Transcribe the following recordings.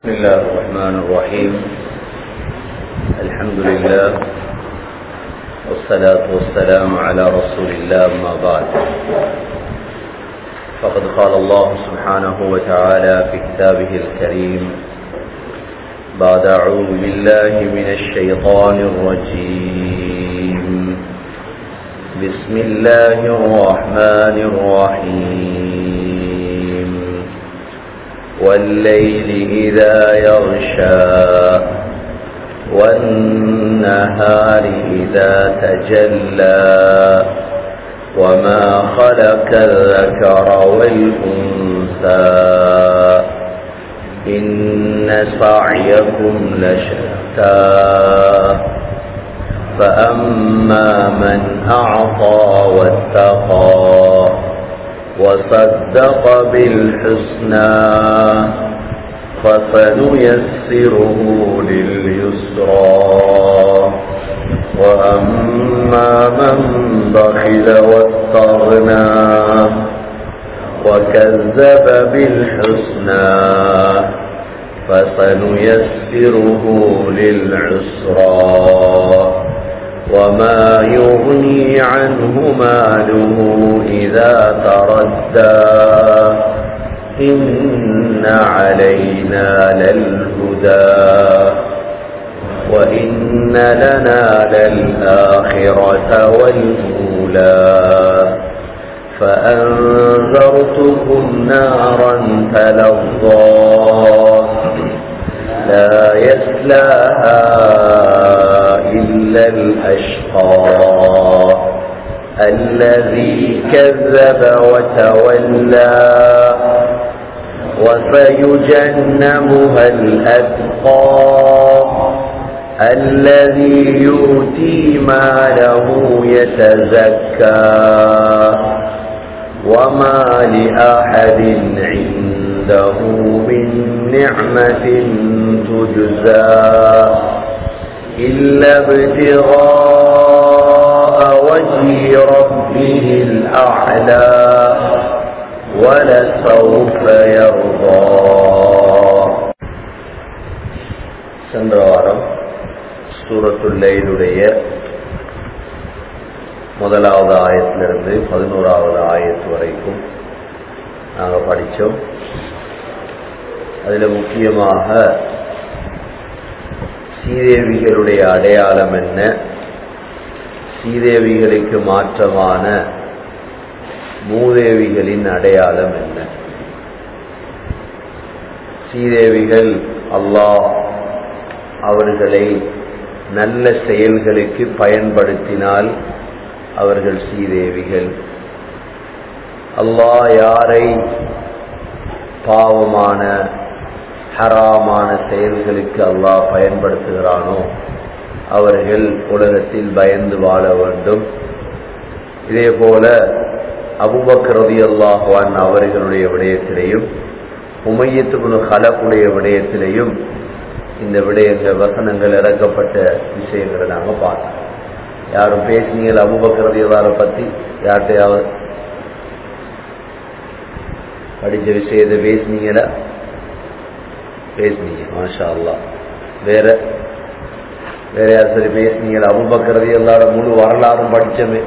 بسم الله الرحمن الرحيم الحمد لله والصلاة والسلام على رسول الله ما بعد فقد قال الله سبحانه وتعالى في كتابه الكريم بعد أعوذ بالله من الشيطان الرجيم بسم الله الرحمن الرحيم والليل إذا يغشى والنهار إذا تجلى وما خلق الذكر والأنثى إن سعيكم لشتى فأما من أعطى واتقى وصدق بالحسنى فسنيسره لليسرى وأما من بخل واستغنى وكذب بالحسنى فسنيسره للعسرى وما يغني عنه ماله إذا تردى إن علينا للهدى وإن لنا للآخرة والأولى فأنذرتكم نارا تلظى لا يسلاها إلا الأشقى الذي كذب وتولى وسيجنبها الأتقى الذي يؤتي ماله يتزكى وما لأحد عنده من نعمة تجزى إلا ابتغاء وجه ربه الأعلى ولسوف يرضى சென்ற வாரம் சூரத்துள்ளையிலுடைய முதலாவது ஆயத்திலிருந்து பதினோராவது ஆயத்து வரைக்கும் நாங்கள் படித்தோம் அதில் முக்கியமாக சீதேவிகளுடைய அடையாளம் என்ன சீதேவிகளுக்கு மாற்றமான மூதேவிகளின் அடையாளம் என்ன சீதேவிகள் அல்லாஹ் அவர்களை நல்ல செயல்களுக்கு பயன்படுத்தினால் அவர்கள் சீதேவிகள் அல்லாஹ் யாரை பாவமான ஹராமான செயல்களுக்கு அல்லாஹ் பயன்படுத்துகிறானோ அவர்கள் உலகத்தில் பயந்து வாழ வேண்டும் இதே போல அபுபக்ரதி அல்லாஹான் அவர்களுடைய விடயத்திலையும் உமையத்துக்குழு கலப்புடைய விடயத்திலையும் இந்த விடயங்கள் வசனங்கள் இறக்கப்பட்ட விஷயங்களை நாங்கள் பார்த்தோம் யாரும் பேசினீங்கள் அபுபக்ரதி அல்லாரை பற்றி யார்கிட்டையாவது படித்த விஷயத்தை பேசினீங்களா பேசுனீங்க மாஷா அல்லா வேற வேற யார் சரி பேசுனீங்க அபுபக்கரதி எல்லாரும் முழு வரலாறும் படிச்சமே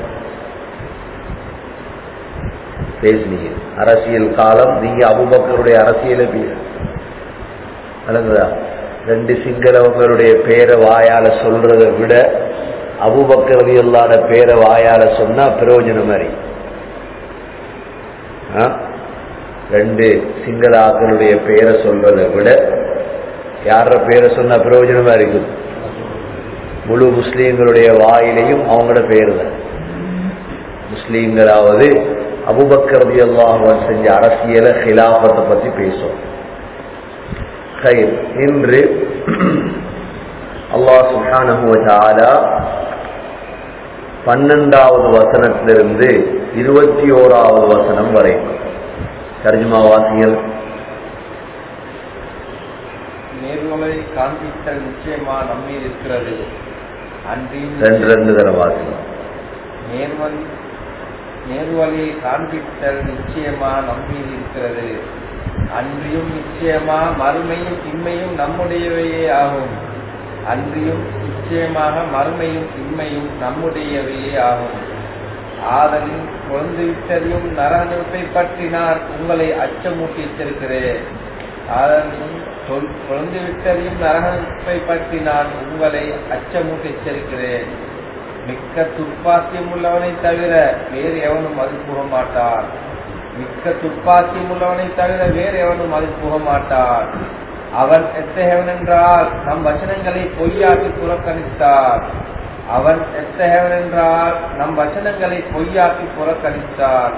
பேசுனீங்க அரசியல் காலம் நீங்க அபுபக்கருடைய அரசியலை பேச விளங்குதா ரெண்டு சிங்களவங்களுடைய பேரை வாயால சொல்றதை விட அபுபக்கரதி எல்லார பேரை வாயால சொன்னா பிரயோஜனம் மாதிரி ரெண்டு சிங்களாக்களுடைய பேரை சொல்றதை விட யார பேரை சொன்ன பிரயோஜனமா இருக்கும் முழு முஸ்லீம்களுடைய வாயிலையும் அவங்களோட பேரு தான் முஸ்லீம்களாவது அபுபக்கரதி அல்லாஹன் செஞ்ச அரசியலை ஹிலாபத்தை பத்தி பேசும் இன்று அல்லாஹ் சுஹானுவதாலா பன்னெண்டாவது வசனத்திலிருந்து இருபத்தி ஓராவது வசனம் வரைக்கும் தர்ஜுமா வாசியல் நேர்வலை காண்பித்தல் நிச்சயமா நம்மீது இருக்கிறது அன்றின் ரெண்டு ரெண்டு தடவை வாசிக்கலாம் நேர்வழி நேர்வழியை காண்பித்தல் நிச்சயமா நம்மீது இருக்கிறது அன்றியும் நிச்சயமா மறுமையும் இம்மையும் நம்முடையவையே ஆகும் அன்றியும் நிச்சயமாக மறுமையும் இம்மையும் நம்முடையவையே ஆகும் ஆதலின் குழந்தை விட்டதையும் நரகத்தை பற்றி நான் உங்களை அச்சமூட்டி எச்சரிக்கிறேன் ஆதலின் சொல் குழந்தை விட்டதையும் நரகத்தை பற்றி நான் உங்களை அச்சமூட்டி எச்சரிக்கிறேன் மிக்க துப்பாக்கியம் உள்ளவனை தவிர வேறு எவனும் அது புக மாட்டான் மிக்க துப்பாக்கியம் உள்ளவனை தவிர வேறு எவனும் அது புக மாட்டான் அவன் எத்தகையவன் என்றால் நம் வசனங்களை பொய்யாக்கி புறக்கணித்தார் அவன் எத்தகையவன் என்றால் நம் வசனங்களை பொய்யாக்கி புறக்கணித்தார்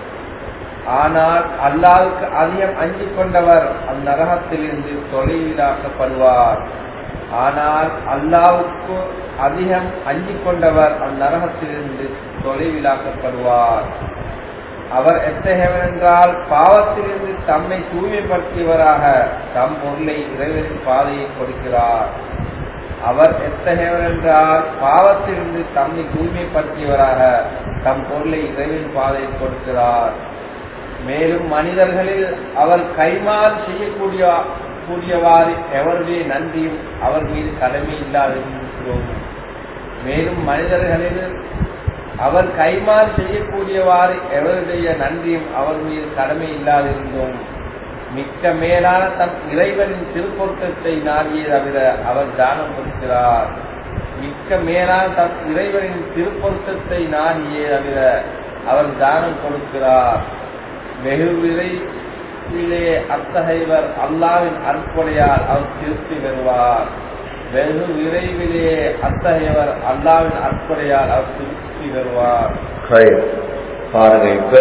ஆனால் அல்லாவுக்கு அதிகம் அஞ்சிக் கொண்டவர் அந்நரகத்திலிருந்து தொலைவிலாக்கப்படுவார் ஆனால் அல்லாவுக்கு அதிகம் அஞ்சிக் கொண்டவர் அந்நரகத்திலிருந்து தொலைவிலாக்கப்படுவார் அவர் எத்தகையவர் என்றால் பாவத்திலிருந்து தம்மை தூய்மைப்படுத்தியவராக தம் பொருளை இறைவனின் பாதையை கொடுக்கிறார் அவர் எத்தகையவர் என்றால் பாவத்திலிருந்து தம்மை தூய்மைப்படுத்தியவராக தம் பொருளை இறைவனின் பாதையை கொடுக்கிறார் மேலும் மனிதர்களில் அவர் கைமாறு செய்யக்கூடிய கூடியவாறு எவருடைய நன்றியும் அவர் மீது கடமை இல்லாதிருக்கிறோம் மேலும் மனிதர்களில் அவர் கைமாறு செய்யக்கூடியவாறு எவருடைய நன்றியும் அவர் மீது கடமை இல்லாதிருந்தோம் மிக்க மேலான தம் இறைவனின் திருப்பொருத்தத்தை நாடியே தவிர அவர் தானம் கொடுக்கிறார் மிக்க மேலான தம் இறைவனின் திருப்பொருத்தத்தை நாடியே தவிர அவர் தானம் கொடுக்கிறார் வெகு விரைவிலே அத்தகையவர் அல்லாவின் அற்புடையால் அவர் திருப்தி பெறுவார் வெகு விரைவிலே அத்தகையவர் அல்லாவின் அற்புடையால் அவர் திருப்தி பெறுவார் பாருங்க இப்ப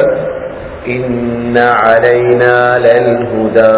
إن علينا للهدى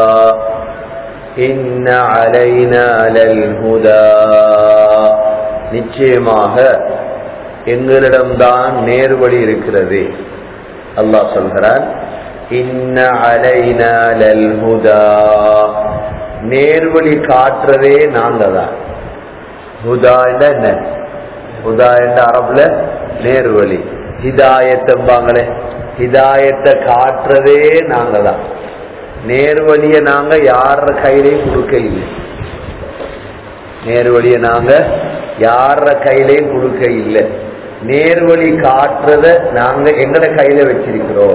إن علينا للهدى நிச்சயமாக எங்களிடம்தான் நேர்வழி இருக்கிறது அல்லாஹ் சொல்கிறான் இன்ன அலைனா லல்ஹுதா நேர்வழி காட்டுறதே நாங்க தான் ஹுதா என்ன ஹுதா என்ற அரபுல நேர்வழி ஹிதாயத்தம்பாங்களே ஹிதாயத்தை காட்டுறதே நாங்க தான் நேர்வழிய நாங்க யார கையிலையும் கொடுக்க இல்லை நேர்வழிய நாங்க யார கையிலையும் கொடுக்க இல்லை நேர்வழி காட்டுறத நாங்க எங்கட கையில வச்சிருக்கிறோம்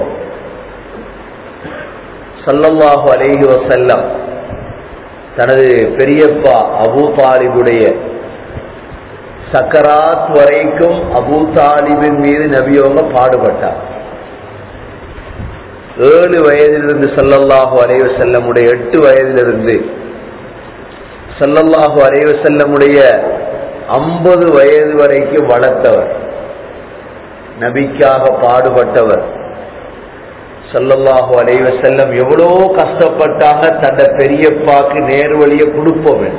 சல்லல்லாஹு அலைஹி வசல்லம் தனது பெரியப்பா அபூ தாலிபுடைய சக்கராத் வரைக்கும் அபூ தாலிபின் மீது நபியவங்க பாடுபட்டார் ஏழு வயதிலிருந்து சல்லல்லாஹு அலைவ செல்லமுடைய எட்டு வயதிலிருந்து சல்லல்லாஹு அலைவ செல்லமுடைய ஐம்பது வயது வரைக்கும் வளர்த்தவர் நபிக்காக பாடுபட்டவர் சல்லல்லாஹு அலைவ செல்லம் எவ்வளோ கஷ்டப்பட்டாங்க தன்னை பெரியப்பாக்கு நேர்வழிய கொடுப்போம்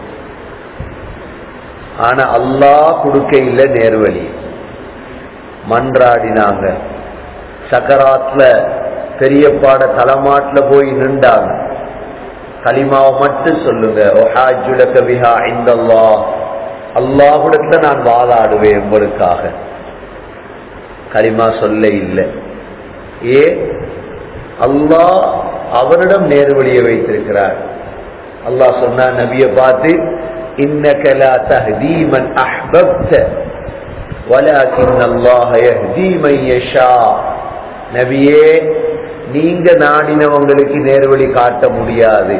ஆனா அல்லாஹ் கொடுக்க இல்லை நேர்வழி மன்றாடினாங்க சக்கராத்ல பெரியப்பாட தலைமாட்டுல போய் நின்றாங்க கலிமாவை மட்டும் சொல்லுங்க ஒஹாஜுலக பிஹா இந்தல்லா அல்லாஹுடத்துல நான் வாதாடுவேன் உங்களுக்காக கலிமா சொல்ல இல்லை ஏ அல்லாஹ் அவரிடம் நேர்வழியை வைத்திருக்கிறார் அல்லாஹ் சொன்னா நபியை பார்த்து இன்னக லா தஹ்தி மன் அஹ்பப்த வலாகின் அல்லாஹ் யஹ்தி மன் யஷா நபியே நீங்க நாடினவங்களுக்கு நேர்வழி காட்ட முடியாது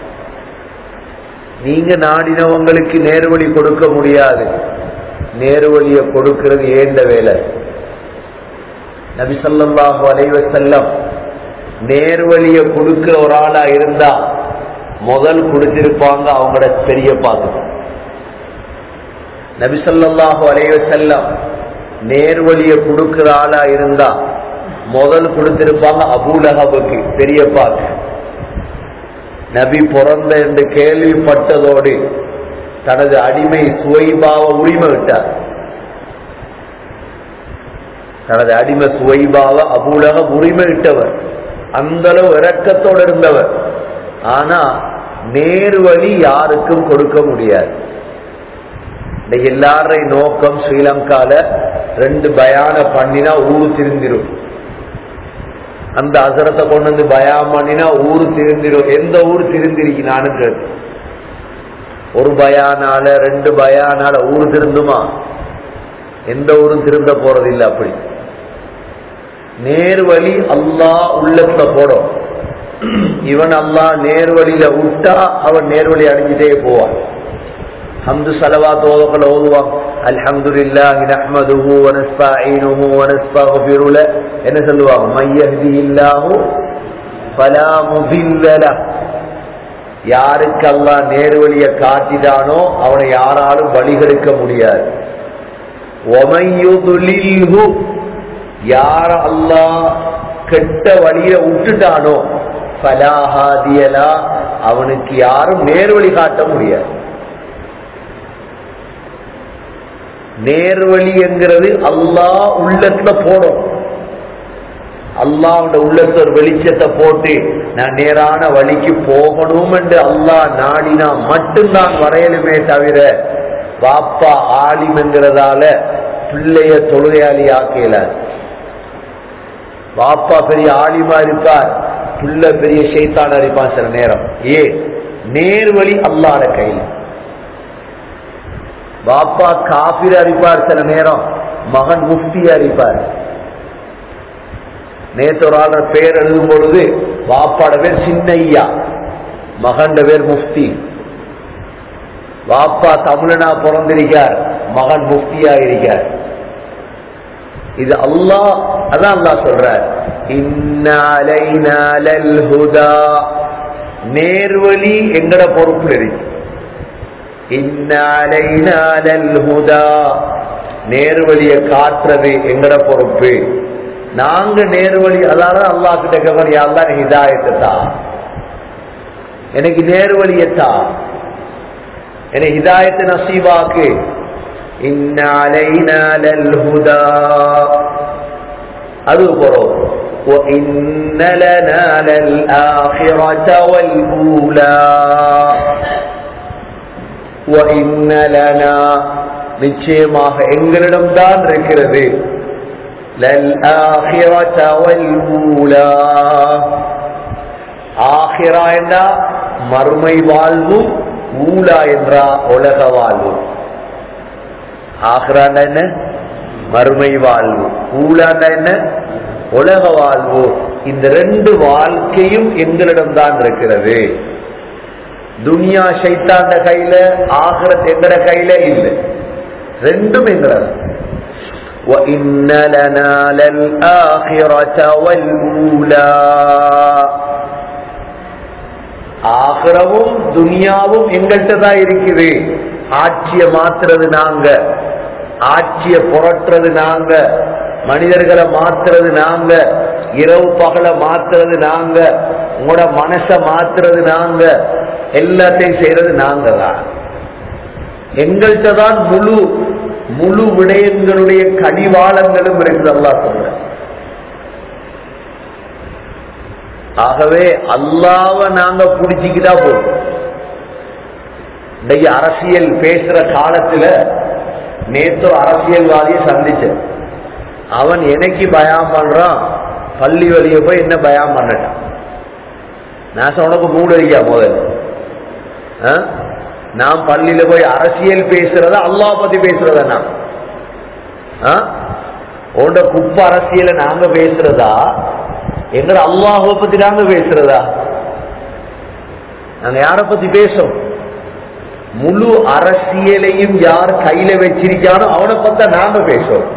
நீங்க நாடினவங்களுக்கு நேர்வழி கொடுக்க முடியாது நேர்வழியை கொடுக்கிறது ஏண்ட வேலை நபி ஸல்லல்லாஹு அலைஹி வஸல்லம் நேர்வழியை கொடுக்கிற ஒரு ஆளா இருந்தா முதல் கொடுத்திருப்பாங்க அவங்களோட பெரிய பாத்து நபி ஸல்லல்லாஹு அலைஹி வஸல்லம் நேர்வழியை கொடுக்கிற ஆளா இருந்தா முதல் கொடுத்திருப்பாங்க அபூலகபுக்கு பெரியப்பாக்கு நபி பிறந்த என்று கேள்விப்பட்டதோடு தனது அடிமை சுவைபாவ உரிமை விட்டார் தனது அடிமை சுவைபாவ அபூலக உரிமை விட்டவர் அந்த அளவு இரக்கத்தோடு இருந்தவர் ஆனா நேர்வழி யாருக்கும் கொடுக்க முடியாது இன்னைக்கு எல்லாரையும் நோக்கம் ஸ்ரீலங்கால ரெண்டு பயான பண்ணினா ஊரு திருந்திரும் அந்த அசரத்தை கொண்டு வந்து பயான் பண்ணினா ஊர் திருந்திரும் எந்த ஊர் திருந்திருக்கிறான்னு கேட்டு ஒரு பயானால ரெண்டு பயானால ஊர் திருந்துமா எந்த ஊரும் திருந்த போறதில்லை அப்படி நேர்வழி அல்லாஹ் உள்ளத்துல போடும் இவன் அல்லாஹ் நேர்வழியில விட்டா அவன் நேர்வழி அடைஞ்சிட்டே போவான் ஹம்து சலவாத் ஓதக்கள் ஓதுவான் அல்ஹம்துலில்லாஹி நஹ்மதுஹு வ நஸ்தஈனுஹு வ நஸ்தக்ஃபிரு ல என்ன சொல்லுவாங்க மையஹ்திஹில்லாஹு ஃபலா முதில்ல லஹ் யாருக்கு அல்லாஹ் நேர்வழியை காட்டிட்டானோ அவனை யாராலும் வழிகெடுக்க முடியாது ஒமையுதுலில்ஹு யார அல்லாஹ் கெட்ட வழிய விட்டுட்டானோ ஃபலாஹாதியலா அவனுக்கு யாரும் நேர்வழி காட்ட முடியாது நேர்வழி என்கிறது அல்லாஹ் உள்ளத்துல போடும் அல்லாஹோட உள்ளத்துல ஒரு வெளிச்சத்தை போட்டு நான் நேரான வழிக்கு போகணும் என்று அல்லாஹ் நாடினா மட்டும்தான் வரையலுமே தவிர பாப்பா ஆலிம் என்கிறதால பிள்ளைய தொழுகையாளி ஆக்கல பாப்பா பெரிய ஆலிமா இருப்பார் பிள்ளை பெரிய ஷைத்தான இருப்பான் சில நேரம் ஏ நேர்வழி அல்லாத கையில் பாப்பா காபிர அரிப்பார் சில நேரம் மகன் முஃப்தி அரிப்பார் நேற்று ஒரு ஆள் பேர் எழுதும் பொழுது பாப்பாட பேர் சின்னையா மகன் பேர் முஃப்தி பாப்பா தமிழனா பிறந்திருக்கார் மகன் முஃப்தியா இருக்கார் இது அல்லாஹ் அதான் அல்லாஹ் சொல்றார் இன்னாலைனாலல் ஹுதா நேர்வழி எங்கட பொறுப்பு இருக்கு இன்னாலைனாலல் ஹுதா நேர்வழியை காட்டுறது எங்கட பொறுப்பு நாங்க நேர்வழி அதாவது அல்லாஹ் கிட்ட கேட்கணும் யாருதான் எனக்கு இதாயத்தை தா எனக்கு நேர்வழியத்தா எனக்கு ஹிதாயத்து நசீபாக்கு إن علينا للهدى أذكره وإن لنا للآخرة والأولى وإن لنا நிச்சயமாக எங்களிடம் தான் இருக்கிறது للآخرة والأولى ஆகிரா என்றா மறுமை வாழ்வு ஊலா என்றா உலக வாழ்வு ஆகிறாண்டா என்ன மறுமை வாழ்வு ஊழாண்டா என்ன உலக வாழ்வு இந்த ரெண்டு வாழ்க்கையும் எங்களிடம் தான் இருக்கிறது துனியா சைத்தாண்ட கையில ஆகிரத் எங்கட கையில இல்லை ரெண்டும் எங்களது وَإِنَّ لَنَا لَلْآخِرَةَ وَالْأُولَى ஆகிரமும் துனியாவும் எங்கள்கிட்ட தான் இருக்குது ஆட்சிய மாத்துறது நாங்க ஆட்சிய புரட்டுறது நாங்க மனிதர்களை மாத்துறது நாங்க இரவு பகலை மாத்துறது நாங்க உங்களோட மனச மாத்துறது நாங்க எல்லாத்தையும் செய்யறது நாங்க தான் எங்கள்கிட்ட தான் முழு முழு விடயங்களுடைய கடிவாளங்களும் இருக்குது அல்லா சொல்ற ஆகவே அல்லாவ நாங்க புடிச்சுக்கிட்டா போதும் இன்னைக்கு அரசியல் பேசுற காலத்துல நேற்று அரசியல்வாதியை சந்திச்சேன் அவன் எனக்கு பயம் பண்றான் பள்ளி வழிய போய் என்ன பயம் பண்ணட்டான் நான் உனக்கு மூடு அறியா முதல்ல ஆ? நான் பள்ளியில போய் அரசியல் பேசுறத அல்லாஹ் பத்தி பேசுறத நான் ஆ? உன்னோட குப்ப அரசியலை நாங்க பேசுறதா எங்கட அல்லாஹுவ பத்தி நாங்க பேசுறதா நாங்க யார பத்தி பேசுறோம் முழு அரசியலையும் யார் கையில வச்சிருக்கானோ அவனை பார்த்தா நாங்க பேசுறோம்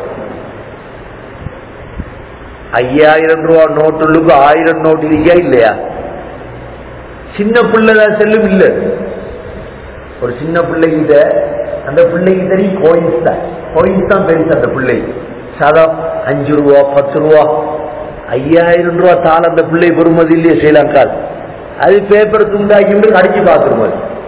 ஐயாயிரம் ரூபா நோட்டுள்ளுக்கு ஆயிரம் நோட்டு இருக்கா இல்லையா சின்ன பிள்ளைதான் செல்லும் இல்ல ஒரு சின்ன பிள்ளைகிட்ட அந்த பிள்ளைக்கு தெரியும் கோயின்ஸ் தான் கோயின்ஸ் தான் பெருசு அந்த பிள்ளைக்கு சாதா அஞ்சு ரூபா பத்து ரூபா ஐயாயிரம் ரூபா தாள் அந்த பிள்ளை பெறுமதி இல்லையே ஸ்ரீலங்கா அது பேப்பர் துண்டாக்கி அடிச்சு பார்த்துருமா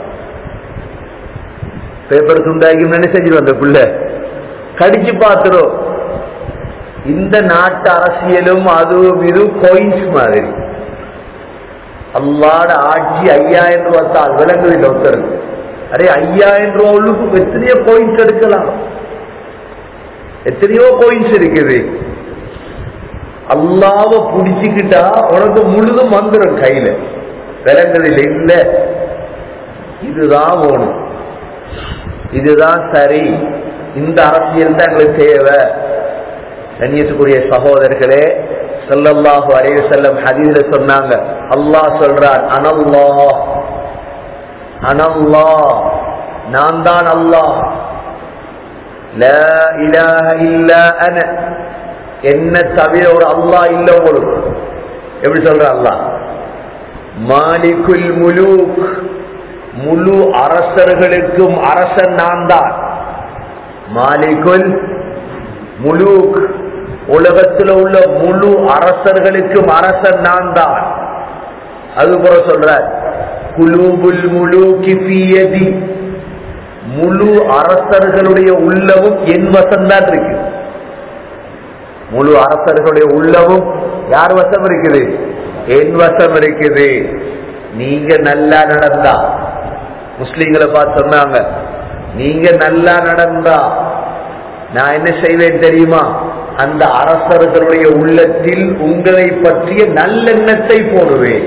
பேப்பர் துண்டாக்கி என்ன செஞ்சிடும் அந்த பிள்ளை கடிச்சு பார்த்துரும் இந்த நாட்டு அரசியலும் அதுவும் இதுவும் கோயின்ஸ் மாதிரி அல்லாட ஆட்சி ஐயாயிரம் ரூபா தான் விளங்குதில்லை ஒருத்தருக்கு அரே ஐயாயிரம் ரூபா உள்ளுக்கு எத்தனையோ கோயின்ஸ் எடுக்கலாம் எத்தனையோ கோயின்ஸ் இருக்குது அல்லாவ புடிச்சுக்கிட்டா உனக்கு முழுதும் வந்துடும் கையில விளங்குதில்ல இல்ல இதுதான் வேணும் இதுதான் சரி இந்த அரசியல் தான் எங்களுக்கு தேவை கண்ணியத்துக்குரிய சகோதரர்களே ஸல்லல்லாஹு அலைஹி வஸல்லம் ஹதீஸ்ல சொன்னாங்க அல்லாஹ் சொல்றார் அனல்லாஹ் அனல்லாஹ் நான் தான் அல்லாஹ் லா இலாஹ இல்லா அன என்ன தவிர ஒரு அல்லாஹ் இல்ல உங்களுக்கு எப்படி சொல்ற அல்லாஹ் மாலிகுல் முலூக் முழு அரசர்களுக்கும் அரசன் நான் தான் மாலிகுல் முலூக் உலகத்தில் உள்ள முழு அரசர்களுக்கும் அரசன் நான் தான் அது போல சொல்ற குலூபுல் முலூக்கி ஃபியதி முழு அரசர்களுடைய உள்ளமும் என் வசம்தான் இருக்கு முழு அரசர்களுடைய உள்ளமும் யார் வசம் இருக்குது என் வசம் இருக்குது நீங்க நல்லா நடந்தா முஸ்லீம்களை பார்த்து சொன்னாங்க நீங்க நல்லா நடந்தா நான் என்ன செய்வேன் தெரியுமா அந்த அரசர்களுடைய உள்ளத்தில் உங்களை பற்றிய நல்லெண்ணத்தை போடுவேன்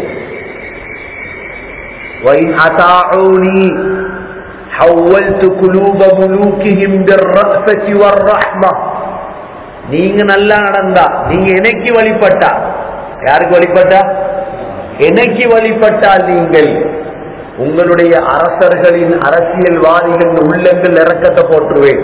وَإِنْ أَطَاعُونِي حَوَّلْتُ قُلُوبَ مُلُوكِهِمْ بِالرَّأْفَةِ وَالرَّحْمَةِ நீங்க நல்லா நடந்தா நீங்க எனக்கு வழிபட்டா யாருக்கு வழிபட்டா எனக்கு வழிபட்டால் நீங்கள் உங்களுடைய அரசர்களின் அரசியல்வாதிகளின் உள்ளங்கள் இறக்கத்தை போட்டுருவேன்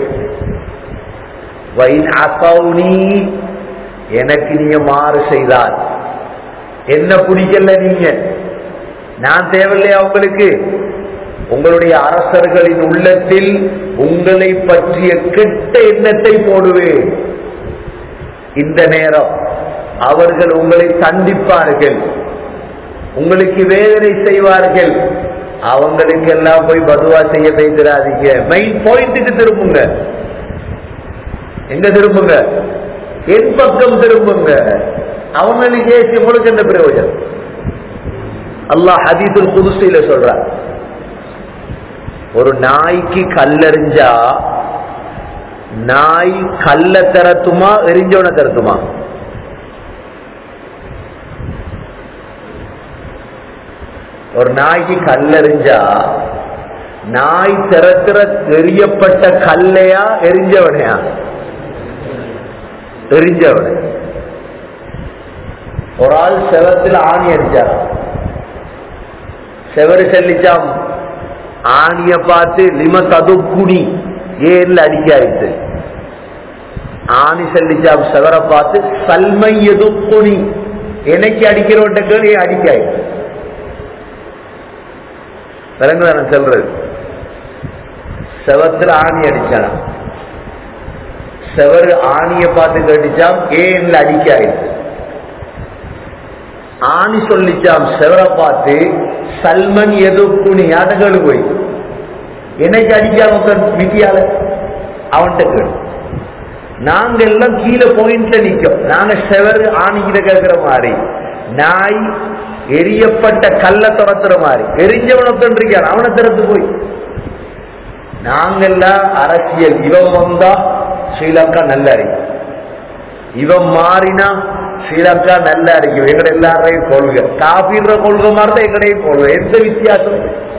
வைன் அசௌனி எனக்கு நீங்க மாறு செய்தால் என்ன பிடிக்கல நீங்க நான் தேவையில்லையா உங்களுக்கு உங்களுடைய அரசர்களின் உள்ளத்தில் உங்களை பற்றிய கெட்ட எண்ணத்தை போடுவேன் இந்த நேரம் அவர்கள் உங்களை தண்டிப்பார்கள் உங்களுக்கு வேதனை செய்வார்கள் அவங்களுக்கு எல்லாம் போய் பதுவா செய்ய பேசுறாதீங்க மெயின் பாயிண்ட்டுக்கு திரும்புங்க எங்க திரும்புங்க என் பக்கம் திரும்புங்க அவங்களுக்கு ஏசி உங்களுக்கு என்ன பிரயோஜனம் அல்லாஹ் ஹதீதுல் குதுசில சொல்றார் ஒரு நாய்க்கு கல்லெறிஞ்சா நாய் கல்ல திறத்துமா எரிஞ்சவன திறத்துமா ஒரு நாய்க்கு கல்லெறிஞ்சா நாய் திறத்திற எரியப்பட்ட கல்லையா எரிஞ்சவனையா எரிஞ்சவன ஒரு ஆள் செவத்தில் ஆணி அடிச்சார் செவரு செல்லிச்சாம் ஆணிய பார்த்து லிம ததுக்குனி ஏன்ல அடிக்காயிட்டு ஆணி செல்லிச்சாம் செவரை பார்த்து சல்மை எதுக்குனி எனக்கு அடிக்கிறவன்ட்ட கேள்வி அடிக்காயிட்டு விலங்குதான சொல்றது செவத்துல ஆணி அடிச்சானா செவரு ஆணிய பார்த்து கடிச்சாம் ஏன்ல அடிக்க ஆயிடுச்சு ஆணி சொல்லிச்சாம் செவரை பார்த்து சல்மன் எதுக்குனி யாதகள் போய் எனக்கு அடிக்காம விட்டியால அவன்கிட்ட கேடு நாங்க எல்லாம் கீழே பாயிண்ட்ல நிக்கோம் நாங்க செவரு ஆணிக்கிட்ட கேட்கிற மாதிரி நாய் எரியப்பட்ட கல்ல துரத்துற மாதிரி எரிஞ்சவனை இருக்கான் அவனை திறத்து போய் நாங்கெல்லாம் அரசியல் இவன் வந்தா ஸ்ரீலங்கா நல்ல அறிக்கும் இவன் மாறினா ஸ்ரீலங்கா நல்ல அறிக்கும் எங்கட எல்லாரையும் கொள்கை காபீர்ற கொள்கை மாதிரி தான் எங்கடையும் கொள்கை எந்த வித்தியாசம்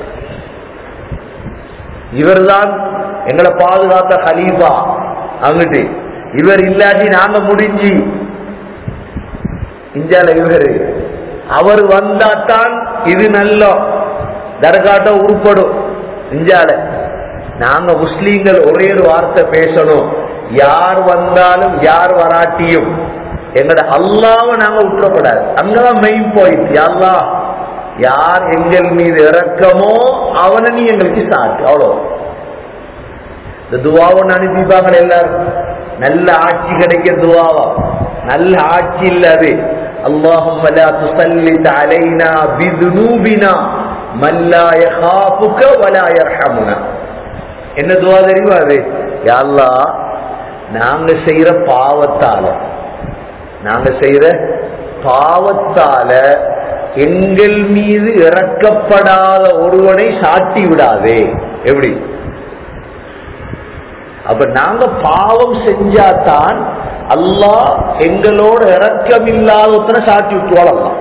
இவர்தான் எங்களை பாதுகாத்த ஹலீஃபா அங்கிட்டு இவர் இல்லாட்டி நாங்க முடிஞ்சு இந்தியால இவரு அவர் வந்தாத்தான் இது நல்ல தர்காட்ட உருப்படும் இந்தியால நாங்க முஸ்லீம்கள் ஒரே ஒரு வார்த்தை பேசணும் யார் வந்தாலும் யார் வராட்டியும் எங்கட அல்லாவை நாங்க விட்டுறக்கூடாது அங்கதான் மெயின் பாயிண்ட் அல்லா யார் எங்கள் மீது இறக்கமோ அவனை நீ எங்களுக்கு சாட்டு அவ்வளோ இந்த துவாவை அனுப்பிப்பாங்க எல்லாரும் நல்ல ஆட்சி கிடைக்க துவாவா நல்ல ஆட்சி இல்ல அது اللهم لا تسلط علينا بذنوبنا من لا يخافك ولا يرحمنا என்ன துவா தெரியுமா அது யா அல்லாஹ் நாங்க செய்யற பாவத்தால நாங்க செய்யற பாவத்தால எங்கள் மீது இறக்கப்படாத ஒருவனை சாட்டி விடாதே எப்படி அப்ப நாங்க பாவம் செஞ்சாதான் அல்லாஹ் எங்களோட இறக்கம் இல்லாதத்தனை சாட்சி விட்டுவாள் அல்லாஹ்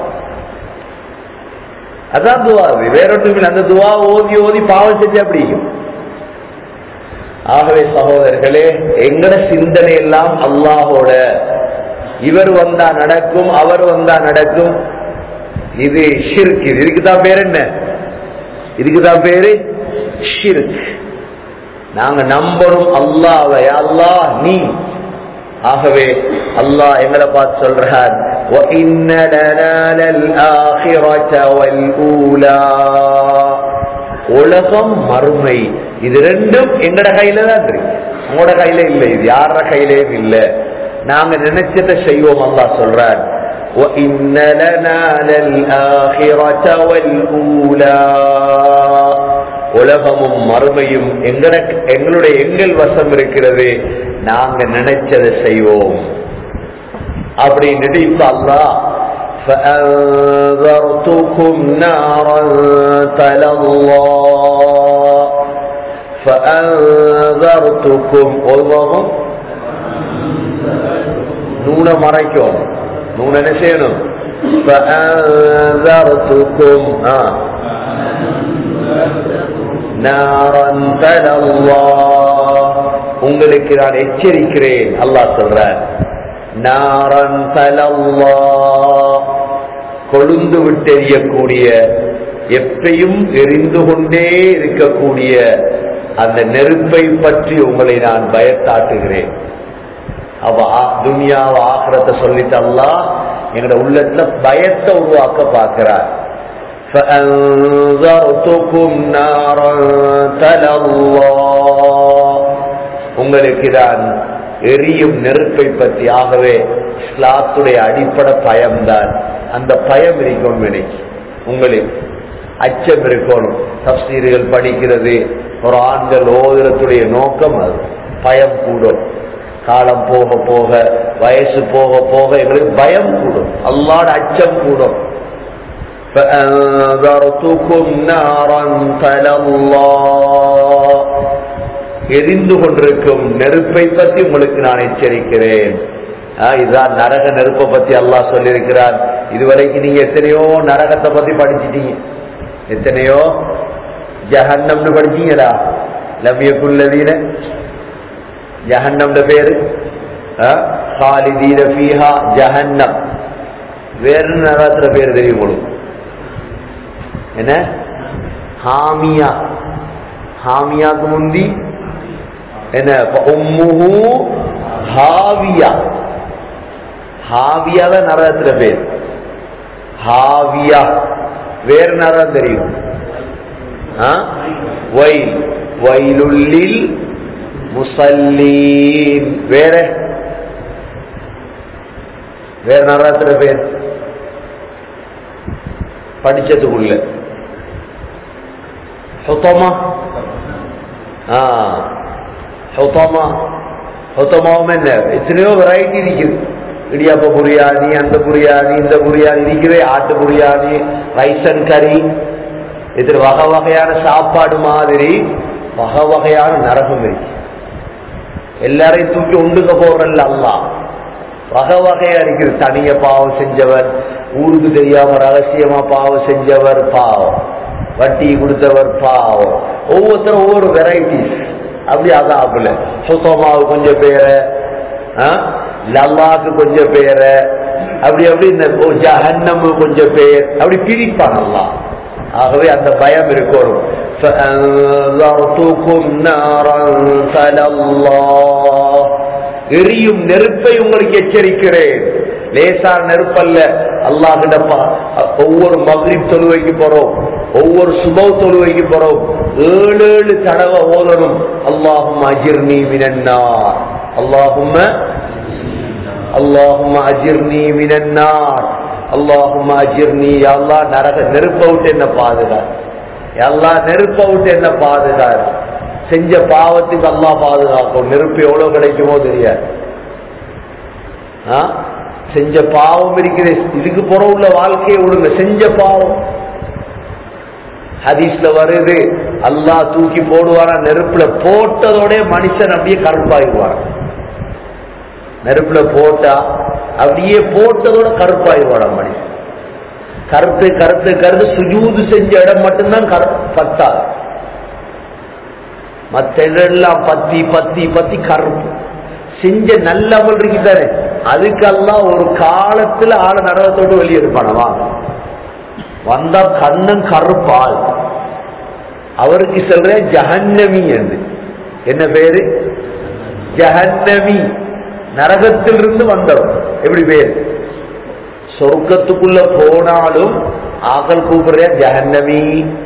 அதான் துவா அது வேற ஒன்றும் இல்லை அந்த துவா ஓதி ஓதி பாவம் செஞ்சு அப்படி இருக்கும். ஆகவே சகோதரர்களே எங்கட சிந்தனை எல்லாம் அல்லாஹோட இவர் வந்தா நடக்கும் அவர் வந்தா நடக்கும் இது ஷிர்க் இது இதுக்குதான் பேர் என்ன இதுக்குதான் பேரு ஷிர்க் நாங்க நம்பணும் அல்லாஹ்வை அல்லாஹ் நீ ஆகவே அல்லாஹ் எங்களை பார்த்து சொல்றார் وَإِنَّ لَنَا لَلْآخِرَةَ وَالْأُولَى உலகம் மறுமை இது ரெண்டும் எங்கட கையில தான் இருக்கு உங்களோட கையில இல்லை இது யார கையிலேயும் இல்லை நாங்க நினைச்சதை செய்வோம் அல்லாஹ் சொல்றார் وَإِنَّ لَنَا لَلْآخِرَةَ وَالْأُولَى உலகமும் மறுமையும் எங்கட எங்களுடைய எங்கள் வசம் இருக்கிறது நாங்க நினைச்சதை செய்வோம் அப்படின்ட்டு இப்ப அல்லாஹ் فأنذرتكم نارا تلظى فأنذرتكم உருவகம் நூன மறைக்கும் நூன என்ன செய்யணும் فأنذرتكم آه. نارا تلظى உங்களுக்கு நான் எச்சரிக்கிறேன் அல்லாஹ் சொல்றார் நாரன் தலல்லா கொழுந்து விட்டெறியக்கூடிய எப்பையும் எரிந்து கொண்டே இருக்கக்கூடிய அந்த நெருப்பை பற்றி உங்களை நான் பயத்தாட்டுகிறேன் அவ ஆ- துனியாவை ஆக்கிரத்தை சொல்லிட்டு அல்லாஹ் எங்களோட உள்ளத்துல பயத்தை உருவாக்க பார்க்கிறார் فأنذرتكم نارا تلظى உங்களுக்கு நான் எரியும் நெருப்பை பற்றி ஆகவே இஸ்லாத்துடைய அடிப்படை பயம்தான் அந்த பயம் இருக்கணும் எனக்கு உங்களுக்கு அச்சம் இருக்கணும் தப்சீர்கள் படிக்கிறது ஒரு ஆண்கள் ஓதுறதுடைய நோக்கம் அது பயம் கூடும் காலம் போக போக வயசு போக போக எங்களுக்கு பயம் கூடும் அல்லாட அச்சம் கூடும் فأنذرتكم نارا تلظى எரிந்து கொண்டிருக்கும் நெருப்பை பற்றி உங்களுக்கு நான் எச்சரிக்கிறேன் ஆ, இதுதான் நரக நெருப்பை பத்தி அல்லாஹ் சொல்லியிருக்கிறார் இதுவரைக்கும் நீங்க எத்தனையோ நரகத்தை பத்தி படிச்சிட்டீங்க எத்தனையோ ஜஹன்னம்னு படிச்சீங்களா லம்யக்குள்ளதீன ஜஹன்னம்னு பேரு ஆ, خالدين فيها ஜஹன்னம் வேற நரகத்துல பேர் தெரியும் உங்களுக்கு என்ன ஹாமியா ஹாமியாக்கு முந்தி என்ன உம்முஹு ஹாவியா ஹாவியால நரகத்துல பேர் ஹாவியா வேற நரகம் தெரியும் ஆ? வயல் வயலுள்ளில் முசல்லீன் வேற வேற நரகத்துல பேர் படிச்சதுக்குள்ள ஹுத்தமா ஆ ஹுத்தமா ஹுத்தமாவும் என்ன எத்தனையோ வெரைட்டி இருக்குது இடியாப்ப புரியாணி அந்த புரியாணி இந்த புரியாணி இருக்குது ஆட்டு புரியாணி ரைஸ் அண்ட் கறி இது வகை வகையான சாப்பாடு மாதிரி வகை வகையான நரகம் இருக்கு எல்லாரையும் தூக்கி உண்டுக்க போறல்ல அல்லா வகை வகையா இருக்குது தனிய பாவம் செஞ்சவர் ஊருக்கு தெரியாம ரகசியமா பாவம் செஞ்சவர் பாவம் வட்டி கொடுத்தவர் பாவம் ஒவ்வொருத்தரும் ஒவ்வொரு வெரைட்டிஸ் அப்படி அதாப்புல சுத்தமாவு கொஞ்சம் பேரை லல்லாக்கு கொஞ்சம் பேரை அப்படி அப்படி இந்த ஜஹன்னமு கொஞ்சம் பேர் அப்படி பிரிப்பான் அல்லாஹ் ஆகவே அந்த பயம் இருக்கணும் فأنذرتكم نارا تلظى எரியும் நெருப்பை உங்களுக்கு எச்சரிக்கிறேன் லேசான நெருப்பல்ல அல்லாஹிட ஒவ்வொரு மகிழ்ச்சி தொழுவைக்கு போறோம் ஒவ்வொரு சுபவ் தொழுவைக்கு போறோம் ஏழு ஏழு தடவை ஓதணும் அல்லாஹும் அஜிர்னி மினன்னார் அல்லாஹும் அல்லாஹும் அஜிர்னி மினன்னார் அல்லாஹும் அஜிர்னி அல்லா நரக நெருப்ப விட்டு என்ன பாதுகார் எல்லா நெருப்ப விட்டு என்ன பாதுகார் செஞ்ச பாவத்துக்கு அல்லா பாதுகாக்கும் நெருப்பு எவ்வளவு கிடைக்குமோ தெரியாது ஆ? செஞ்ச பாவம் இருக்குது இதுக்கு புற உள்ள வாழ்க்கையை விடுங்க செஞ்ச பாவம் ஹதீஸ்ல வருது அல்லாஹ் தூக்கி போடுவாரா நெருப்புல போட்டதோட மனுஷன் அப்படியே கருப்பாயிடுவார் நெருப்புல போட்டா அப்படியே போட்டதோட கருப்பாயிடுவாட மனுஷன் கருத்து கருத்து கருத்து சுஜூது செஞ்ச இடம் மட்டும்தான் கரு பத்தாது மற்ற இடம்லாம் பத்தி பத்தி பத்தி கருப்பு செஞ்ச நல்ல அமல் இருக்குதானே அதுக்கெல்லாம் ஒரு காலத்துல ஆள நரகத்தோடு வெளியே இருப்பானவா வந்தா கண்ணன் கருப்பால் அவருக்கு சொல்ற ஜஹன்னமி என்று என்ன பேரு ஜஹன்னமி நரகத்திலிருந்து வந்தவர் எப்படி பேரு சொர்க்கத்துக்குள்ள போனாலும் ஆகல் கூப்பிடுற ஜஹன்னமி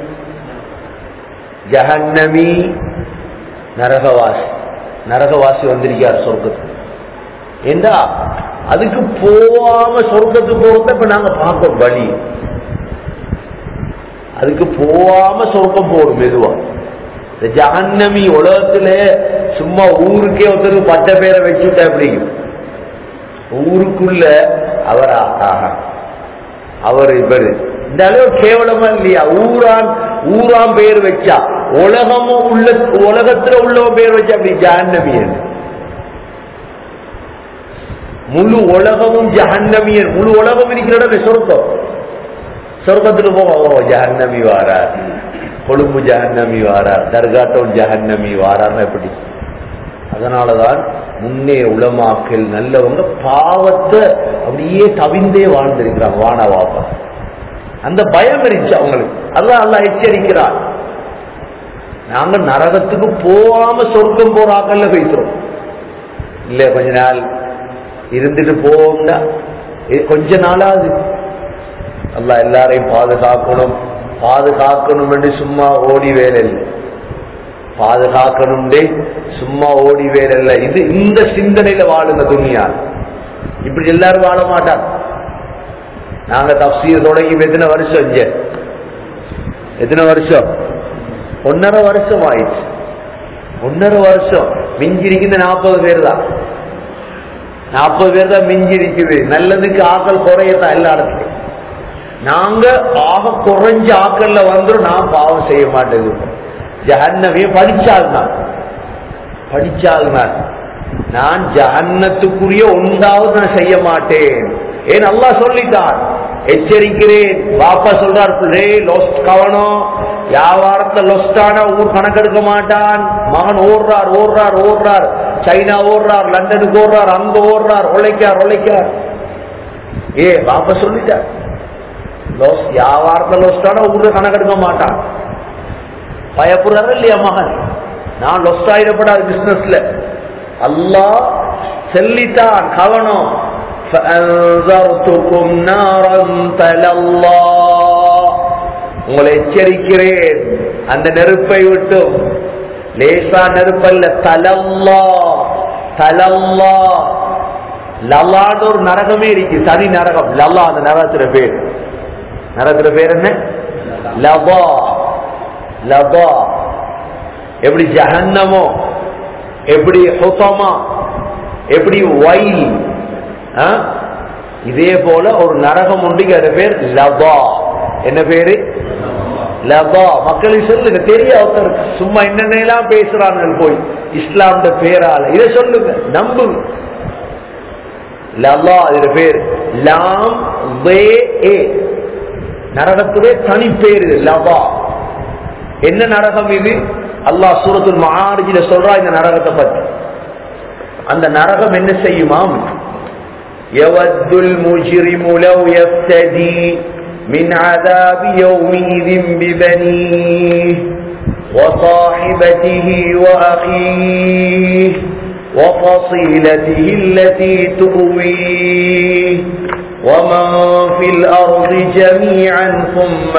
ஜஹன்னமி நரகவாசி நரகவாசி வந்திருக்கார் சொர்க்கத்துக்கு ஏண்டா அதுக்கு போகாம சொர்க்கத்துக்கு போறத இப்ப நாங்க பார்க்கோம் வழி அதுக்கு போகாம சொர்க்கம் போடும் மெதுவா இந்த ஜஹன்னமி உலகத்துல சும்மா ஊருக்கே ஒருத்தருக்கு பட்ட பேரை வச்சுட்டா அப்படிங்க ஊருக்குள்ள அவர் ஆஹா அவர் இவர் இந்த அளவு கேவலமா இல்லையா ஊரான் ஊரான் பேர் வச்சா உலகமும் உள்ள உலகத்துல உள்ளவன் பேர் வச்சா அப்படி ஜஹன்னமியன் முழு உலகமும் ஜஹன்னமியன் முழு உலகம் இருக்கிற இடம் சொர்க்கம் சொர்க்கத்துக்கு போக ஓ ஜஹன்னமி வாரார் கொழும்பு ஜஹன்னமி வாரார் தர்காட்டோன் ஜஹன்னமி வாரார் எப்படி அதனாலதான் முன்னே உளமாக்கல் நல்லவங்க பாவத்தை அப்படியே தவிந்தே வாழ்ந்திருக்கிறாங்க வான வாப்பா அந்த பயம் இருந்துச்சு அவங்களுக்கு அதான் அல்ல எச்சரிக்கிறார் நாங்க நரகத்துக்கு போகாம சொர்க்கம் போற ஆக்கல்ல பேசுறோம் இல்ல கொஞ்ச நாள் இருந்துட்டு போவோம்னா இது கொஞ்ச நாளாது அல்ல எல்லாரையும் பாதுகாக்கணும் பாதுகாக்கணும் என்று சும்மா ஓடி வேலை இல்லை பாதுகாக்கணும் சும்மா ஓடி வேலை இல்லை இது இந்த சிந்தனையில வாழுங்க துணியா இப்படி எல்லாரும் வாழ மாட்டாங்க நாங்க தப்சீர் தொடங்கி எத்தனை வருஷம் இங்க எத்தனை வருஷம் ஒன்னரை வருஷம் ஆயிடுச்சு ஒன்னரை வருஷம் மிஞ்சி இருக்குது நாற்பது பேர் தான் நாற்பது பேர் தான் மிஞ்சி இருக்குது நல்லதுக்கு ஆக்கள் குறையத்தான் எல்லா இடத்துலையும் நாங்க ஆக குறைஞ்ச ஆக்கல்ல வந்துடும் நான் பாவம் செய்ய மாட்டேங்குது ஜஹன்னமே படிச்சால் நான் படிச்சால் நான் நான் ஜஹன்னத்துக்குரிய ஒன்றாவது நான் செய்ய மாட்டேன் ஏன் அல்லா சொல்லிட்டான் எச்சரிக்கிறேன் பாப்பா சொல்றார் பிள்ளை லொஸ்ட் கவனம் வியாபாரத்தை லொஸ்டான ஊர் கணக்கெடுக்க மாட்டான் மகன் ஓடுறார் ஓடுறார் ஓடுறார் சைனா ஓடுறார் லண்டனுக்கு ஓடுறார் அங்க ஓடுறார் உழைக்கார் உழைக்கார் ஏ பாப்பா சொல்லிட்டார் லோஸ் வியாபாரத்தை லொஸ்டான ஊர்ல கணக்கெடுக்க மாட்டான் பயப்படுறாரு இல்லையா மகன் நான் லொஸ்ட் ஆயிடப்படாது பிசினஸ்ல அல்லாஹ் சொல்லித்தான் கவனம் فأنذرتكم نارا تلظى உங்களை எச்சரிக்கிறேன் அந்த நெருப்பை விட்டு லேசா நெருப்பல்ல தலல்லா தலல்லா லல்லான்னு ஒரு நரகமே இருக்கு தனி நரகம் லல்லா அந்த நரகத்துல பேர் நரகத்துல பேர் என்ன லபா லபா எப்படி ஜஹன்னமோ எப்படி ஹுசமா எப்படி வைல் ஆ? இதே போல ஒரு நரகம் உண்டு அது பேர் லபா என்ன பேரு லபா மக்களுக்கு சொல்லுங்க தெரிய ஒருத்தர் சும்மா என்னென்னலாம் பேசுறாங்க போய் இஸ்லாம்ட பேரால இதை சொல்லுங்க நம்புங்க லபா இது பேர் லாம் வே ஏ நரகத்துடைய தனி பேர் இது லபா என்ன நரகம் இது அல்லாஹ் சூரத்துல் மஆரிஜில சொல்றா இந்த நரகத்தை பத்தி அந்த நரகம் என்ன செய்யுமாம் يود المجرم لو يفتدي من عذاب يومئذ ببنيه وصاحبته وأخيه وفصيلته التي تؤويه ومن في الأرض جميعا ثم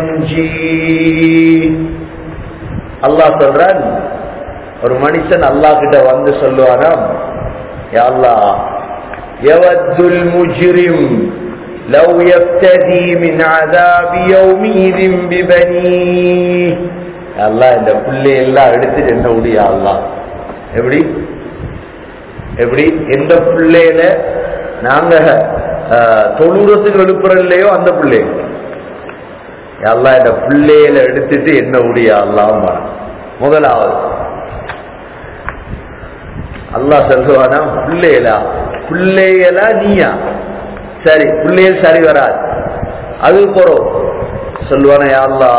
ينجيه அல்லாஹ் சொல்றான் ஒரு மனுஷன் அல்லாஹ் கிட்ட வந்து சொல்லுவாராம் யா அல்லாஹ் يود المجرم لو يفتدي من عذاب يومئذ ببنيه அல்லாஹ் இந்த புள்ளை எல்லாம் எடுத்துட்டு என்ன முடியா அல்லாஹ் எப்படி எப்படி எந்த பிள்ளையில நாங்க அஹ், தொழுறதுக்கு எழுப்புறோம் இல்லையோ அந்த பிள்ளை அல்லாஹ் இந்த பிள்ளையில எடுத்துட்டு என்ன முடியா அல்லாஹ் முதலாவது அல்லாஹ் சொல்லுவானா பிள்ளைகளா பிள்ளைகளா நீயா சரி பிள்ளைகள் சரி வராது அது போறோம் சொல்லுவான யாருலா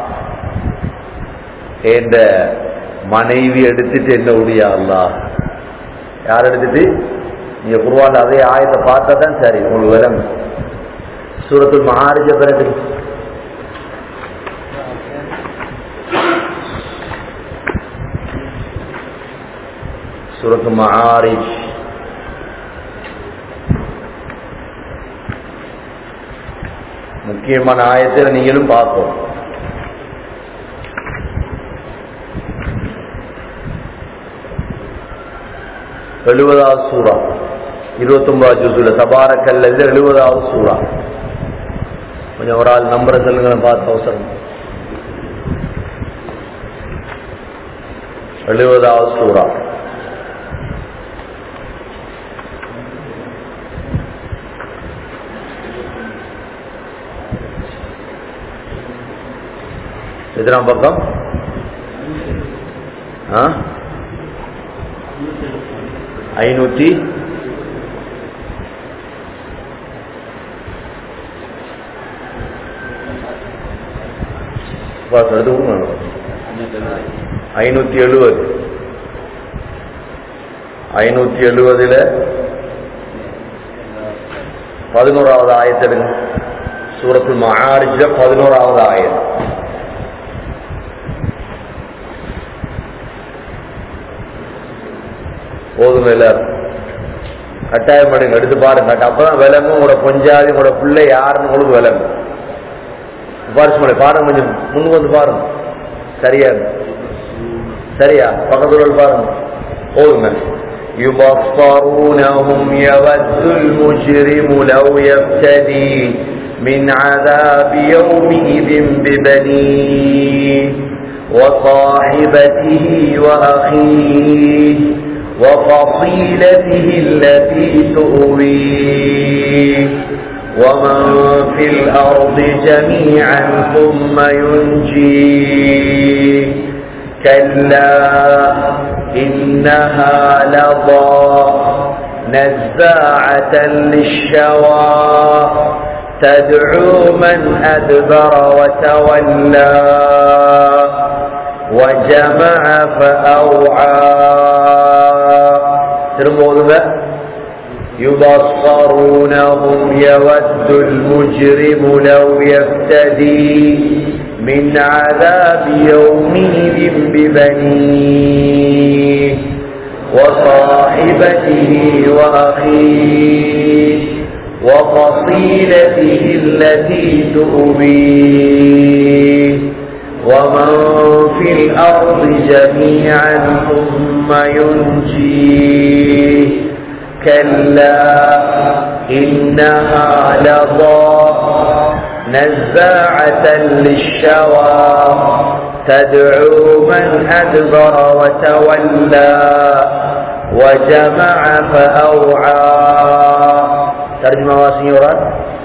என்ற மனைவி எடுத்துட்டு என்ன உடியா அல்லா யார் எடுத்துட்டு நீங்க குருவான் அதே ஆயத்தை பார்த்தா தான் சரி உங்களுக்கு விளங்கு சூரத்துல் மகாரிஜ பிறகு சூரத்து மகாரிஜ் முக்கியமான ஆயத்தில் நீங்களும் பார்ப்போம் எழுபதாவது சூறா இருபத்தி ஒன்பதாவது ஜூசுல தபாரக்கல்ல இருந்து எழுபதாவது சூறா கொஞ்சம் ஒரு ஆள் நம்பரை சொல்லுங்க பார்த்து அவசரம் எழுபதாவது சூறா எத்தனாம் பக்கம் ஆ ஐநூத்தி ஐநூத்தி எழுபது ஐநூத்தி எழுபதுல பதினோராவது ஆயத்தெடுங்க சூரத்துல் மகாரிஜ பதினோராவது ஆயம் போதும் எல்லாரும் கட்டாயம் பண்ணுங்க எடுத்து பாருங்க அப்பதான் விலங்கும் உங்களோட பொஞ்சாதி உங்களோட பிள்ளை யாருன்னு உங்களுக்கு விலங்கும் பாரிசுமலை பாருங்க கொஞ்சம் முன்னுக்கு வந்து பாருங்க சரியா சரியா பக்கத்துல பாருங்க போதுங்க يبصرونهم يود المجرم لو يفتدي من عذاب يومئذ ببنيه وصاحبته وأخيه وفصيلته التي تؤويه ومن في الأرض جميعا ثم ينجيه كلا إنها لضى نزاعة للشوى تدعو من أدبر وتولى وجمع فأوعى ترموذ يبصرونهم يود المجرم لو يفتدي من عذاب يومئذ ببنيه وصاحبته وأخيه وفصيلته التي تؤويه ومن في الأرض جميعا ثم ينجيه كلا إنها لضى نزاعة للشوى تدعو من أدبر وتولى وجمع فأوعى ترجمة واسيورات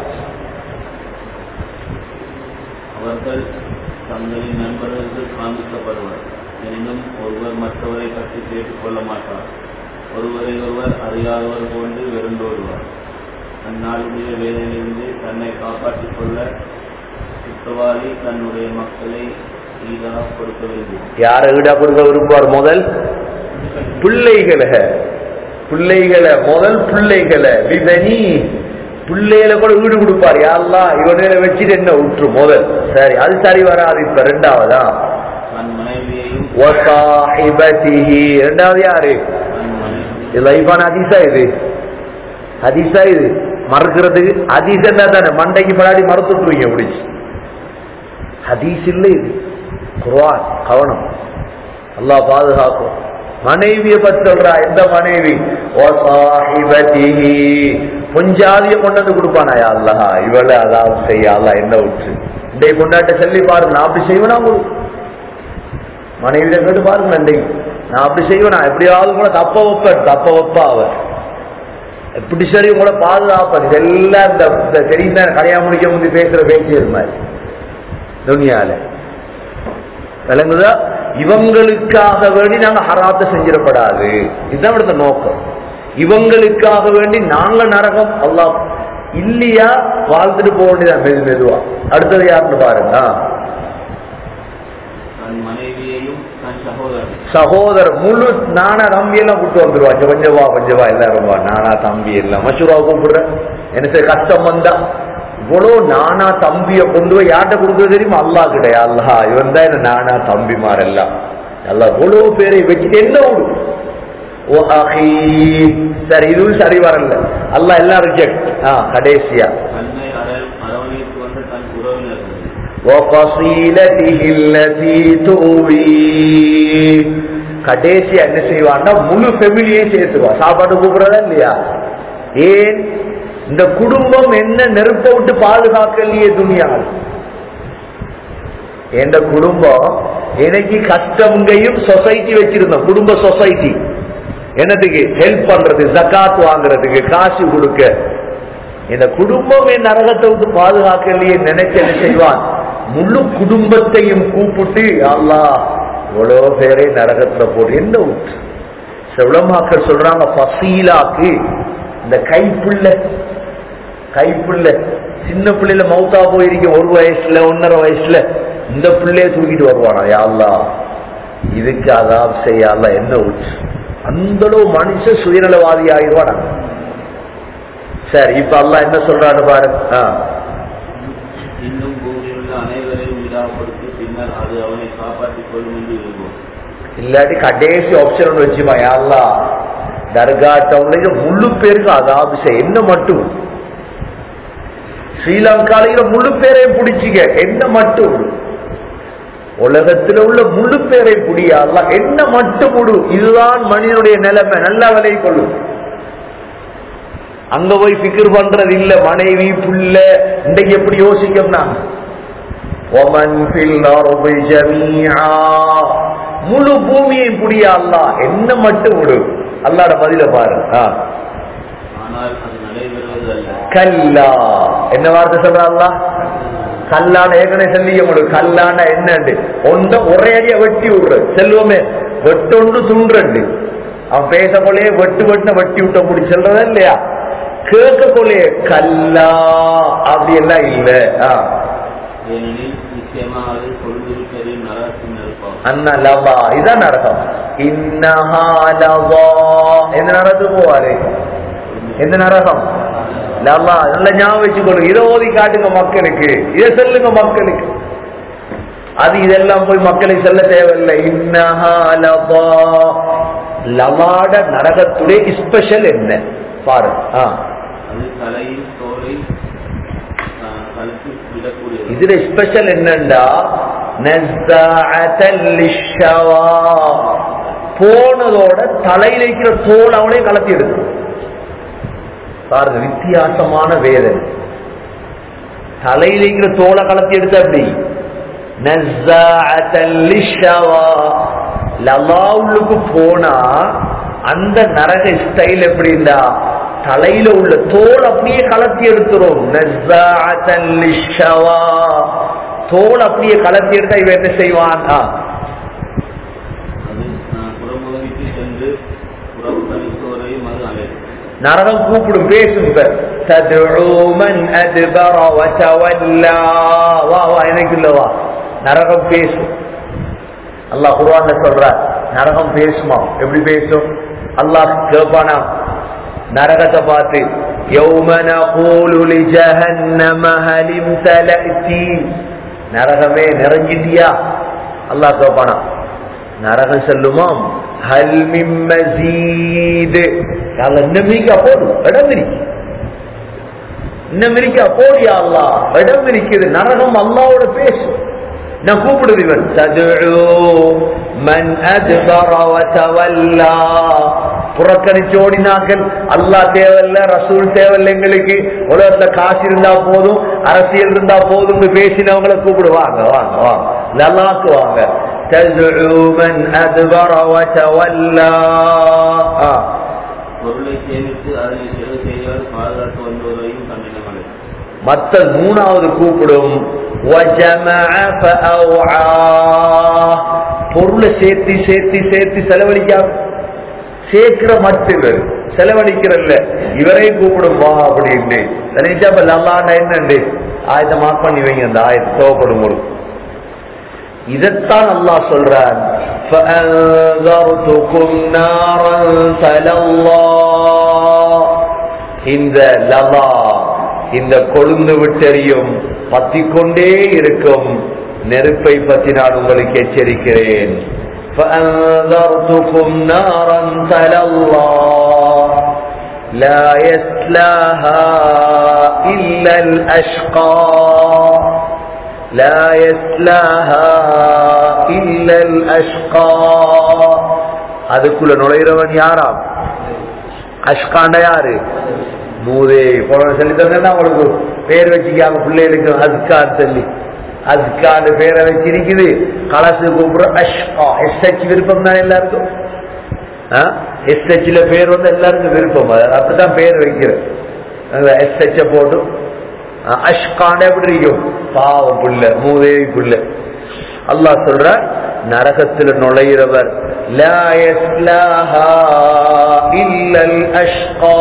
அவர்கள் தங்களின் நண்பர்களுக்கு காண்பிக்கப்படுவர் எனினும் ஒருவர் மற்றவரை பற்றி கேட்டுக்கொள்ள மாட்டார் ஒருவரை ஒருவர் அறியாதவர் போன்று வெறுண்டோடுவார் அந்நாளுடைய வேதனையிலிருந்து தன்னை காப்பாற்றிக் கொள்ள குற்றவாளி தன்னுடைய மக்களை ஈடாக கொடுக்க விரும்புவார் யாரை ஈடா கொடுக்க விரும்புவார் முதல் பிள்ளைகளை பிள்ளைகளை முதல் பிள்ளைகளை விதனி பிள்ளைகளை கூட ஈடு கொடுப்பார் யாரெல்லாம் இவனையில வச்சுட்டு என்ன விட்டுரு முதல் சரி அது சரி வராது இப்ப ரெண்டாவதா தன் மனைவியையும் வசாஹிபதிஹி ரெண்டாவது யாரு தன் மனைவி இது லைஃபான ஹதீஸா இது ஹதீஸா இது மறுக்கிறதுக்கு ஹதீஸ் என்ன தானே மண்டைக்கு படாடி மறுத்துட்டுருவீங்க முடிச்சு ஹதீஸ் இல்லை இது குர்ஆன் கவனம் அல்லாஹ் பாதுகாக்கும் மனைவியை பத்தி சொல்றா எந்த மனைவி வசாஹிபதிஹி பொஞ்சாதிய கொண்டு வந்து கொடுப்பானா யா அல்லாஹ் இவளை அதாவது செய்ய அல்லாஹ் என்ன விட்டு இன்றைய கொண்டாட்ட சொல்லி பாருங்க நான் அப்படி செய்வேனா உங்களுக்கு மனைவியிட கேட்டு பாருங்க இன்றைக்கு நான் அப்படி செய்வேனா எப்படியாவது கூட தப்ப வைப்பேன் தப்ப வைப்பா அவன் எப்படி சரி உங்களை பாதுகாப்பேன் இதெல்லாம் இந்த இந்த தெரியும் தான் கல்யாணம் முடிக்க முந்தி பேசுற பேச்சு இது மாதிரி துனியால விளங்குதா இவங்களுக்காக வேண்டி நாங்க ஹராத்தை செஞ்சிடப்படாது இதுதான் இവിടുത്തെ நோக்கம் இவங்களுக்காக வேண்டி நாங்க நரகம் அல்லாஹ் இல்லையா வாழ்ந்துட்டு போக வேண்டியதான் மெது மெதுவா அடுத்தது யாருன்னு பாருங்க ஆ. தன் மனைவியையும் தன் சகோதரன் சகோதரர் முழு நானா தம்பி எல்லாம் கூட்டு வந்துருவா கொஞ்சம் வா கொஞ்சம் வா எல்லாரும் வா நானா தம்பி எல்லாம் மசூரா கூப்பிடுற எனக்கு கஷ்டம் வந்தா இவ்வளவு நானா தம்பிய கொண்டு போய் யார்கிட்ட கொடுக்குறது தெரியுமா அல்லா கிடையா அல்லா இவன் தான் என்ன நானா தம்பிமார் எல்லாம் அல்லா இவ்வளவு பேரை வச்சுட்டு என்ன விடு ஓ அஹி சரி இதுவும் சரி வரல அல்லாஹ் எல்லாம் ரிஜெக்ட் ஆ கடைசியா தன்னை அர- அரவணைத்து வந்த தன் உறவினர்கள் وَفَصِيلَتِهِ الَّتِي تُؤْوِيهِ கடைசியா என்ன செய்வான்னா முழு ஃபெமிலியை சேர்த்துவா சாப்பாடு கூப்பிடுறதா இல்லையா ஏன் இந்த குடும்பம் என்ன நெருப்ப விட்டு பாதுகாக்கலையே துணியால் எந்த குடும்பம் எனக்கு கஷ்டங்கையும் சொசைட்டி வச்சிருந்தோம் குடும்ப சொசைட்டி என்னத்துக்கு ஹெல்ப் பண்றது ஜக்காத் வாங்குறதுக்கு காசு கொடுக்க இந்த குடும்பம் என் நரகத்தை விட்டு பாதுகாக்கலையே நினைச்சு என்ன செய்வான் முழு குடும்பத்தையும் கூப்பிட்டு அல்லாஹ் இவ்வளவு பேரே நரகத்துல போட்டு என்ன விட்டு செவளமாக்கள் சொல்றாங்க பசீலாக்கு இந்த கைப்புள்ள கைப்புள்ள சின்ன பிள்ளைல மௌத்தா போயிருக்க ஒரு வயசுல ஒன்னரை வயசுல இந்த பிள்ளைய தூக்கிட்டு வருவானா யாழ்லா இதுக்கு அதாப் செய்யால என்ன உச்சு அந்த அளவு மனுஷன் சுயநலவாதி ஆயிடுவானா சரி இப்ப அல்லாஹ் என்ன சொல்றான்னு பாரு ஆ. இன்னும் பூமியில் உள்ள அனைவரையும் விடாப்படுத்தி பின்னர் அது அவனை காப்பாற்றிக் கொள்ளும் என்று விரும்பும் இல்லாட்டி கடைசி ஆப்ஷன் ஒன்று வச்சுமா யாழ்லா தர்கா டவுன்ல முழு பேருக்கு அதாப் செய்ய என்ன மட்டும் ஸ்ரீலங்காலையில முழு பேரையும் பிடிச்சிக்க என்ன மட்டும் உலகத்துல உள்ள முழு பேரை புடியாதா என்ன மட்டும் முடு இதுதான் மனிதனுடைய நிலைமை நல்லா விலை கொள்ளும் அங்க போய் பிக்கர் பண்றது இல்ல மனைவி புள்ள இன்றைக்கு எப்படி யோசிக்கணும்னா ஒமன் ஃபில் அர்தி ஜமீஆ முழு பூமியை புடியா அல்லாஹ் என்ன மட்டும் விடு அல்லாட பதில பாரு ஆ. ஆனால் அது நடைபெறுவது அல்ல கல்லா என்ன வார்த்தை சொல்ற அல்லாஹ் கல்லான ஏற்கனவே சொல்லிக்க முடியும் கல்லான என்னண்டு ஒன்ற ஒரே அடியா வெட்டி விடுற செல்வமே வெட்டொன்று துண்டுண்டு அவன் பேசக்கொள்ளே வெட்டு வெட்டின வெட்டி விட்ட முடி சொல்றதா இல்லையா கேட்கக்கொள்ளே கல்லா அப்படி எல்லாம் இல்ல ஆ. ஏனெனில் நிச்சயமாக அது கொள்ளுவிட்டதில் நரகத்தின் நெருப்பாகும் அண்ணா லவா இதான் நரகம் இன்னஹா லவா எந்த நரகத்துக்கு போவாரு எந்த நரகம் லவா நல்ல ஞாபகம் வச்சுக்கணும் இதை ஓதி காட்டுங்க மக்களுக்கு இதை சொல்லுங்க மக்களுக்கு அது இதெல்லாம் போய் மக்களுக்கு சொல்ல தேவையில்லை இன்னஹா லவா லவாட நரகத்துடைய ஸ்பெஷல் என்ன பாரு ஆ அது தலையின் தோலை ஆ, கழுத்து விடக்கூடியது இதுல ஸ்பெஷல் என்னண்டா நஸ்ஸாஅத்தல் லிஷ்ஷவா. போனதோட தலையில இருக்கிற தோல் அவனே கலத்தி எடுக்கும் பாருங்க வித்தியாசமான வேதனை தலையில இருக்கிற தோலை கலத்தி எடுத்த அப்படி நஸ்ஸாஅத்தல் லிஷ்ஷவா. லலாவுலுக்கு போனா அந்த நரக ஸ்டைல் எப்படின்னா தலையில உள்ள தோல் அப்படியே கலத்தி எடுத்துரும் நஸ்ஸாஅத்தல் லிஷ்ஷவா. தோல் அப்படியே கலத்தி எடுத்தா இவன் என்ன செய்வான் ஆ. அது ஆ, புறமுதுகிட்டு சென்று புறம் தனித்தோரையும் அது அழைக்கும் நரகம் கூப்பிடும் பேசும் இப்ப. ததுஉ மன் அத்பர வதவல்லா. வா வா எனக்கு இல்ல வா நரகம் பேசும் அல்லாஹ் குர்ஆன்ல சொல்றார் நரகம் பேசுமா எப்படி பேசும் அல்லாஹ் கேட்பானா நரகத்தை பார்த்து يوم نقول لجهنم هل امتلأت நரகமே நிறைஞ்சிட்டியா அல்லாஹ் கேட்பானா நரகம் செல்லுமாம் ஹல் மின் மஸீத் யாழ்லா, இன்னும் இருக்கா போடு இடம் இருக்கு இன்னும் இருக்கா போடியா அல்லா இடம் இருக்குது நரகம் அல்லாவோட பேசும் நான் கூப்பிடுது இவன் ததுஉ மன் அத்பர வதவல்லா புறக்கணிச்சு ஓடினாக்கள் அல்லாஹ் தேவையில்ல ரசூல் தேவையில்ல எங்களுக்கு உலகத்துல காசு இருந்தா போதும் அரசியல் இருந்தா போதும் பேசினவங்களை கூப்பிடுவாங்க வாங்க வாங்க நல்லாக்கு வாங்க تدعو من أدبر وتولى آه. பொருளை சேமித்து அதனை செலவு செய்யால் பாதுகாத்து வந்தவரையும் தன்னிடம் அழைக்கும் மத்த மூணாவது கூப்பிடும் وَجَمَعَ فَأَوْعَى. பொருளை சேர்த்து சேர்த்து சேர்த்து செலவழிக்காம சேர்க்கிற மட்டும் இவர் செலவழிக்கிறல்ல இவரை கூப்பிடும் வா அப்படின்னு நினைச்சா அப்ப லல்லாண்டா என்னண்டு ஆயத்தை மார்க் பண்ணி வைங்க அந்த ஆயத்தை தேவைப்படும் போது இதைத்தான் அல்லாஹ் சொல்றான் فَأَنذَرْتُكُمْ نَارًا تَلَظَّى இந்த லலா இந்த கொழுந்து விட்டெறியும் பத்திக்கொண்டே இருக்கும் நெருப்பை பற்றி நான் உங்களுக்கு எச்சரிக்கிறேன் فأنذرتكم نارا تلظى لا يسلاها إلا الأشقى لا يسلاها إلا الأشقى அதுக்குள்ள நுழைகிறவன் யாராம் அஷ்காண்ட யாரு மூதே போன சொல்லி தந்தா உங்களுக்கு பேர் வச்சுக்காம பிள்ளைகளுக்கு அஸ்கான் சொல்லி அஸ்கான் பேரை வச்சிருக்குது கலசு கூப்பிடுற அஷ்கா எஸ்ஹெச் விருப்பம் தான் எல்லாருக்கும் எஸ்ஹெச்ல பேர் வந்து எல்லாருக்கும் விருப்பம் அது அப்படிதான் பேர் வைக்கிறேன் எஸ்ஹெச்ச போட்டு அஷ்காண்ட எப்படி இருக்கும் பாவம் புள்ள மூதேவி புள்ள அல்லாஹ் சொல்ற நரகத்தில் நுழைகிறவர் லா யஸ்லாஹா இல்லல் அஷ்கா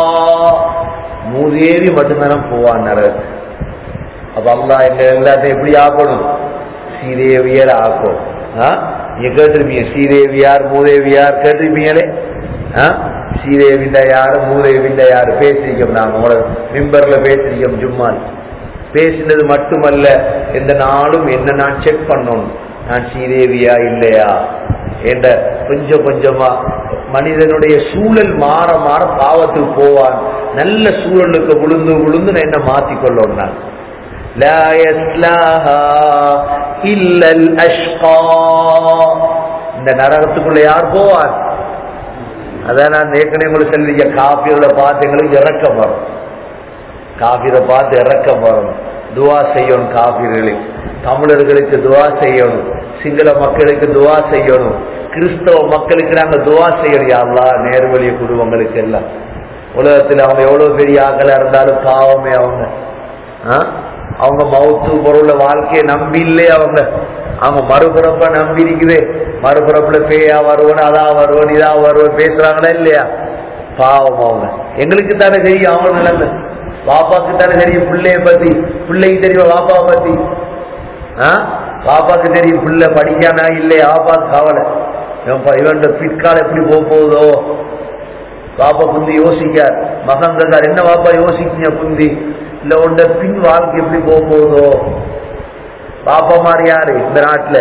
மூதேவி மட்டும்தானே போவான் நரகத்துக்கு அப்ப அல்லாஹ் எங்க எல்லாத்தையும் எப்படி ஆக்கணும் ஸ்ரீதேவியர் ஆக்கும் ஆ? நீங்க கேட்டிருப்பீங்க ஸ்ரீதேவியார் மூதேவியார் கேட்டிருப்பீங்களே ஆ? ஸ்ரீதேவிண்ட யாரு மூதேவிண்ட யாரு பேசிருக்கோம் நாங்க உங்களோட மிம்பர்ல பேசிருக்கோம் ஜும்மால் பேசினது மட்டுமல்ல எந்த நாளும் என்ன நான் செக் பண்ணணும் நான் ஸ்ரீதேவியா இல்லையா என்ற கொஞ்சம் கொஞ்சமா மனிதனுடைய சூழல் மாற மாற பாவத்துக்கு போவான் நல்ல சூழலுக்கு விழுந்து விழுந்து நான் என்ன மாத்திக்கொள்ளணும் நான் لا يسلاها إلا الأشقى இந்த நரகத்துக்குள்ள யார் போவார் அதான் நான் ஏற்கனவே உங்களுக்கு சொல்லிருக்க காபியோட பார்த்து எங்களுக்கு இறக்கம் வரும் காபிரை பார்த்து இறக்கம் வரும் துவா செய்யணும் காபிர்களுக்கு தமிழர்களுக்கு துவா செய்யணும் சிங்கள மக்களுக்கு துவா செய்யணும் கிறிஸ்தவ மக்களுக்கு நாங்க துவா செய்யணும் யாருலா நேர்வழிய குடும்பங்களுக்கு எல்லாம் உலகத்தில் அவங்க எவ்வளவு பெரிய ஆக்களா இருந்தாலும் பாவமே அவங்க ஆ? அவங்க மவுத்து பொருள வாழ்க்கையை நம்பி இல்லையே அவங்க அவங்க மறுபிறப்ப நம்பி இருக்குது மறுபிறப்புல பேயா வருவன் அதா வருவன் இதா வருவன் பேசுறாங்களா இல்லையா பாவம் அவங்க எங்களுக்கு தானே தெரியும் அவங்க நிலைமை பாப்பாக்கு தானே தெரியும் பிள்ளைய பத்தி பிள்ளைக்கு தெரியும் பாப்பாவை பத்தி ஆ? பாப்பாக்கு தெரியும் பிள்ளை படிக்கானா இல்லையா பாப்பாக்கு கவலை இவன் இவன் பிற்காலம் எப்படி போக போகுதோ பாப்பா குந்தி யோசிக்கார் மகன் கேட்டார் என்ன பாப்பா யோசிக்கீங்க குந்தி இல்ல உண்ட பின் வாழ்க்கை எப்படி போக போகுதோ பாப்பா மாதிரி யாரு இந்த நாட்டுல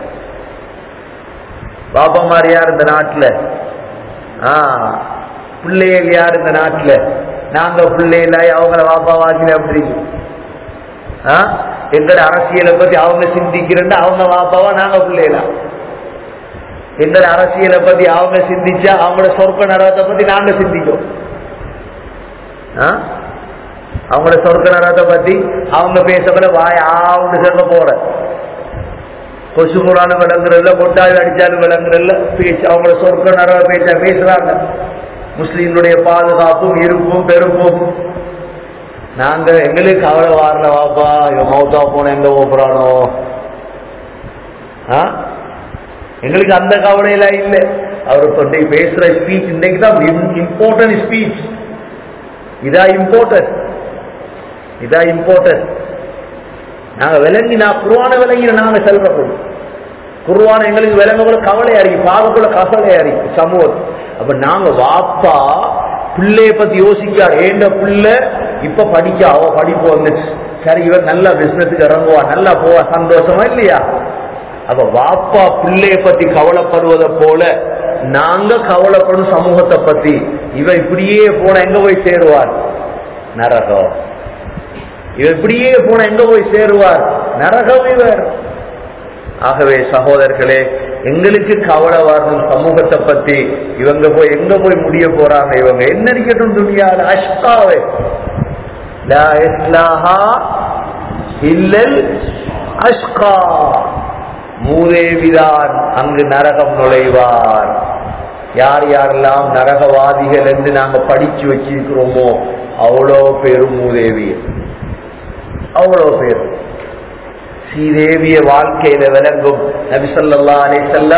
பாப்பா மாதிரி யார் இந்த நாட்டுல ஆ பிள்ளைகள் யார் இந்த நாட்டுல நாங்க பிள்ளைகள அவங்கள பாப்பா வாக்கில அப்படி ஆ எங்கட அரசியலை பத்தி அவங்க சிந்திக்கிறேன்னா அவங்க பாப்பாவா நாங்க பிள்ளைகளா எங்களோட அரசியலை பத்தி அவங்க சிந்திச்சா அவங்களோட சொர்க்க நரகத்தை பத்தி நாங்க சிந்திக்கும் ஆ? அவங்களோட சொர்க்க நரகத்தை பத்தி அவங்க பேசப்பட வாய் ஆவுன்னு சொல்ல போற கொசு முறானு விளங்குறதுல கொட்டாய் அடிச்சாலும் விளங்குறதுல பேச்சு அவங்களோட சொர்க்க நரக பேச்ச பேசுறாங்க முஸ்லீம்களுடைய பாதுகாப்பும் இருப்பும் பெருப்பும் நாங்க எங்களுக்கு கவலை வாரல வாப்பா இவன் மௌத்தா போன எங்க போறானோ ஆ எங்களுக்கு அந்த கவலையில இல்ல அவர் கொண்டு பேசுற ஸ்பீச் இன்னைக்கு தான் இம்பார்ட்டன்ட் ஸ்பீச் இதா இம்பார்ட்டன்ட் இதா இம்பார்ட்டன்ட் நாங்க விளங்கி நான் குருவான விளங்கி நாங்க செல்றோம் குருவான எங்களுக்கு விளங்கக்குள்ள கவலையா இருக்கு பார்க்கக்குள்ள கவலையா இருக்கு சமூகம் அப்ப நாங்க வாப்பா பிள்ளைய பத்தி யோசிக்கார் ஏண்ட பிள்ளை இப்ப படிக்க அவ படிப்பு வந்துச்சு சரி இவர் நல்லா பிசினஸுக்கு இறங்குவா நல்லா போவா சந்தோஷமா இல்லையா அப்ப வாப்பா பிள்ளைய பத்தி கவலைப்படுவதை போல நாங்க கவலைப்படும் சமூகத்தை பத்தி இவ இப்படியே போன எங்க போய் சேருவார் நரகம் இவ இப்படியே போன எங்க போய் சேருவார் நரகம் இவர் ஆகவே சகோதரர்களே எங்களுக்கு கவலை வரணும் சமூகத்தை பத்தி இவங்க போய் எங்க போய் முடிய போறாங்க இவங்க என்ன இருக்கட்டும் துணியால் அஷ்காவே லா இஸ்லாஹா இல்லல் அஷ்கா மூதேவிதான் அங்கு நரகம் நுழைவார் யார் யாரெல்லாம் நரகவாதிகள் என்று நாங்க படிச்சு வச்சிருக்கிறோமோ அவ்வளோ பேரும் மூதேவி அவ்வளோ பேர் ஸ்ரீதேவிய வாழ்க்கையில விளங்கும் நபி ஸல்லல்லாஹு அலைஹி வஸல்லம்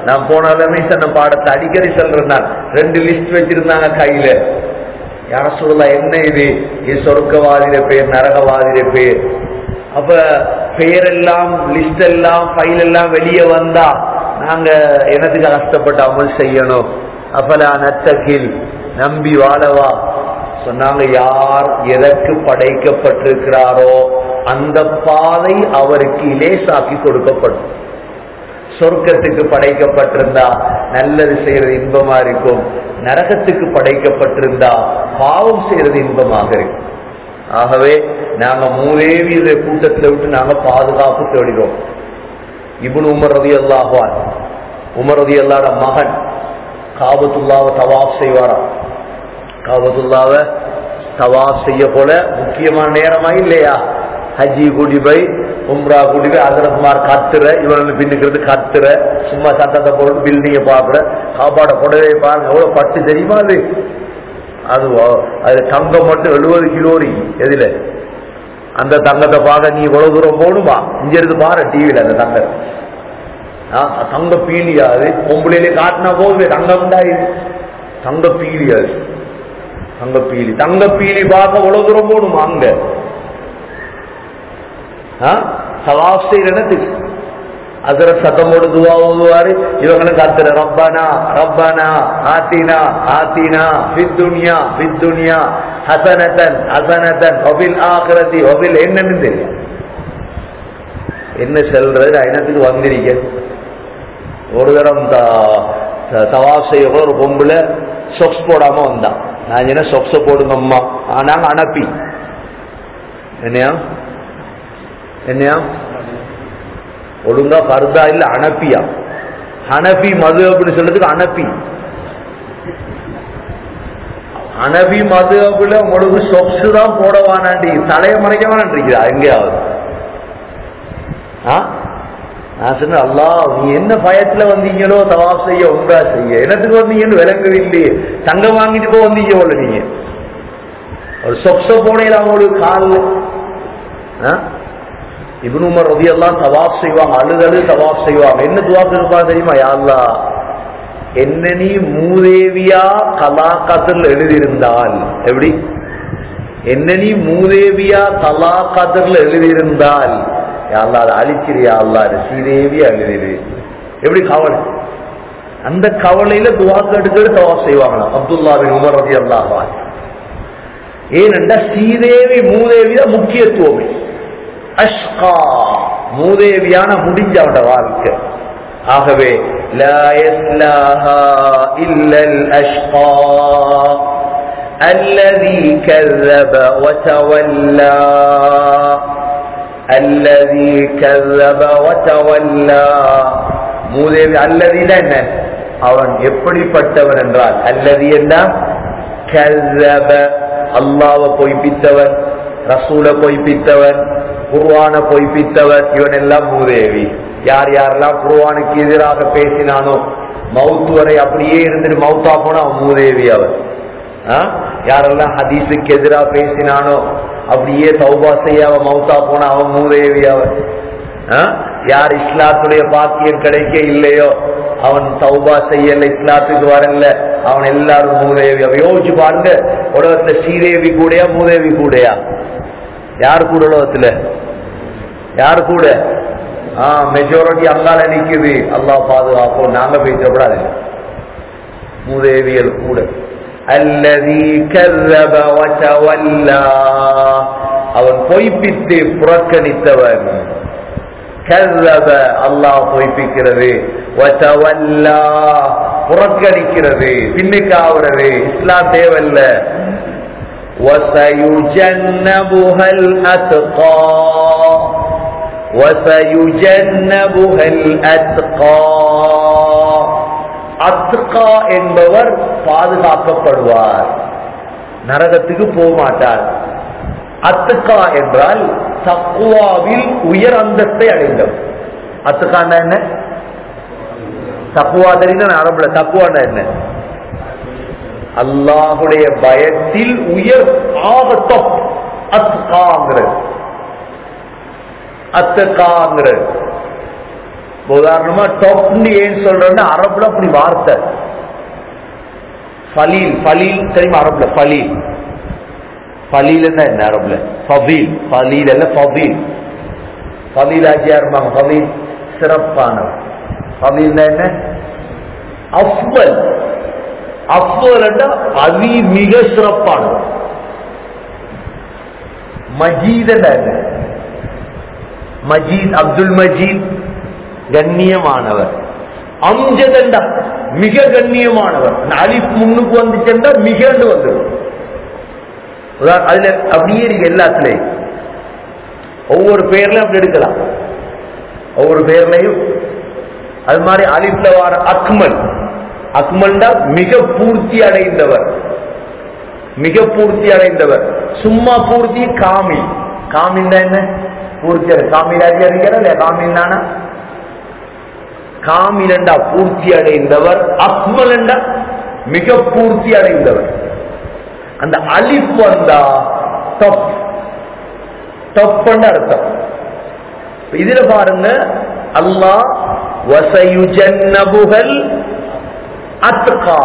நான் போன ரமேசன் பாடத்தை அடிக்கடி சொல்றேன் நான் ரெண்டு லிஸ்ட் வச்சிருந்தாங்க கையில யார சொல்லலாம் என்ன இது இது சொர்க்கவாதிர பேர் நரகவாதிர பேர் அப்ப பெயரெல்லாம் லிஸ்ட் எல்லாம் ஃபைல் எல்லாம் வெளியே வந்தா நாங்க எனத்துக்கு கஷ்டப்பட்டு அமல் செய்யணும் அப்பலா நத்தகில் நம்பி வாழவா சொன்னாங்க யார் எதற்கு படைக்கப்பட்டிருக்கிறாரோ அந்த பாதை அவருக்கு இலேசாக்கி கொடுக்கப்படும் சொர்க்கத்துக்கு படைக்கப்பட்டிருந்தா நல்லது செய்யறது இன்பமா இருக்கும் நரகத்துக்கு படைக்கப்பட்டிருந்தா பாவம் செய்யறது இன்பமாக இருக்கும் ஆகவே நாங்க மூதேவி கூட்டத்தை விட்டு நாங்க பாதுகாப்பு தேடுகிறோம் இபுன் உமர் ரதி அல்லாஹான் உமர் ரதி அல்லாட மகன் காபத்துல்லாவை தவாப் செய்வாராம் காபத்துல்லாவை தவாப் செய்ய போல முக்கியமான நேரமா இல்லையா ஹஜ்ஜி கூட்டி போய் உம்ரா கூட்டி போய் அதரகுமார் கத்துற இவர்கள் பின்னுக்கிறது கத்துற சும்மா சத்தத்தை போட்டு பில்டிங்க பாக்குற காப்பாட புடவை பாருங்க எவ்வளவு பட்டு தெரியுமா அது அது அது தங்கம் மட்டும் எழுபது கிலோரி எதுல அந்த தங்கத்தை பார்க்க நீ இவ்வளவு தூரம் போகணுமா இங்க இருந்து பாரு டிவியில அந்த தங்கம் ஆ, தங்க பீலியா அது பொம்பளையிலே காட்டினா போதுமே தங்கம் உண்டாயுது தங்க பீலி அது தங்க பீலி தங்க பீலி பார்க்க இவ்வளவு தூரம் போகணுமா அங்க சவாப் செய்யற இடத்துக்கு அதுல சத்தமோடு துவா ஓதுவாரு இவங்களுக்கு அத்தனை ரப்பானா ரப்பானா ஆத்தினா ஆத்தினா பித்துனியா பித்துனியா ஹசனத்தன் ஹசனத்தன் ஒபில் ஆகிரதி ஒபில் என்னன்னு தெரியும் என்ன சொல்றது நான் என்னத்துக்கு வந்திருக்க ஒரு தரம் தவாப் செய்ய கூட ஒரு பொம்புல சொக்ஸ் போடாம வந்தான் நான் என்ன சொக்ஸ போடுங்க அம்மா நாங்க அனுப்பி என்னையா என்னையா ஒழுங்கா பர்தா இல்ல அனப்பியா அனபி மது அப்படின்னு சொல்றதுக்கு அனப்பி அனபி மது அப்படில உங்களுக்கு சொப்ஸ் தான் போட வேணாண்டி தலையை மறைக்க வேணான்றீங்களா எங்கேயாவது ஆ? நான் சொன்ன அல்லா நீ என்ன பயத்துல வந்தீங்களோ தவாப் செய்ய உண்டா செய்ய என்னத்துக்கு வந்தீங்கன்னு விளங்கவே இல்லையே தங்கம் வாங்கிட்டு போ வந்தீங்க போல நீங்க ஒரு சொப்ஸ போனீங்களா உங்களுக்கு காலில் ஆ இப்னு உமர் ரதி எல்லாம் தவாப் செய்வாங்க அழுதழு தவாப் செய்வாங்க என்ன துவா இருப்பா தெரியுமா யாழ்லா என்ன நீ மூதேவியா கலாக்கதில் எழுதியிருந்தால் எப்படி என்ன நீ மூதேவியா கலாக்கதில் எழுதியிருந்தால் யாழ்லா அதை அழிச்சிரியா அல்லா சீதேவியா எழுதிரு எப்படி கவலை அந்த கவலையில துவாக்கு எடுக்கிறது தவாப் செய்வாங்களா அப்துல்லா பின் உமர் ரதி அல்லாஹ் ஏனென்றா ஸ்ரீதேவி மூதேவி தான் முக்கியத்துவமே அஷ்கா மூதேவியான முடிஞ்ச அவட வாழ்க்கை ஆகவே லா யஸ்லாஹா இல்லல் அஷ்கா الذي كذب وتولى الذي كذب وتولى மூதேவி அல்லதில என்ன அவன் எப்படிப்பட்டவன் என்றால் அல்லது என்ன கல்லப அல்லாவை பொய்ப்பித்தவன் ரசூலை பொய்ப்பித்தவன் குர்வான பொய்ப்பித்தவர் இவன் எல்லாம் மூதேவி யார் யாரெல்லாம் குர்வானுக்கு எதிராக பேசினானோ மவுத்து வரை அப்படியே இருந்துட்டு மவுத்தா போனா அவன் மூதேவி அவர் ஆ? யாரெல்லாம் ஹதீஸுக்கு எதிராக பேசினானோ அப்படியே சௌபா செய்ய அவன் மவுத்தா போனா அவன் மூதேவி அவர் ஆ? யார் இஸ்லாத்துடைய பாக்கியம் கிடைக்க இல்லையோ அவன் சௌபா செய்யல இஸ்லாத்துக்கு வரல அவன் எல்லாரும் மூதேவி அவன் யோசிச்சு பாருங்க உலகத்துல ஸ்ரீதேவி கூடயா மூதேவி கூடயா யார் கூட உலகத்துல யார் கூட ஆ மெஜாரிட்டி அங்கால நிக்குது அல்லாஹ் பாதுகாப்போம் நாங்க பேசக்கூடாது மூதேவியல் கூட அல்லதி கர்ரப வதவல்லா அவன் பொய்ப்பித்து புறக்கணித்தவன் கர்ரப அல்லாஹ் பொய்ப்பிக்கிறது வதவல்லா புறக்கணிக்கிறது பின்னுக்காவுறது இஸ்லாம் தேவையில்ல وسيجنبها الأتقى وسيجنبها الأتقى அத்கா என்பவர் பாதுகாக்கப்படுவார் நரகத்துக்கு போக மாட்டார் அத்துக்கா என்றால் தக்குவாவில் உயர் அந்தஸ்தை அடைந்தவர் அத்துக்காண்டா என்ன தக்குவா தெரியுங்க அரபுல தக்குவாண்டா என்ன அல்லாஹுடைய பயத்தில் உயர் ஆகத்தம் அத்காங்கிறது அத்தகாங்கிறது உதாரணமா டொப்னு ஏன் சொல்றேன்னா அரபுல அப்படி வார்த்தை ஃபலீல் ஃபலீல் தெரியுமா அரபுல ஃபலீல் ஃபலீல் என்ன அரபுல ஃபபீல் ஃபலீல் அல்ல ஃபபீல் ஃபபீல் ஆஜியா இருப்பாங்க ஃபபீல் சிறப்பானவர் ஃபபீல் என்ன அஃபல் அஃபல் அதி மிக சிறப்பானவர் மஜீத் என்ன மஜீத் அப்துல் மஜீத் கண்ணியமானவர் அம்ஜதண்டா மிக கண்ணியமானவர் அலிப் முன்னுக்கு வந்துச்சுன்னா மிகண்டு வந்துடும் உதா- அதுல அப்படியே இருக்கு எல்லாத்துலயும் ஒவ்வொரு பேர்லயும் அப்படி எடுக்கலாம் ஒவ்வொரு பேர்லயும் அது மாதிரி அலிப்ல வார அக்மல் அக்மல்டா மிக பூர்த்தி அடைந்தவர் மிக பூர்த்தி அடைந்தவர் சும்மா பூர்த்தி காமில் காமில் என்ன பூர்த்தி அடை காமிலாஜி அறிஞர் இல்லையா காமில் தானா காமிலண்டா பூர்த்தி அடைந்தவர் அக்மலண்டா மிக பூர்த்தி அடைந்தவர் அந்த அலிப் வந்தா டப் டப்னு அர்த்தம் இப்ப இதுல பாருங்க அல்லாஹ் வசயுஜன்னபுகல் அத்கா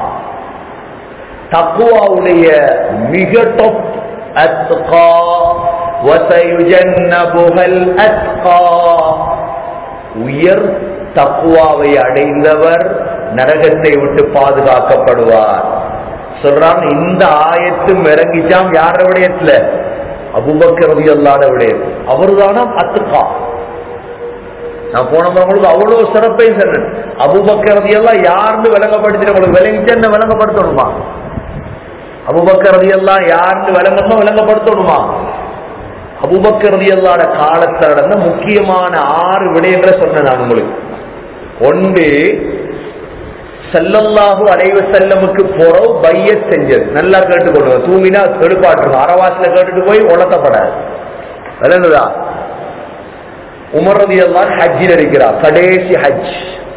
தக்குவாவுடைய மிக டொப் அத்கா வசயுஜன்னபுகல் அத்கா உயர் தக்குவாவை அடைந்தவர் நரகத்தை விட்டு பாதுகாக்கப்படுவார் சொல்றாங்க இந்த ஆயத்தும் இறங்கிச்சாம் யார விடயத்துல அபுபக்கர் ரதி அல்லாத விடயத்து அவருதானா அத்துக்கா நான் போன முறை உங்களுக்கு அவ்வளவு சிறப்பை சொன்னேன் அபுபக்கர் ரதி எல்லாம் யாருன்னு விளங்கப்படுத்தி உங்களுக்கு விளங்கிச்சேன்னு விளங்கப்படுத்தணுமா அபுபக்கர் ரதி எல்லாம் யாருன்னு விளங்கணுமா விளங்கப்படுத்தணுமா அபுபக்கர் ரதி அல்லாத காலத்துல நடந்த முக்கியமான ஆறு விடயங்களை சொன்னேன் நான் உங்களுக்கு ஒன்று செல்லல்லாஹு அலைவ செல்லமுக்கு போறோம் பைய செஞ்சது நல்லா கேட்டுக்கொள்ளுங்க தூங்கினா எடுப்பாட்டுருங்க அரவாசில கேட்டுட்டு போய் உளத்தப்படாது விளங்குதா உமரதி எல்லாம் ஹஜ்ஜில் இருக்கிறார் கடைசி ஹஜ்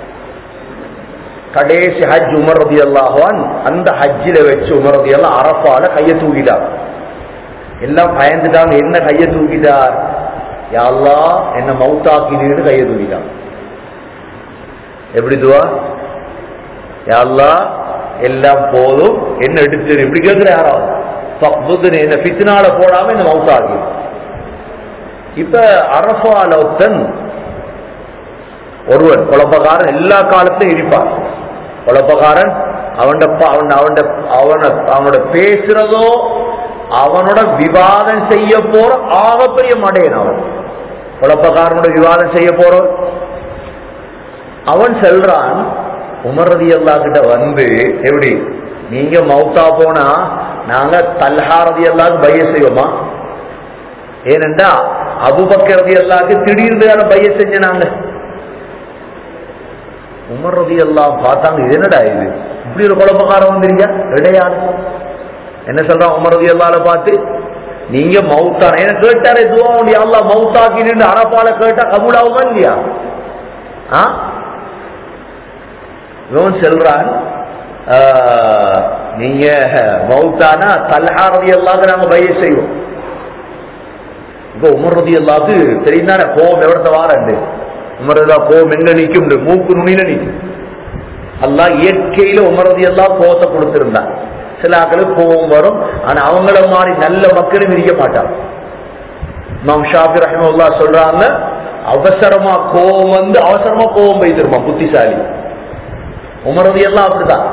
கடைசி ஹஜ் உமரதி அல்லாஹான் அந்த ஹஜ்ஜில வச்சு உமரதி எல்லாம் அரப்பால கையை தூக்கிட்டார் எல்லாம் பயந்துட்டாங்க என்ன கையை தூக்கிட்டார் யாழ்லா என்ன மவுத்தாக்கினு கையை தூக்கிட்டான் எப்படி துவா யாழ்லா எல்லாம் போதும் என்ன எடுத்துரு இப்படி கேட்கிற யாராவது பக்புத்துன்னு என்ன பித்தினால போடாம இந்த மவுத்தாகி இப்ப அரபால ஒருத்தன் ஒருவன் குழப்பக்காரன் எல்லா காலத்திலும் இருப்பான் குழப்பக்காரன் அவன் அவன் அவன் அவன அவனோட பேசுறதோ அவனோட விவாதம் செய்ய போற ஆகப்பெரிய மடையன் அவன் குழப்பக்காரனோட விவாதம் செய்ய போறோம் அவன் செல்றான் உமரதி அல்லா கிட்ட வந்து எப்படி நீங்க மௌத்தா போனா நாங்க தல்ஹாரதி எல்லாரும் பைய செய்வோமா ஏனென்றா அபுபக்கரதி எல்லாருக்கு திடீர்னு பைய செஞ்ச நாங்க உமர் ரதி எல்லாம் பார்த்தாங்க இது என்னடா இது இப்படி ஒரு குழப்பக்காரம் வந்துருங்க இடையாது என்ன சொல்றான் உமர் ரதி எல்லார பார்த்து நீங்க மவுத்தான என்ன கேட்டாரே துவா உண்டு அல்லா மவுத்தாக்கி நின்று அரப்பால கேட்டா கபூலாகுமா இல்லையா ஆ இவன் சொல்றான் நீங்க மவுத்தானா தல்ஹாரதி எல்லாங்க நாங்க பைய செய்வோம் இப்ப உமர்றது எல்லாத்து தெரியுதானே கோபம் எவ்வளத்த வாரண்டு உமரதா கோபம் எங்க நிக்கும் மூக்கு நுனியில நிக்கும் அல்லா இயற்கையில உமரது எல்லாம் கோபத்தை கொடுத்திருந்தான் சில ஆக்களுக்கு கோபம் வரும் ஆனா அவங்கள மாதிரி நல்ல மக்களும் இருக்க மாட்டாங்க இமாம் ஷாபி ரஹிமுல்லா சொல்றாங்க அவசரமா கோபம் வந்து அவசரமா கோபம் வைத்திருமா புத்திசாலி உமரது எல்லாம் அப்படிதான்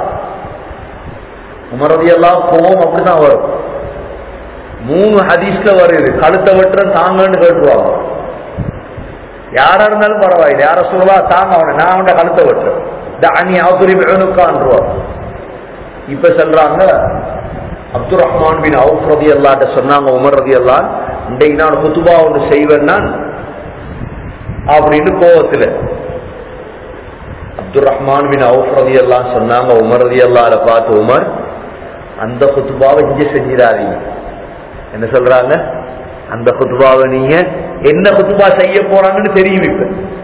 உமரது எல்லாம் கோபம் அப்படிதான் வரும் மூணு ஹதீஸ்ல வருது கழுத்தை வெட்டுற தாங்கன்னு கேட்டுருவாங்க யாரா இருந்தாலும் பரவாயில்லை யார சொல்லுவா தாங்க அவனை நான் அவன கழுத்தை வெட்டுறேன் தானி அவதுரி வேணுக்கான்ருவான் இப்ப சொல்றாங்க அப்துல் ரஹ்மான் பின் அவுப் ரதி அல்லாட்ட சொன்னாங்க உமர் ரதி அல்லா இன்றைக்கு நான் குத்துபா ஒன்று செய்வேன் நான் அப்படின்னு கோவத்துல அப்துல் ரஹ்மான் பின் அவுப் ரதி அல்லா சொன்னாங்க உமர் ரதி அல்லால பார்த்து உமர் அந்த குத்துபாவை இங்க செஞ்சிடாதீங்க என்ன சொல்றாங்க அந்த குத்துபாவை நீங்க என்ன குத்துபா செய்ய போறாங்கன்னு தெரியும் இப்ப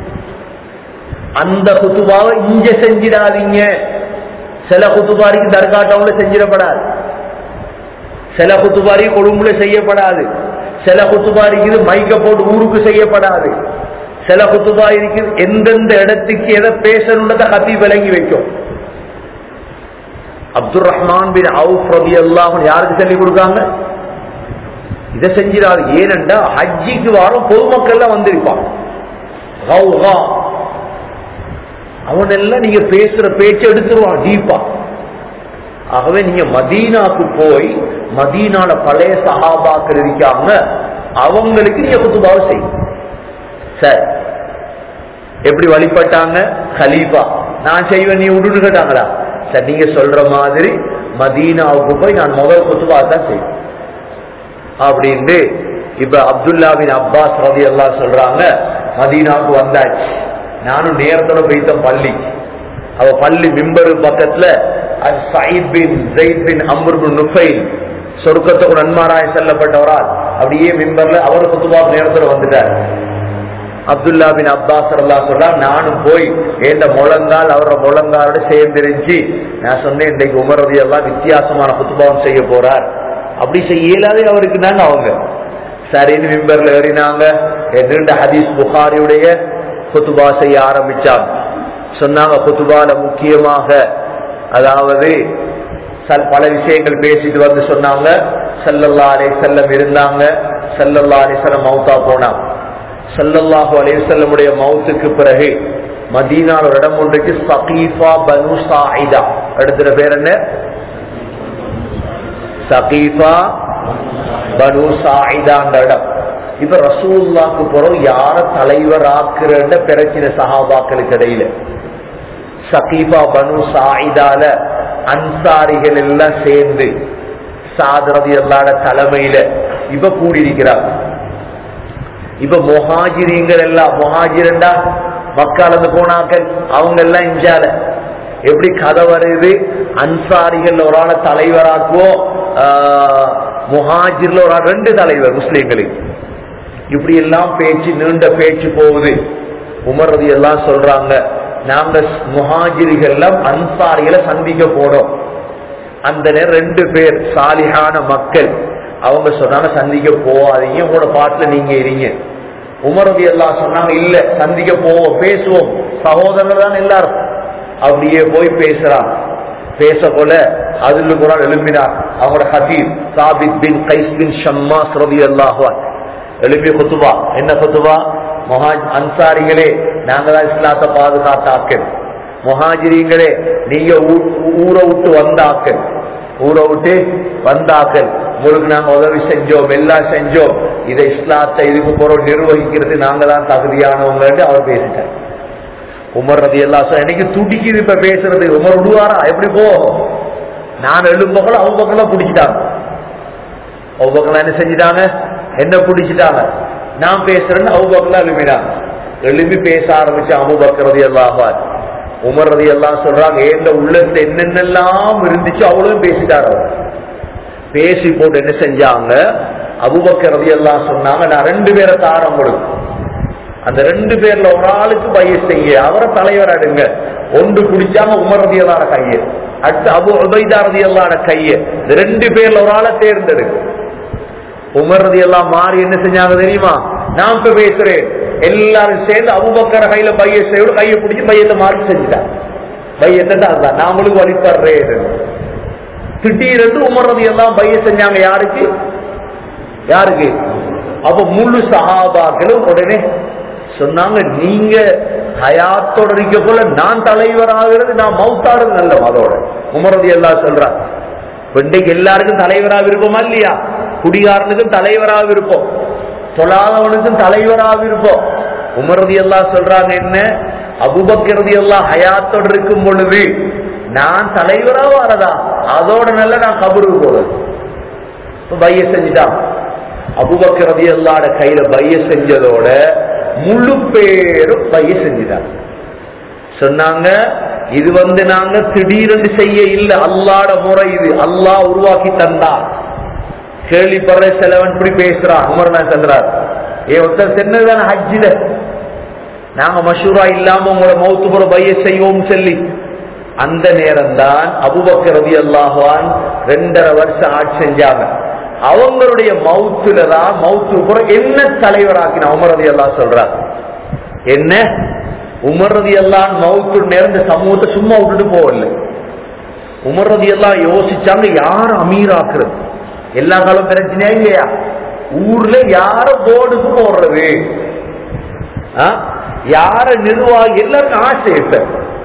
அந்த குத்துபாவை இங்க செஞ்சிடாதீங்க சில குத்துபாரிக்கு தர்காட்டவுல செஞ்சிடப்படாது சில குத்துபாரி கொழும்புல செய்யப்படாது சில குத்துபாரிக்கு இது மைக்க போட்டு ஊருக்கு செய்யப்படாது சில குத்துபா இருக்கு எந்தெந்த இடத்துக்கு எதை பேசணுன்றத கத்தி விளங்கி வைக்கும் அப்துல் ரஹ்மான் பின் அவுஃப் ரபி அல்லாஹ் யாருக்கு சொல்லி கொடுக்காங்க இதை செஞ்சிடாது ஏனென்றா ஹஜ்ஜிக்கு வாரம் பொதுமக்கள்லாம் வந்திருப்பான் கௌகா. அவன் எல்லாம் நீங்க பேசுற பேச்சு எடுத்துருவான் டீப்பா ஆகவே நீங்க மதீனாக்கு போய் மதீனால பழைய சஹாபாக்கள் இருக்காங்க அவங்களுக்கு நீங்க குத்துபாவை செய்யும் சரி எப்படி வழிபட்டாங்க கலீஃபா நான் செய்வேன் நீ விடுன்னு கேட்டாங்களா சரி நீங்க சொல்ற மாதிரி மதீனாவுக்கு போய் நான் முதல் குத்துபா தான் செய்வேன் அப்படின்ட்டு இப்ப அப்துல்லா பின் அப்பாஸ் ரவி எல்லாம் சொல்றாங்க மதீனாவுக்கு வந்தாச்சு நானும் நேரத்தோட போய்த்தேன் பள்ளி அவ பள்ளி மிம்பரு பக்கத்துல அது Said bin Zaid bin Amr bin Nufail சொர்க்கத்துக்கு நன்மாராய செல்லப்பட்டவரால் அப்படியே மிம்பர்ல அவர் குத்துபா நேரத்துல வந்துட்டார் அப்துல்லா பின் அப்பாஸ் அல்லா சொல்றா நானும் போய் ஏந்த முழங்கால் அவரோட முழங்காலோட சேர்ந்திருந்துச்சு நான் சொன்னேன் இன்றைக்கு உமர் ரவி எல்லாம் வித்தியாசமான குத்துபாவம் செய்ய போறார் அப்படி செய்ய இயலாதே அவருக்கு நாங்க அவங்க சரின்னு மிம்பர்ல ஏறினாங்க நீண்ட ஹதீஸ் புகாரியுடைய குத்துபா செய்ய ஆரம்பிச்சாங்க சொன்னாங்க குத்துபால முக்கியமாக அதாவது சல்- பல விஷயங்கள் பேசிட்டு வந்து சொன்னாங்க சல்லல்லா அலே செல்லம் இருந்தாங்க சல்லல்லா அலே செல்லம் மவுத்தா போனாங்க சல்லல்லாஹு அலைஹி வஸல்லமுடைய மவுத்துக்கு பிறகு மதீனால ஒரு இடம் ஒன்றுக்கு சகீஃபா பனு சாயிதா எடுத்துற பேர் என்ன சகீஃபா பனு சாயிதான்ற இடம் இப்ப ரசூல்லாக்கு பிறகு யார தலைவர் ஆக்குறன்ற பிரச்சனை சஹாபாக்களுக்கு இடையில சகீஃபா பனு சாயிதால அன்சாரிகள் எல்லாம் சேர்ந்து சாதரதி எல்லாட தலைமையில இப்ப கூடியிருக்கிறாங்க இப்ப முஹாஜிரிங்கள் எல்லாம் முஹாஜிரண்டா மக்காலந்து போனாக்கள் அவங்க எல்லாம் இஞ்சால எப்படி கதை வருது அன்சாரிகள் ஒரு ஆளை தலைவராக்குவோம் ஆஹ், முஹாஜிர்ல ஒரு ஆள் ரெண்டு தலைவர் முஸ்லீம்களுக்கு இப்படி எல்லாம் பேச்சு நீண்ட பேச்சு போகுது உமரது எல்லாம் சொல்றாங்க நாங்க முஹாஜிரிகள் எல்லாம் அன்சாரிகளை சந்திக்க போனோம் அந்த நேரம் ரெண்டு பேர் சாலிஹான மக்கள் அவங்க சொன்னாங்க சந்திக்க போகாதீங்க உங்களோட பாட்டுல நீங்க இருங்க உமரது எல்லாம் சொன்னாங்க இல்ல சந்திக்க போவோம் பேசுவோம் சகோதரர் தான் எல்லாரும் அப்படியே போய் பேசுறான் பேச போல அதுல கூட எழுப்பினார் அவங்களோட ஹதீப் சாபித் பின் கைஸ் பின் ஷம்மாஸ் ரவி அல்லாஹான் எழுப்பி குத்துபா என்ன குத்துபா மொஹாஜ் அன்சாரிகளே நாங்க தான் இஸ்லாத்தை பாதுகாத்தாக்கள் முஹாஜிரிங்களே நீங்க ஊ- ஊரை விட்டு வந்தாக்கள் ஊரை விட்டு வந்தாக்கள் உங்களுக்கு நாங்க உதவி செஞ்சோம் எல்லாம் செஞ்சோம் இதை இஸ்லாத்தை இதுக்கு போறோம் நிர்வகிக்கிறது நாங்க தான் தகுதியானவங்க அவர் பேசிட்டார் உமர் ரதி எல்லாம் எனக்கு துடிக்குது இப்ப பேசுறது உமர் விடுவாரா எப்படி போ நான் எழும்பக்கல அவங்க பக்கம் பிடிச்சிட்டாங்க அவங்க என்ன செஞ்சிட்டாங்க என்ன பிடிச்சிட்டாங்க நான் பேசுறேன்னு அவங்க எழுப்பினாங்க எழுப்பி பேச ஆரம்பிச்சு அபுபக்கரதி எல்லாம் உமர் ரதி எல்லாம் சொல்றாங்க ஏந்த உள்ளத்துல என்னென்னலாம் இருந்துச்சு அவ்வளவு பேசிட்டாரு அவர் பேசி போட்டு என்ன செஞ்சாங்க அபுபக்கர் ரதி எல்லாம் சொன்னாங்க நான் ரெண்டு பேரை தாரம் கொடுக்கும் அந்த ரெண்டு பேர்ல ஒரு ஆளுக்கு பைய செய்ய அவரை தலைவர் அடுங்க ஒன்று குடிச்சாங்க உமர் ரதியல்லான கைய அடுத்து அபு உபைதா ரதியல்லான கைய இந்த ரெண்டு பேர்ல ஒரு ஆளை தேர்ந்தெடுக்கு உமர் ரதியெல்லாம் மாறி என்ன செஞ்சாங்க தெரியுமா நான் இப்ப பேசுறேன் எல்லாரும் சேர்ந்து அபுபக்கர கையில பைய செய்யோட கையை பிடிச்சி பையத்தை மாறி செஞ்சுட்டாங்க பையத்தை தான் அதுதான் நான் உங்களுக்கு வழிபடுறேன் திடீரென்று உமர் ரதியெல்லாம் பைய செஞ்சாங்க யாருக்கு யாருக்கு அப்ப முழு சஹாபாக்களும் உடனே சொன்னாங்க நீங்க ஹயாத்தோட இருக்க போல நான் தலைவராகிறது நான் மவுத்தாடுறது நல்ல அதோட உமரதி எல்லாம் சொல்றாங்க இன்றைக்கு எல்லாருக்கும் தலைவராக இருப்போமா இல்லையா குடிகாரனுக்கும் தலைவராக இருப்போம் தொழாதவனுக்கும் தலைவராக இருப்போம் உமரதி எல்லாம் சொல்றாங்க என்ன அபுபக்ரதி எல்லாம் ஹயாத்தோட இருக்கும் பொழுது நான் தலைவரா வரதா அதோட நல்ல நான் கபருக்கு போறது இப்ப பைய செஞ்சுட்டான் அபுபக்கரதி எல்லாட கையில பைய செஞ்சதோட முழு பேரும் பைய செஞ்சுட்டாங்க சொன்னாங்க இது வந்து நாங்க திடீரென்று செய்ய இல்ல அல்லாட முறை இது அல்லாஹ் உருவாக்கி தந்தார் கேள்விப்படுற செலவன் இப்படி பேசுறான் உமர் நான் சொல்றார் ஏ ஒருத்தர் சென்னதுதான ஹஜ்ஜில நாங்க மஷூரா இல்லாம உங்களோட மௌத்து புற பைய செய்வோம் சொல்லி அந்த நேரம் தான் அபுபக்கர் ரதி அல்லாஹான் ரெண்டரை வருஷம் ஆட்சி செஞ்சாங்க அவங்களுடைய மவுத்துல தான் மவுத்து புற என்ன தலைவராக்கின உமர் ரதி அல்லா சொல்றார் என்ன உமர்றது எல்லாம் மவுத்து நேர்ந்த சமூகத்தை சும்மா விட்டுட்டு போகல உமர்றது எல்லாம் யோசிச்சாங்க யார் அமீராக்குறது எல்லா காலம் பிரச்சனையா இல்லையா ஊர்ல யார போர்டுக்கு போடுறது ஆ? யார நிர்வாகி எல்லாருக்கும் ஆசை இப்ப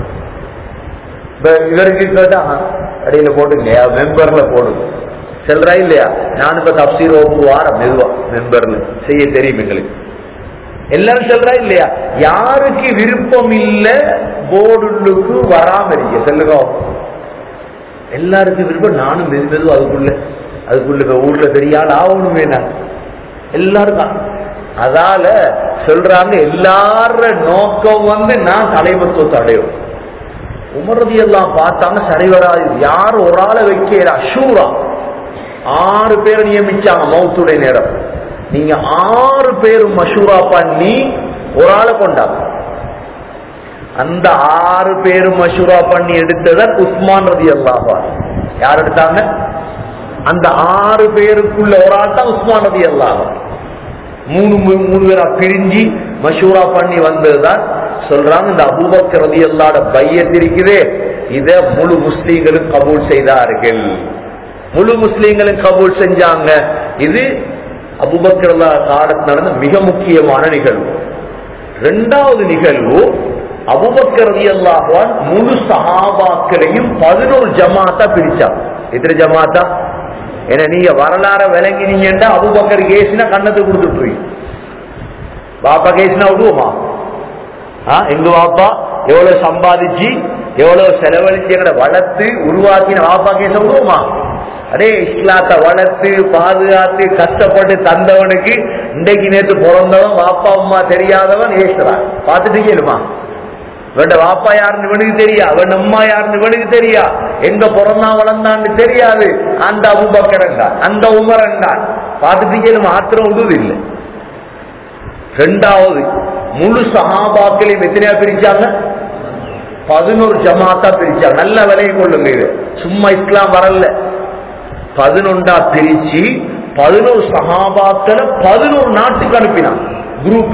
இப்ப இவருக்கு கேட்டா அடையில போட்டுங்க மெம்பர்ல போடுங்க செல்றா இல்லையா நான் இப்ப தப்சீர் ஓப்பு வாரம் மெதுவா மெம்பர்ல செய்ய தெரியும் எங்களுக்கு எல்லாரும் சொல்றா இல்லையா யாருக்கு விருப்பம் இல்ல போர்டுக்கு வராம இருக்க சொல்லுங்க எல்லாருக்கும் விருப்பம் நானும் மெது மெதுவா அதுக்குள்ள அதுக்குள்ள இப்ப ஊர்ல தெரியாத ஆகணுமே நான் எல்லாருக்கும் அதால சொல்றாங்க எல்லார நோக்கம் வந்து நான் தலைமத்துவத்தை அடையும் உமரதி எல்லாம் பார்த்தாங்க சரி வராது யார் ஒரு ஆளை வைக்கிற அஷூரா ஆறு பேரை நியமிச்சாங்க மௌத்துடைய நேரம் நீங்க ஆறு பேரும் மஷூரா பண்ணி ஒரு ஆளை கொண்டாங்க அந்த ஆறு பேரும் மஷூரா பண்ணி எடுத்ததன் உஸ்மான் ரதி அல்லாஹா யார் எடுத்தாங்க அந்த ஆறு பேருக்குள்ள ஒரு ஆள் தான் உஸ்மான் ரதி அல்லாஹா மூணு மூ- மூணு பேரா பிரிஞ்சு மஷூரா பண்ணி வந்ததுதான் சொல்றாங்க இந்த அபூபக்கர் ரதி அல்லாட பையத் இருக்குதே இத முழு முஸ்லீம்களும் கபூல் செய்தார்கள் முழு முஸ்லீம்களும் கபூல் செஞ்சாங்க இது அபூபக்கர் அல்லா காலத்தில் நடந்த மிக முக்கியமான நிகழ்வு இரண்டாவது நிகழ்வு அபுபக்கர் ரலியல்லாஹுவான் முழு சஹாபாக்களையும் பதினோரு ஜமாத்தா பிரிச்சான் எத்தனை ஜமாத்தா ஏன்னா நீங்க வரலாற விளங்கினீங்கன்னா அபுபக்கர் கேசினா கண்ணத்தை கொடுத்துட்டு பாப்பா கேசினா விடுவோமா ஆ, எங்க வாப்பா எவ்வளவு சம்பாதிச்சு எவ்வளவு செலவழிச்சு எங்களை வளர்த்து உருவாக்கின வாப்பா கேச விடுவோமா அடே இஸ்லாத்தை வளர்த்து பாதுகாத்து கஷ்டப்பட்டு தந்தவனுக்கு இன்றைக்கு நேற்று பிறந்தவன் வாப்பா அம்மா தெரியாதவன் ஏசுறான் பார்த்துட்டு கேளுமா இவன் வாப்பா யாருன்னு இவனுக்கு தெரியா அவன் அம்மா யாருன்னு இவனுக்கு தெரியா எங்க பிறந்தா வளர்ந்தான்னு தெரியாது அந்த அபுபக்கரன் அந்த உமரன் தான் பார்த்துட்டு கேளுமா ஆத்திரம் விடுவது இல்லை ரெண்டாவது முழு சஹாபாக்களையும் எத்தனையா பிரிச்சாங்க பதினோரு ஜமாத்தா பிரிச்சாங்க நல்ல விலையை கொள்ளுங்க இது சும்மா இஸ்லாம் வரல பதினொன்றா பிரிச்சு பதினோரு சஹாபாக்களை பதினோரு நாட்டுக்கு அனுப்பினான் குரூப்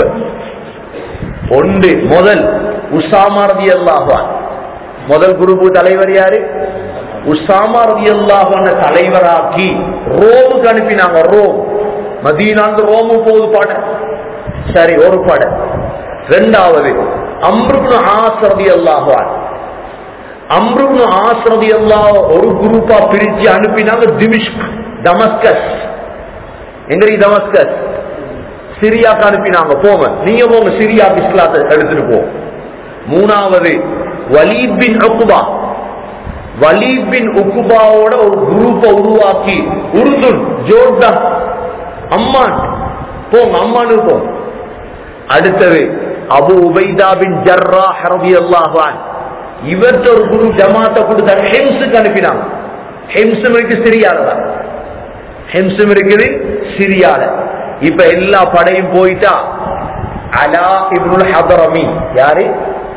ஒன்று முதல் உசாமா ரதி அல்லாஹான் முதல் குரூப் தலைவர் யாரு உசாமா ரதி அல்லாஹான தலைவராக்கி ரோமுக்கு அனுப்பினாங்க ரோம் மதீனாந்து ரோமு போகுது பாட சரி ஒரு பட ரெண்டாவது அம்ருப்னு ஆசரதி அல்லாஹான் அம்ருப்னு ஆசரதி அல்லாஹ் ஒரு குரூப்பா பிரிச்சு அனுப்பினாங்க திமிஷ்க் தமஸ்கஸ் எங்க தமஸ்கஸ் சிரியாக்கு அனுப்பினாங்க போங்க நீங்க போங்க சிரியாக்கு இஸ்லாத்தை எடுத்துட்டு போ மூணாவது வலீத் பின் உக்குபா வலீத் பின் உக்குபாவோட ஒரு குரூப்பை உருவாக்கி உருதுன் ஜோர்தான் அம்மான் போங்க அம்மானு போங்க அடுத்தது அபு உபைதா பின் ஜர்ரா ஹரபி அல்லாஹான் இவர்கிட்ட ஒரு குரு ஜமாத்தை கொடுத்த ஹெம்ஸுக்கு அனுப்பினாங்க ஹெம்ஸும் இருக்கு சிரியால தான் ஹெம்ஸும் இருக்குது சிரியால இப்ப எல்லா படையும் போயிட்டா அலா இப்னுல் ஹதரமி யாரு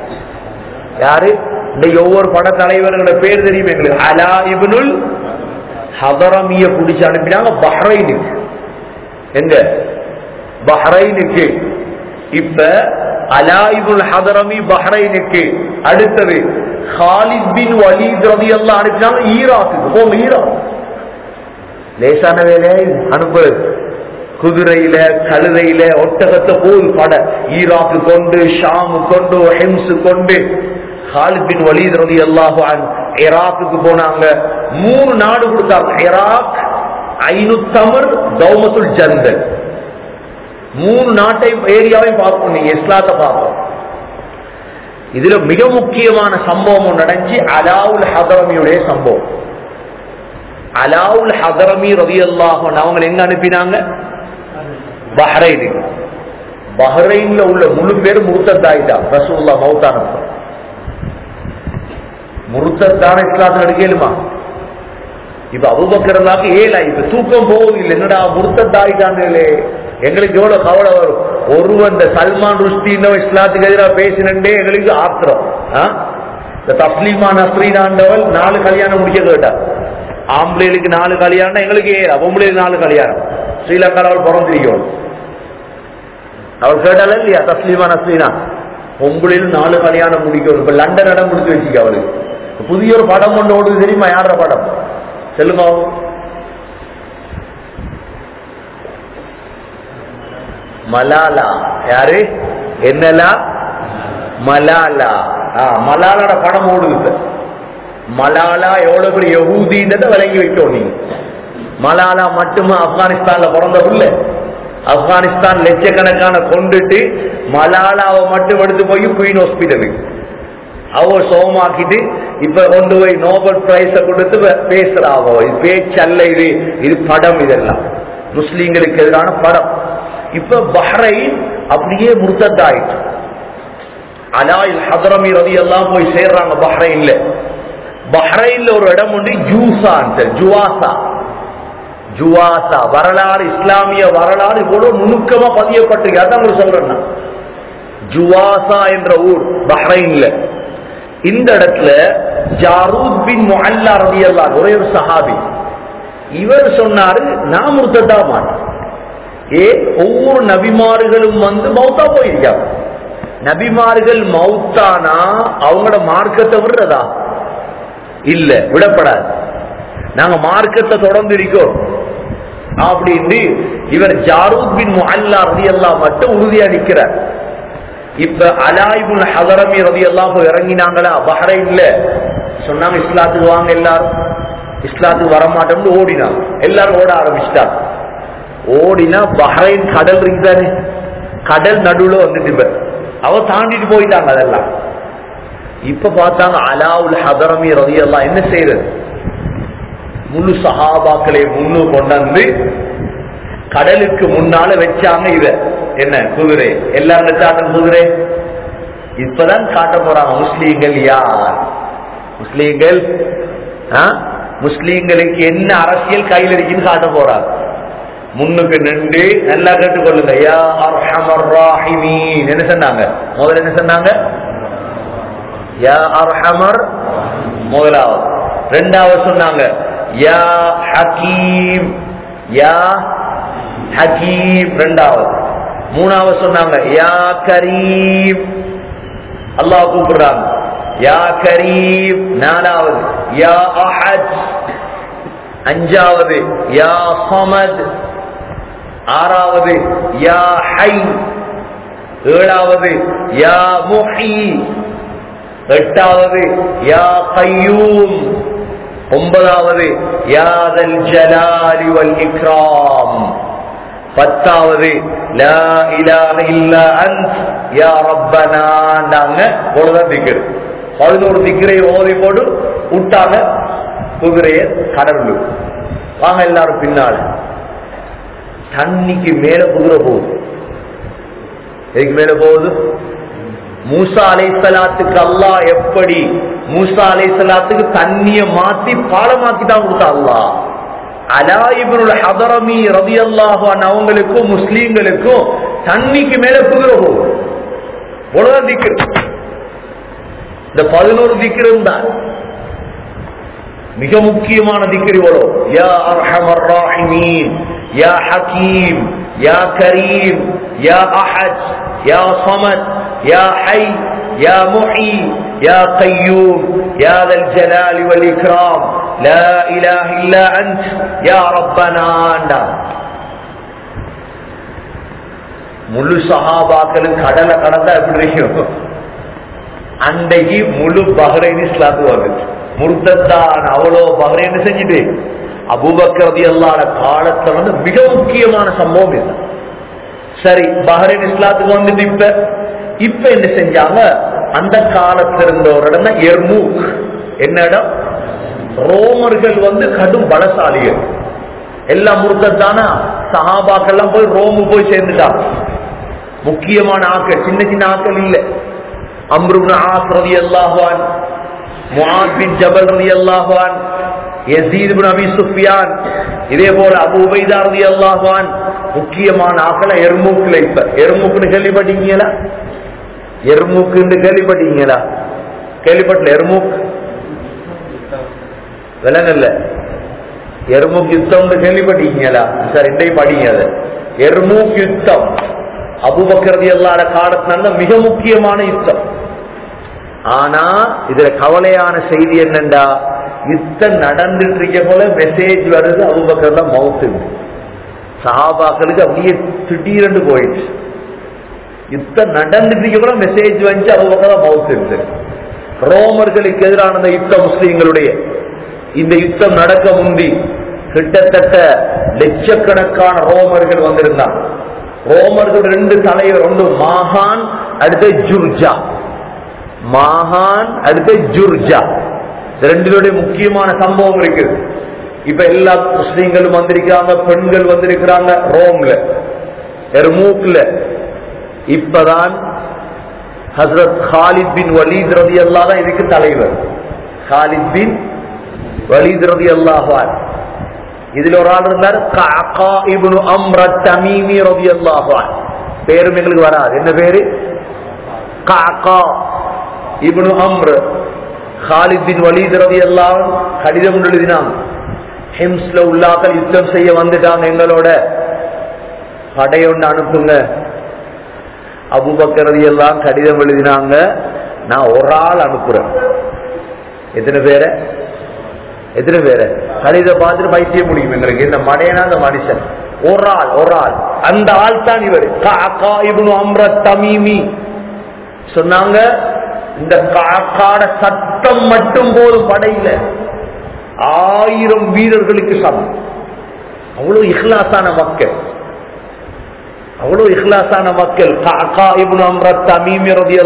யாரு இந்த ஒவ்வொரு பட தலைவர்களோட பேர் தெரியும் எங்களுக்கு அலா இப்னுல் ஹதரமிய பிடிச்சு அனுப்பினாங்க பஹ்ரைனுக்கு எங்க பஹ்ரைனுக்கு இப்ப அலாயிபுல் ஹதரமி பஹ்ரைனுக்கு அடுத்தது ஹாலித் பின் வலீத் ரதி எல்லாம் அனுப்பினாங்க ஈராக்குக்கு போங்க ஈராக் லேசான வேலையை அனுப்புறது குதிரையில கழுதையில ஒட்டகத்தை போகுது பட ஈராக்கு கொண்டு ஷாமு கொண்டு ஹெம்ஸ் கொண்டு ஹாலித் பின் வலீத் ரதி அல்லாஹு ஈராக்குக்கு போனாங்க மூணு நாடு கொடுத்தாங்க ஈராக் ஐநூத்தமர் தௌமத்துல் ஜந்தல் மூணு நாட்டை ஏரியாவையும் பார்ப்போம் நீங்க இஸ்லாத்தை பார்ப்போம் இதுல மிக முக்கியமான சம்பவம் நடந்துச்சு அலாவுல் ஹதரமியுடைய சம்பவம் அலாவுல் ஹதரமி ரவி அல்லாஹன் அவங்க எங்க அனுப்பினாங்க பஹ்ரைனுக்கு பஹ்ரைன்ல உள்ள முழு பேர் முருத்தத்தாயிட்டா ரசூல்லா மௌத்தான முருத்தத்தான இஸ்லாத்தில் எடுக்கலுமா இப்ப அபுபக்கரலாக்கு ஏலா இப்ப தூக்கம் போகுது இல்லை என்னடா முருத்தத்தாயிட்டாங்களே எங்களுக்கு எவ்வளவு கவலை வரும் ஒருவன் இந்த சல்மான் ருஷ்டின்னு இஸ்லாத்துக்கு எதிராக பேசினே எங்களுக்கு ஆத்திரம் ஆ? இந்த தஸ்லீமா நஸ்ரீனாண்டவள் நாலு கல்யாணம் முடிக்க கேட்டா ஆம்பளைகளுக்கு நாலு கல்யாணம் எங்களுக்கு ஏழா பொம்பளைக்கு நாலு கல்யாணம் ஸ்ரீலங்காவில் அவள் பிறந்திருக்கோம் அவள் கேட்டால இல்லையா தஸ்லீமா நஸ்ரீனா பொம்பளையிலும் நாலு கல்யாணம் முடிக்கணும் இப்ப லண்டன் இடம் முடிச்சு வச்சுக்க அவளுக்கு புதிய ஒரு படம் ஒன்று ஓடுது தெரியுமா யார படம் சொல்லுங்க மலாலா யாரு என்னலா மலாலா ஆ மலாலாட படம் ஓடுது இப்ப மலாலா எவ்வளவு பெரிய யகூதின்றத விளங்கி வைக்கணும் நீங்க மலாலா மட்டுமா ஆப்கானிஸ்தான்ல பிறந்த புள்ள ஆப்கானிஸ்தான் லட்சக்கணக்கான கொண்டுட்டு மலாலாவை மட்டும் எடுத்து போய் குயின் ஹாஸ்பிட்டலுக்கு அவ சோமாக்கிட்டு இப்ப கொண்டு போய் நோபல் பிரைஸ கொடுத்து பே- பேசுறா அவ இது பேச்சல்ல இது இது படம் இதெல்லாம் முஸ்லீம்களுக்கு எதிரான படம் இப்ப பஹ்ரைன் அப்படியே முர்த்தத்தாயிட்டு அலாயில் ஹதரமி ரவி எல்லாம் போய் சேர்றாங்க பஹ்ரைன்ல பஹ்ரைன்ல ஒரு இடம் உண்டு ஜூசா ஜுவாசா ஜுவாசா வரலாறு இஸ்லாமிய வரலாறு இவ்வளவு நுணுக்கமா பதியப்பட்டிருக்கு அதான் உங்களுக்கு சொல்றேன் நான். ஜுவாசா என்ற ஊர் பஹ்ரைன்ல இந்த இடத்துல ஜாரூத் பின் முஅல்லா ரலியல்லாஹு ஒரே ஒரு சஹாபி இவர் சொன்னாரு நான் முர்த்ததா மாட்டேன் ஏ ஒவ்வொரு நபிமார்களும் வந்து மௌத்தா போயிருக்காங்க நபிமார்கள் மௌத்தானா அவங்களோட மார்க்கத்தை விடுறதா இல்ல விடப்படாது நாங்க மார்க்கத்தை தொடர்ந்து இருக்கோம் அப்படின்னு இவர் ஜாரூத் பின் முஅல்லா ரலியல்லாஹு மட்டும் உறுதியா நிக்கிறார் இப்ப அலாய்புல் ஹதரமி ரவி எல்லாம் இறங்கினாங்களா பஹ்ரைன்ல சொன்னாங்க இஸ்லாத்துக்கு வாங்க எல்லாரும் இஸ்லாத்துக்கு வர மாட்டோம்னு ஓடினாங்க எல்லாரும் ஓட ஆரம்பிச்சிட்டாங்க ஓடினா பஹ்ரைன் கடல் இருக்குதானே கடல் நடுவுல வந்துட்டு இப்ப அவ தாண்டிட்டு போயிட்டாங்க அதெல்லாம் இப்ப பார்த்தாங்க அலாவுல் ஹதரமி ரவி எல்லாம் என்ன செய்யறது முழு சஹாபாக்களை முன்னு கொண்டாந்து கடலுக்கு முன்னால வச்சாங்க இத என்ன குதிரை எல்லாரும் வச்சாங்க குதிரை இப்பதான் காட்ட போறாங்க முஸ்லீம்கள் யார் முஸ்லீம்கள் ஆ? முஸ்லீம்களுக்கு என்ன அரசியல் கையில் இருக்குன்னு காட்ட போறாங்க முன்னுக்கு நின்று நல்லா கேட்டுக்கொள்ளுங்க யா அர்ஹமர் ராஹிமீன் என்ன சொன்னாங்க முதல்ல என்ன சொன்னாங்க யா அர்ஹமர் முதலாவது ரெண்டாவது சொன்னாங்க யா ஹக்கீம் யா ஹக்கீம் ரெண்டாவது மூணாவது சொன்னாங்க யா கரீம் அல்லாஹ் கூப்பிடுறாங்க யா கரீம் நாலாவது யா அஹத் அஞ்சாவது யா சமத் ஆறாவது யா ஹை ஏழாவது யா முஹி எட்டாவது யா கையூம் ஒன்பதாவது யாதல் ஜலாலி வல் இக்ராம் பத்தாவது லா இலாஹ இல்லா அன்த் யா ரப்பனாண்டாங்க அவ்வளவுதான் திக்ரு பதினோரு திக்ரை ஓதி போட்டு விட்டாங்க குதிரைய கடவுள் வாங்க எல்லாரும் பின்னால தண்ணிக்கு மேல குதிரை போகுது எதுக்கு மேல போகுது மூசா அலைசலாத்துக்கு அல்லாஹ் எப்படி மூசா அலைசலாத்துக்கு தண்ணிய மாத்தி பாலமாக்கி தான் கொடுத்தா அல்லாஹ் அலாயிபுல் ஹதரமி ரவி அல்லாஹான் அவங்களுக்கும் முஸ்லீம்களுக்கும் தண்ணிக்கு மேல குதிரை போகும் இவ்வளவுதான் திக்ரு இந்த பதினோரு திக்ரும் தான் மிக முக்கியமான திக்ரி இவ்வளோ யா அர்ஹமர் ராஹிமீன் யா ஹக்கீம் யா கரீம் யா அஹத் யா சமத் யா ஹை யா முஹி யா قيوم يا ذا الجلال والإكرام لا إله إلا أنت يا ربنا முழு சஹாபாக்களும் கடலை கடந்தா எப்படி இருக்கும் அன்றைக்கு முழு பஹ்ரைன் இஸ்லாத்து வந்துச்சு முர்தத்தான் அவ்வளோ பஹ்ரைன் செஞ்சுட்டு அபூபக்கரதி அல்லாத காலத்துல வந்து மிக முக்கியமான சம்பவம் இது சரி பஹ்ரைன் இஸ்லாத்துக்கு வந்துட்டு இப்ப இப்ப என்ன செஞ்சாங்க அந்த காலத்துல இருந்த ஒரு இடம் தான் எர்மூக் என்ன இடம் ரோமர்கள் வந்து கடும் பலசாலிகள் எல்லாம் முருத்தத்தானா சஹாபாக்கெல்லாம் போய் ரோமு போய் சேர்ந்துட்டாங்க முக்கியமான ஆக்கள் சின்ன சின்ன ஆக்கள் இல்லை அம்ருப்னு ஆஸ் ரதி அல்லாஹான் முஆத் பின் ஜபல் ரதி அல்லாஹான் யசீத் பின் அபி சுஃபியான் இதே போல அபு உபைதா ரதி அல்லாஹான் முக்கியமான ஆக்களை எர்மூக்ல இப்ப எர்மூக்குன்னு கேள்விப்பட்டீங்களா எர்மூக்குன்னு கேள்விப்பட்டீங்களா கேள்விப்பட்டல எர்மூக் விலங்கல்ல எர்மூக் யுத்தம் கேள்விப்பட்டீங்களா சார் இன்றைக்கு படிங்க அது எர்மூக் யுத்தம் அபுபக்கரதி அல்லாத காலத்துல நடந்த மிக முக்கியமான யுத்தம் ஆனா இதுல கவலையான செய்தி என்னண்டா யுத்தம் நடந்துட்டு இருக்க போல மெசேஜ் வருது அபுபக்கர் தான் மவுத்து சஹாபாக்களுக்கு அப்படியே திடீரென்று போயிடுச்சு யுத்தம் நடந்துட்டு இருக்க போல மெசேஜ் வந்து அபுபக்கர் தான் மவுத்து இருக்கு ரோமர்களுக்கு எதிரான இந்த யுத்தம் முஸ்லீம்களுடைய இந்த யுத்தம் நடக்க முந்தி கிட்டத்தட்ட லட்சக்கணக்கான ரோமர்கள் வந்திருந்தாங்க ரோமர்கள் ரெண்டு தலைவர் ஒன்று மாகான் அடுத்து ஜுர்ஜா மாகான் அடுத்து ஜுர்ஜா இது ரெண்டினுடைய முக்கியமான சம்பவம் இருக்கு இப்ப எல்லா முஸ்லீம்களும் வந்திருக்கிறாங்க பெண்கள் வந்திருக்கிறாங்க ரோம்ல எர்மூக்ல இப்பதான் ஹசரத் காலித் பின் வலீத் ரதி அல்லா தான் இதுக்கு தலைவர் காலித் பின் வலீத் ரதி அல்லாஹான் இதுல ஒரு ஆள் இருந்தார் கஅகா இப்னு அம்ர தமீமி ரலியல்லாஹு அன்ஹு பேரும் எங்களுக்கு வராது என்ன பேரு Qaqa ibn Amr Khalid bin Walid ரலியல்லாஹு அன்ஹு கடிதம் ஒன்று எழுதினாங்க ஹிம்ஸ்ல உள்ளாக்கள் யுத்தம் செய்ய வந்துட்டாங்க எங்களோட படையொன்று அனுப்புங்க அபுபக்கர் ரலியல்லாஹு கடிதம் எழுதினாங்க நான் ஒரு ஆள் அனுப்புறேன் எத்தனை பேரை எத்தனை பேரு கடித பார்த்துட்டு பைத்தியம் முடியும் எங்களுக்கு இந்த மடையனா அந்த மனுஷன் ஒரு ஆள் ஒரு ஆள் அந்த ஆள் தான் இவர் காக்கா இவனு அம்ர தமீமி சொன்னாங்க இந்த காக்காட சத்தம் மட்டும் போதும் படையில ஆயிரம் வீரர்களுக்கு சமம் அவ்வளவு இஹ்லாசான மக்கள் அவ்வளவு இஹ்லாசான மக்கள் காக்கா இவனு அம்ர தமீமி ரதி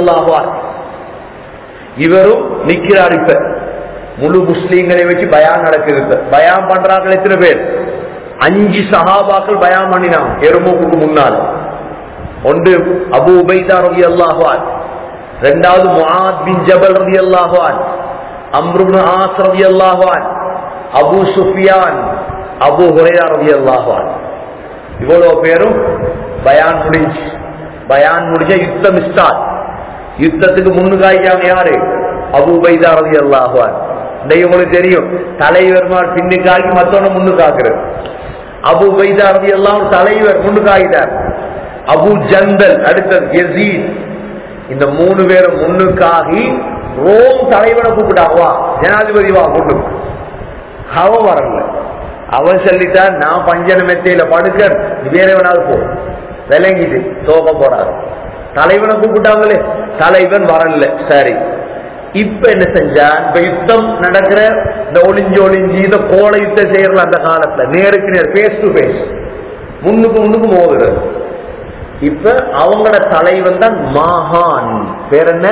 இவரும் நிக்கிறார் இப்ப முழு முஸ்லீம்களை வச்சு பயான் நடக்குது பயான் பண்றாங்க எத்தனை பேர் அஞ்சு சஹாபாக்கள் பயான் பண்ணினான் எருமுக்கு முன்னால் ஒன்று அபு உபைதா ரவி அல்லாஹான் ரெண்டாவது முஆத் பின் ஜபல் ரவி அல்லாஹான் அம்ருபு ஆஸ் ரவி அல்லாஹான் அபு சுஃபியான் அபு ஹுரையா ரவி அல்லாஹான் இவ்வளவு பேரும் பயான் முடிஞ்சு பயான் முடிஞ்ச யுத்தம் ஸ்டார்ட் யுத்தத்துக்கு முன்னுக்காய்க்காம யாரு அபு உபைதா ரவி அல்லாஹான் இன்னைக்கு உங்களுக்கு தெரியும் தலைவர்மார் பின்னுக்காகி மத்தவன முன்னுக்காக்குறது அபு பைதாரதி எல்லாம் தலைவர் முன்னுக்காகிட்டார் அபு ஜந்தல் அடுத்தது யசீத் இந்த மூணு பேரும் முன்னுக்காகி ரோம் தலைவனை கூப்பிட்டான் வா ஜனாதிபதி வா கொண்டு அவன் வரல அவன் சொல்லிட்டான் நான் பஞ்சன மெத்தையில படுக்க நீ வேற வேணாலும் போ விளங்கிட்டு தோக்க போறாரு தலைவனை கூப்பிட்டாங்களே தலைவன் வரல சரி இப்ப என்ன செஞ்சா இப்ப யுத்தம் நடக்கிற இந்த ஒளிஞ்சு ஒளிஞ்சு இந்த கோல யுத்தம் செய்யறல அந்த காலத்துல நேருக்கு நேர் பேஸ் டு பேஸ் முன்னுக்கு முன்னுக்கு மோதுறது இப்ப அவங்களோட தலைவன் தான் மாகான் பேர் என்ன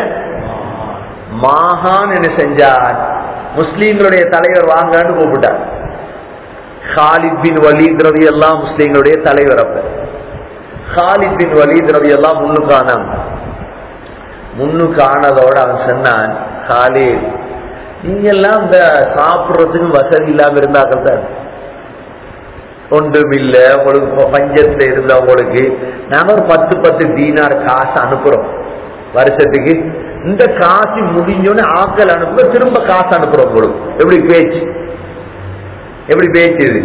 மாகான் என்ன செஞ்சார் முஸ்லீம்களுடைய தலைவர் வாங்கன்னு கூப்பிட்டார் ஹாலித் பின் வலீத் ரவி எல்லாம் முஸ்லீம்களுடைய தலைவர் அப்ப ஹாலித் பின் வலீத் ரவி எல்லாம் முன்னுக்கானாங்க முன்னுக்கு ஆனதோட அவன் சொன்னான் காலில் நீங்க எல்லாம் இந்த சாப்பிடுறதுக்கு வசதி இல்லாம இருந்தாக்கள் தான் ஒன்றும் இல்ல உங்களுக்கு பஞ்சத்துல இருந்த உங்களுக்கு நாம ஒரு பத்து பத்து தீனார் காசு அனுப்புறோம் வருஷத்துக்கு இந்த காசு முடிஞ்சோன்னு ஆக்கள் அனுப்புற திரும்ப காசு அனுப்புறோம் உங்களுக்கு எப்படி பேச்சு எப்படி பேச்சு இது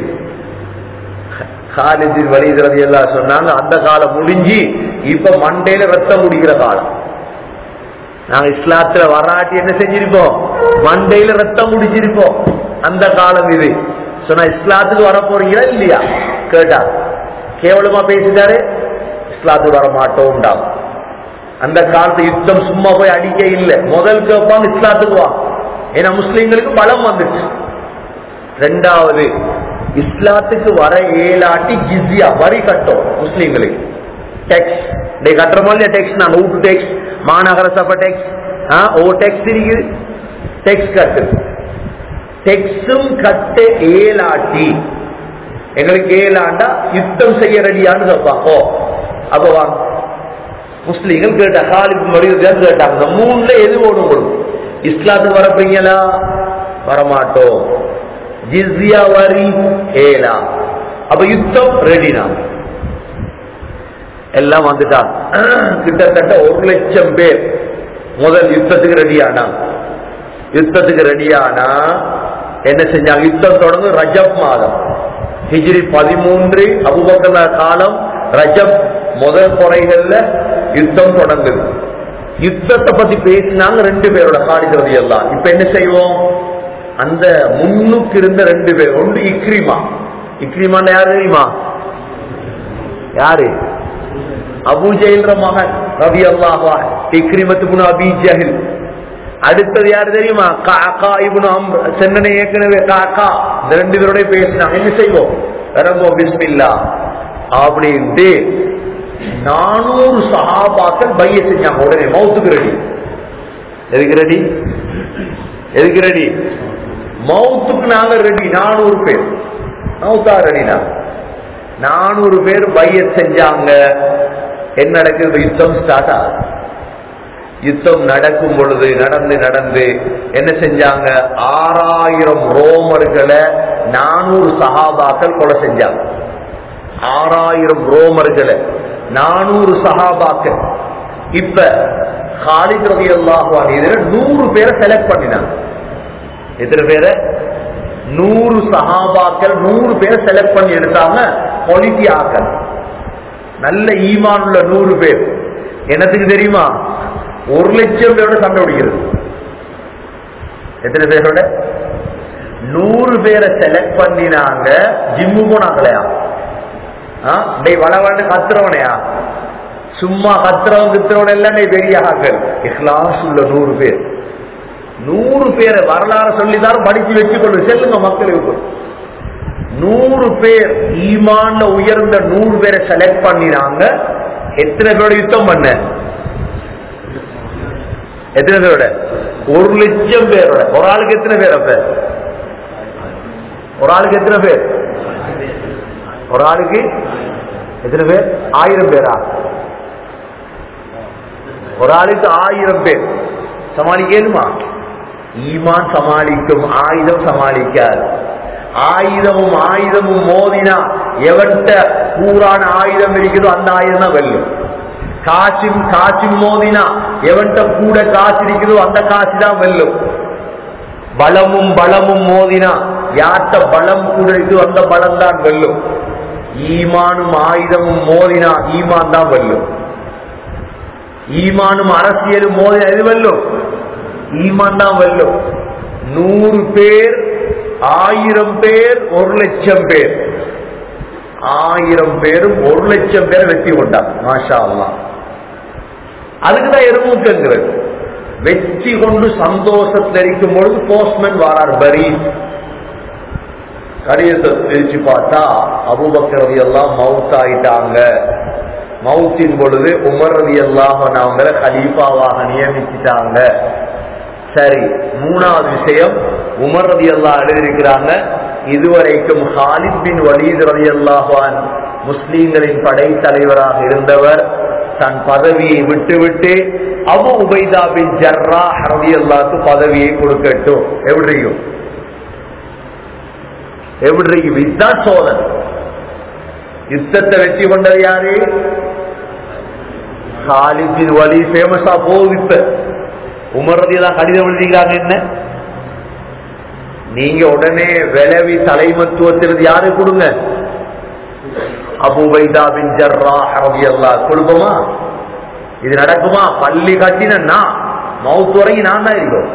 காலேஜின் வழிகிறது எல்லாம் சொன்னாங்க அந்த காலம் முடிஞ்சு இப்ப மண்டையில ரத்தம் முடிக்கிற காலம் நாங்க இஸ்லாத்துல வராட்டி என்ன செஞ்சிருப்போம் மண்டையில ரத்தம் முடிச்சிருப்போம் அந்த காலம் இது சொன்னா இஸ்லாத்துக்கு வர போறீங்களா இல்லையா கேட்டா கேவலமா பேசிட்டாரு இஸ்லாத்துக்கு வர மாட்டோம் அந்த காலத்து யுத்தம் சும்மா போய் அடிக்க இல்லை முதல் கேட்பாங்க இஸ்லாத்துக்கு வா ஏன்னா முஸ்லிம்களுக்கு பலம் வந்துச்சு ரெண்டாவது இஸ்லாத்துக்கு வர ஏழாட்டி ஜிஸ்யா வரி கட்டும் முஸ்லிம்களுக்கு டெக்ஸ் டேய் கட்டுறோமோ இல்லையா டெக்ஸ் நான் ஊட்டு டெக்ஸ் மாநகர சபை டெக்ஸ் ஓ டெக்ஸ் இருக்குது டெக்ஸ் கட்டு டெக்ஸும் கட்ட ஏலாட்டி எங்களுக்கு ஏலாண்டா யுத்தம் செய்ய ரெடியான்னு கேட்பாங்க ஓ அப்ப வாங்க முஸ்லீம்கள் கேட்டா காலிப் மொழிதான் கேட்டாங்க இந்த மூணுல எது ஓடும் உங்களுக்கு இஸ்லாத்துக்கு வரப்பீங்களா வரமாட்டோம் ஜிஸ்யா வரி ஏலா அப்ப யுத்தம் ரெடி நாங்க எல்லாம் வந்துட்டாங்க கிட்டத்தட்ட ஒரு லட்சம் பேர் முதல் யுத்தத்துக்கு ரெடியானாங்க யுத்தத்துக்கு ரெடியானா என்ன செஞ்சாங்க யுத்தம் தொடர்ந்து ரஜப் மாதம் ஹிஜ்ரி பதிமூன்று அபுபக்கர் காலம் ரஜப் முதல் குறைகள்ல யுத்தம் தொடங்குது யுத்தத்தை பத்தி பேசினாங்க ரெண்டு பேரோட காலிதவதி எல்லாம் இப்ப என்ன செய்வோம் அந்த முன்னுக்கு இருந்த ரெண்டு பேர் ஒன்று இக்ரிமா இக்ரிமான்னு யாரு தெரியுமா யாரு அபு ஜெயில்ற மகன் ரவி அல்லாஹா இக்ரிமத்து அபி ஜஹில் அடுத்தது யாரு தெரியுமா காக்கா இவனு சென்னனை ஏற்கனவே காக்கா இந்த ரெண்டு பேரோட பேசினாங்க என்ன செய்வோம் ரம்போ பிஸ்மில்லா அப்படின்ட்டு நானூறு சஹாபாக்கள் பைய செஞ்சாங்க உடனே மவுத்துக்கு ரெடி எதுக்கு ரெடி எதுக்கு ரெடி மவுத்துக்கு நாங்க ரெடி நானூறு பேர் மவுத்தா ரெடினா நானூறு பேர் பைய செஞ்சாங்க என்ன நடக்குது யுத்தம் ஸ்டார்ட் ஆகுது யுத்தம் நடக்கும் பொழுது நடந்து நடந்து என்ன செஞ்சாங்க ஆறாயிரம் ரோமர்களை நானூறு சகாபாக்கள் கொலை செஞ்சாங்க ஆறாயிரம் ரோமர்களை நானூறு சகாபாக்கள் இப்ப காலித் ரவி அல்லாஹான் இதுல நூறு பேரை செலக்ட் பண்ணினாங்க எத்தனை பேரை நூறு சகாபாக்கள் நூறு பேரை செலக்ட் பண்ணி எடுத்தாங்க குவாலிட்டி ஆக்கள் நல்ல ஈமான் உள்ள நூறு பேர் என்னத்துக்கு தெரியுமா ஒரு லட்சம் பேரோட சண்டை பிடிக்கிறது எத்தனை பேரோட நூறு பேரை செலக்ட் பண்ணினாங்க ஜிம்மு போனாங்களையா டேய் வளவன்னு கத்துறவனையா சும்மா கத்துறவன் கித்துறவன் எல்லாம் டேய் பெரிய ஆக்கள் இஹ்லாஸ் உள்ள நூறு பேர் நூறு பேரை வரலாறு சொல்லிதான் படிச்சு வச்சுக்கொள்ளு செல்லுங்க மக்களுக்கு நூறு பேர் ஈமான்ல உயர்ந்த நூறு பேரை செலக்ட் பண்ணினாங்க எத்தனை பேரோட யுத்தம் பண்ண எத்தனை பேரோட ஒரு லட்சம் பேரோட ஒரு ஆளுக்கு எத்தனை பேர் அப்ப ஒரு ஆளுக்கு எத்தனை பேர் ஒரு ஆளுக்கு எத்தனை பேர் ஆயிரம் பேரா ஒரு ஆளுக்கு ஆயிரம் பேர் சமாளிக்கலுமா ஈமான் சமாளிக்கும் ஆயுதம் சமாளிக்காது ஆயுதமும் ஆயுதமும் மோதினா எவன்கிட்ட கூறான ஆயுதம் இருக்குதோ அந்த ஆயுதம் தான் வெல்லும் காசும் காசும் மோதினா எவன்கிட்ட கூட காசு இருக்குதோ அந்த காசு தான் வெல்லும் பலமும் பலமும் மோதினா யார்கிட்ட பலம் கூட இருக்குதோ அந்த பலம் தான் வெல்லும் ஈமானும் ஆயுதமும் மோதினா ஈமான் தான் வெல்லும் ஈமானும் அரசியலும் மோதினா எது வெல்லும் ஈமான் தான் வெல்லும் நூறு பேர் ஆயிரம் பேர் ஒரு லட்சம் பேர் ஆயிரம் பேரும் ஒரு லட்சம் பேர் வெற்றி கொண்டார் மாஷா அல்லா அதுக்குதான் எருமூக்குங்கிறது வெற்றி கொண்டு சந்தோஷத்தில் இருக்கும் பொழுது போஸ்ட்மேன் வாரார் பரி கடிதத்தை பிரிச்சு பார்த்தா அபுபக்கரதி எல்லாம் மவுத் ஆயிட்டாங்க மவுத்தின் பொழுது உமர் ரவி எல்லாம் அவங்கள கலீஃபாவாக நியமிச்சிட்டாங்க சரி மூணாவது விஷயம் உமர் ரதி எல்லாம் எழுதியிருக்கிறாங்க இதுவரைக்கும் ஹாலித் பின் வலீத் ரதி அல்லாஹான் முஸ்லீம்களின் படைத்தலைவராக இருந்தவர் தன் பதவியை விட்டுவிட்டு அபு உபைதா பின் ஜர்ரா ரதி அல்லாத்து பதவியை கொடுக்கட்டும் எப்படி இருக்கும் எப்படி இருக்கும் இதுதான் சோதன் யுத்தத்தை வெற்றி கொண்டது யாரு ஹாலித் பின் வலி ஃபேமஸா போகுது இப்ப உமர்றதையெல்லாம் கடிதம் எழுதிக்கிறாங்க என்ன நீங்க உடனே விளவி தலைமத்துவத்திலிருந்து யாரு கொடுங்க அபுபைதா பின் ஜர்ரா ரவி கொடுப்போமா இது நடக்குமா பள்ளி கட்டினா மவுத்து வரைக்கும் நான் தான் இருக்கோம்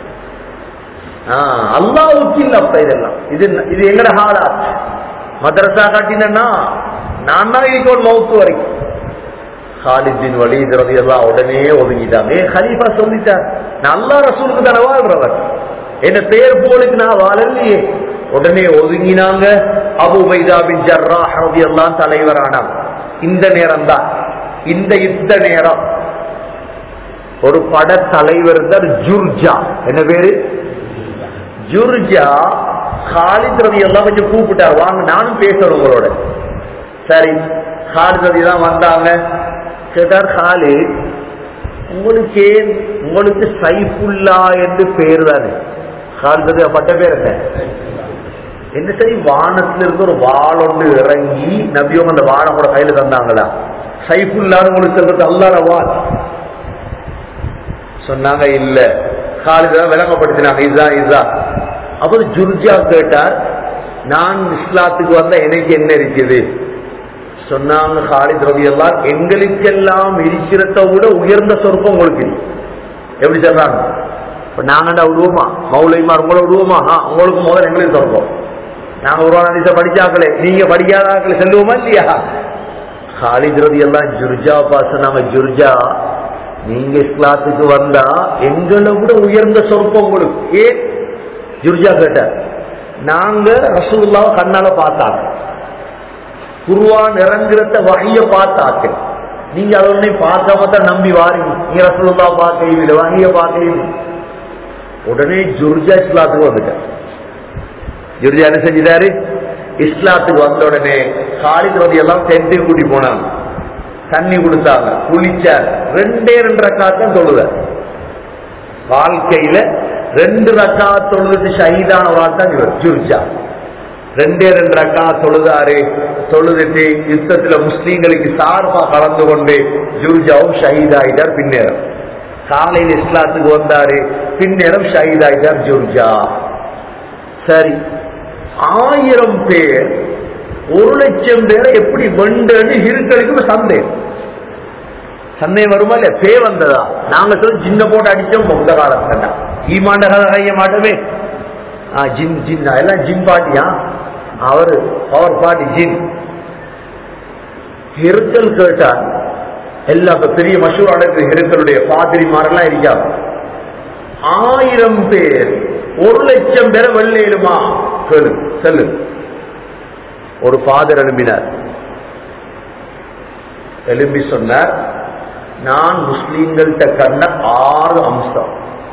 அல்லாவுக்கு இல்ல அப்ப இதெல்லாம் இது இது எங்கட ஹாலா மதரசா கட்டினா நான் தான் இருக்கோம் மவுத்து வரைக்கும் ஹாலித்தின் வழி ரவி எல்லாம் உடனே ஒதுங்கிட்டாங்க ஏன் ஹலீஃபா சொல்லிட்டார் நான் அல்லா ரசூலுக்கு தானே வாழ்றவர் என்ன பேர் போலுக்கு நான் வாழலையே உடனே ஒதுங்கினாங்க அபு பைதாபின் ஜர்ரா ரவி எல்லாம் தலைவரானாங்க இந்த நேரம் தான் இந்த யுத்த நேரம் ஒரு பட தலைவர் இருந்தார் ஜுர்ஜா என்ன பேரு ஜுர்ஜா ஹாலித் ரவி எல்லாம் கொஞ்சம் கூப்பிட்டார் வாங்க நானும் பேசணும் உங்களோட சரி ஹாலித் ரவி தான் வந்தாங்க கேட்டார் ஹாலித் உங்களுக்கு ஏன் உங்களுக்கு சைஃபுல்லா என்று பேர் தானே ஹாலித் பட்ட பேர் என்ன என்ன சரி வானத்துல இருந்து ஒரு வாள் ஒன்று இறங்கி நபியும் அந்த வாழை கூட கையில தந்தாங்களா சைஃபுல்லான்னு உங்களுக்கு சொல்றது அல்லாத வாள் சொன்னாங்க இல்ல காலிதான் விளங்கப்படுத்தினாங்க இதுதான் இதுதான் அப்புறம் ஜுர்ஜா கேட்டார் நான் இஸ்லாத்துக்கு வந்த எனக்கு என்ன இருக்குது சொன்னாங்க ஹாலித் ரவி எல்லாம் எங்களுக்கெல்லாம் இருக்கிறத விட உயர்ந்த சொற்பம் உங்களுக்கு இருக்கு. எப்படி சொல்றாங்க இப்ப நாங்கண்டா விடுவோமா மௌலிமார் உங்களை விடுவோமா ஆ, உங்களுக்கு முதல்ல எங்களுக்கு சொற்பம் நாங்க ஒரு அதிச படிச்சாக்களே நீங்க படிக்காத ஆக்களை செல்லுவோமா இல்லையா ஹாலித் ரவி எல்லாம் ஜுர்ஜா பாச நாங்க ஜுர்ஜா நீங்க இஸ்லாத்துக்கு வந்தா எங்களை விட உயர்ந்த சொற்பம் உங்களுக்கு ஏன் ஜுர்ஜா கேட்டார் நாங்க ரசூல்லாவை கண்ணால பார்த்தாங்க குருவான் இறங்குறத வகைய பார்த்தாக்கு நீங்க அதை ஒன்னையும் பார்க்காம தான் நம்பி வாரீங்க நீ ரசூல்லா பார்க்கையும் இல்லை வகைய பார்க்கையும் உடனே ஜுர்ஜா இஸ்லாத்துக்கு வந்துட்டார் ஜுர்ஜா என்ன செஞ்சிட்டாரு இஸ்லாத்துக்கு வந்த உடனே காலித் ரதி எல்லாம் டென்ட்டையும் கூட்டி போனாங்க தண்ணி கொடுத்தாங்க குளிச்சார் ரெண்டே ரெண்டு ரக்காத்தான் தொழுதார் வாழ்க்கையில ரெண்டு ரக்கா தொழுது ஷஹீதான ஒரு ஆள் தான் இவர் ஜுர்ஜா ரெண்டே ரெண்டு ரக்கா தொழுதாரு தொழுதுட்டு யுத்தத்துல முஸ்லீம்களுக்கு சார்பா கலந்து கொண்டு ஜுர்ஜாவும் ஷஹீதாயிட்டார் பின்னேரம் காலையில் இஸ்லாத்துக்கு வந்தாரு பின்னேரம் ஷஹீதாயிட்டார் ஜுர்ஜா சரி ஆயிரம் பேர் ஒரு லட்சம் பேரை எப்படி வெண்டுன்னு இருக்கிறதுக்கு சந்தேகம் சந்தேகம் வருமா இல்ல பே வந்ததா நாங்க சொல்லி சின்ன போட்டு அடிச்சோம் இந்த காலத்துல ஈமாண்ட கதை கைய மாட்டோமே ஆ, ஜின் ஜின் எல்லாம் ஜின் பாட்டியா அவரு பவர் பாட்டி ஜின் ஹெருக்கல் கேட்டார் எல்லா இப்ப பெரிய மஷூரான ஹெருக்களுடைய பாதிரிமாரெல்லாம் இருக்காங்க ஆயிரம் பேர் ஒரு லட்சம் பேரை வெள்ளையிலுமா சொல்லு சொல்லு ஒரு ஃபாதர் எழும்பினார் எழும்பி சொன்னார் நான் முஸ்லீம்கள்ட்ட கண்ட ஆறு அம்சம்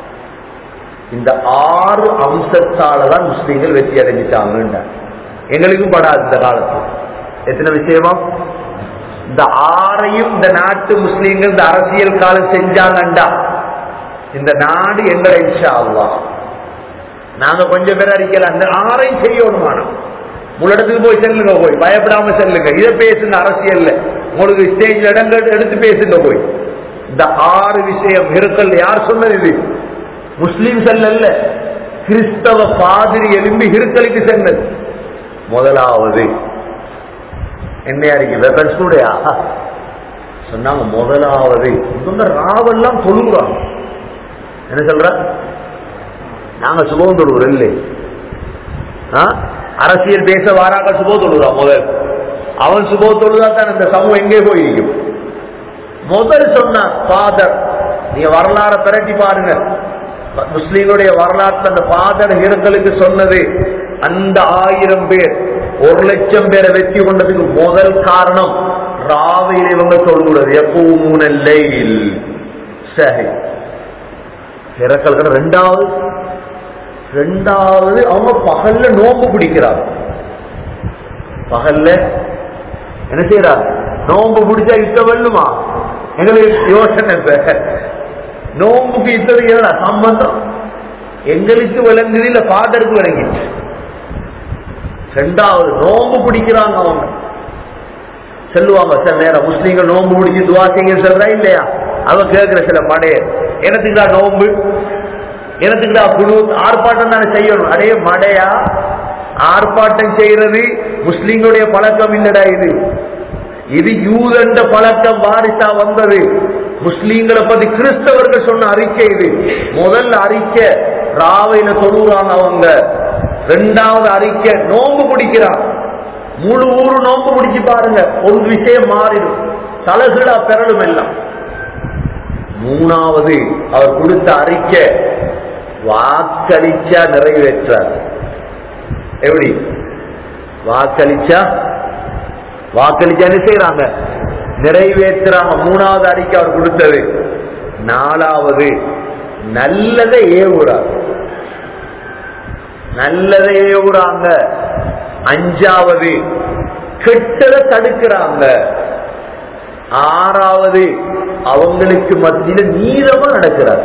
இந்த ஆறு அம்சத்தால தான் முஸ்லீம்கள் வெற்றி அடைஞ்சிட்டாங்க எங்களுக்கும் படாது இந்த காலத்துல எத்தனை விஷயமா இந்த ஆறையும் இந்த நாட்டு முஸ்லீம்கள் இந்த அரசியல் காலம் செஞ்சாங்கண்டா இந்த நாடு எங்களை இன்ஷா அல்லாஹ் நாங்க கொஞ்சம் பேர் அறிக்கல அந்த ஆறையும் செய்யணுமான முள்ளடத்துக்கு போய் செல்லுங்க போய் பயப்படாம செல்லுங்க இதை பேசுங்க அரசியல்ல உங்களுக்கு ஸ்டேஜ்ல இடம் கேட்டு எடுத்து பேசுங்க போய் இந்த ஆறு விஷயம் இருக்கல் யார் சொன்னது இது முஸ்லீம் செல்லல்ல கிறிஸ்தவ பாதிரி எலும்பி இருக்கலுக்கு சென்றது முதலாவது என்னையா இருக்கு வெப்பன்ஸ் கூடயா சொன்னாங்க முதலாவது இவங்க ராவெல்லாம் தொழுகிறாங்க என்ன சொல்ற நாங்க சுபம் தொழுகிறோம் இல்லை ஆ? அரசியல் பேச வாராக சுபோ தொழுகிறான் முதல் அவன் சுபோ தொழுதா தான் இந்த சமூகம் எங்கே போயிருக்கும் முதல் சொன்னான் ஃபாதர் நீங்க வரலாற பிரட்டி பாருங்க முஸ்லீம்களுடைய வரலாற்று அந்த ஃபாதர் ஹிருக்களுக்கு சொன்னது அந்த ஆயிரம் பேர் ஒரு லட்சம் பேரை வெற்றி கொண்டதுக்கு முதல் காரணம் ராவையில் இவங்க சொல்லுறது எப்பவும் இல்லையில் சரி ஹிரக்கல் ரெண்டாவது ரெண்டாவது அவங்க பகல்ல நோம்பு பிடிக்கிறாங்க பகல்ல என்ன செய்யறாங்க நோம்பு பிடிச்சா யுத்தம் வெல்லுமா எங்களுக்கு யோசனை இப்ப. நோம்புக்கு யுத்தத்துக்கு என்ன சம்பந்தம் எங்களுக்கு விளங்குது இல்ல ஃபாதருக்கு விளங்கிச்சு ரெண்டாவது நோம்பு பிடிக்கிறாங்க அவங்க சொல்லுவாங்க சில நேரம் முஸ்லீம்கள் நோம்பு பிடிச்சி துவா செய்ய சொல்றா இல்லையா அவ கேட்கிற சில மடைய எனத்துக்கு தான் நோம்பு எனத்துக்கு தான் குழு ஆர்ப்பாட்டம் தானே செய்யணும் அடே மடையா ஆர்ப்பாட்டம் செய்யறது முஸ்லீம்களுடைய பழக்கம் இல்லடா இது இது யூதண்ட பழக்கம் வாரிசா வந்தது முஸ்லீம்களை பத்தி கிறிஸ்தவர்கள் சொன்ன அறிக்கை இது முதல் அறிக்கை ராவையில தொழுறாங்க அவங்க ரெண்டாவது அறிக்கை நோம்பு பிடிக்கிறான் முழு ஊரு நோம்பு பிடிச்சு பாருங்க ஒரு விஷயம் மாறிடும் தலகுடா பெறலும் எல்லாம் மூணாவது அவர் கொடுத்த அறிக்கை வாக்களிச்சா நிறைவேற்றார் எப்படி வாக்களிச்சா வாக்களிச்சா என்ன செய்யறாங்க நிறைவேற்றுறாங்க மூணாவது அறிக்கை அவர் கொடுத்தது நாலாவது நல்லதை ஏவுறார் நல்லதை ஏவுறாங்க அஞ்சாவது கெட்டதை தடுக்கிறாங்க ஆறாவது அவங்களுக்கு மத்தியில நீளமா நடக்கிறார்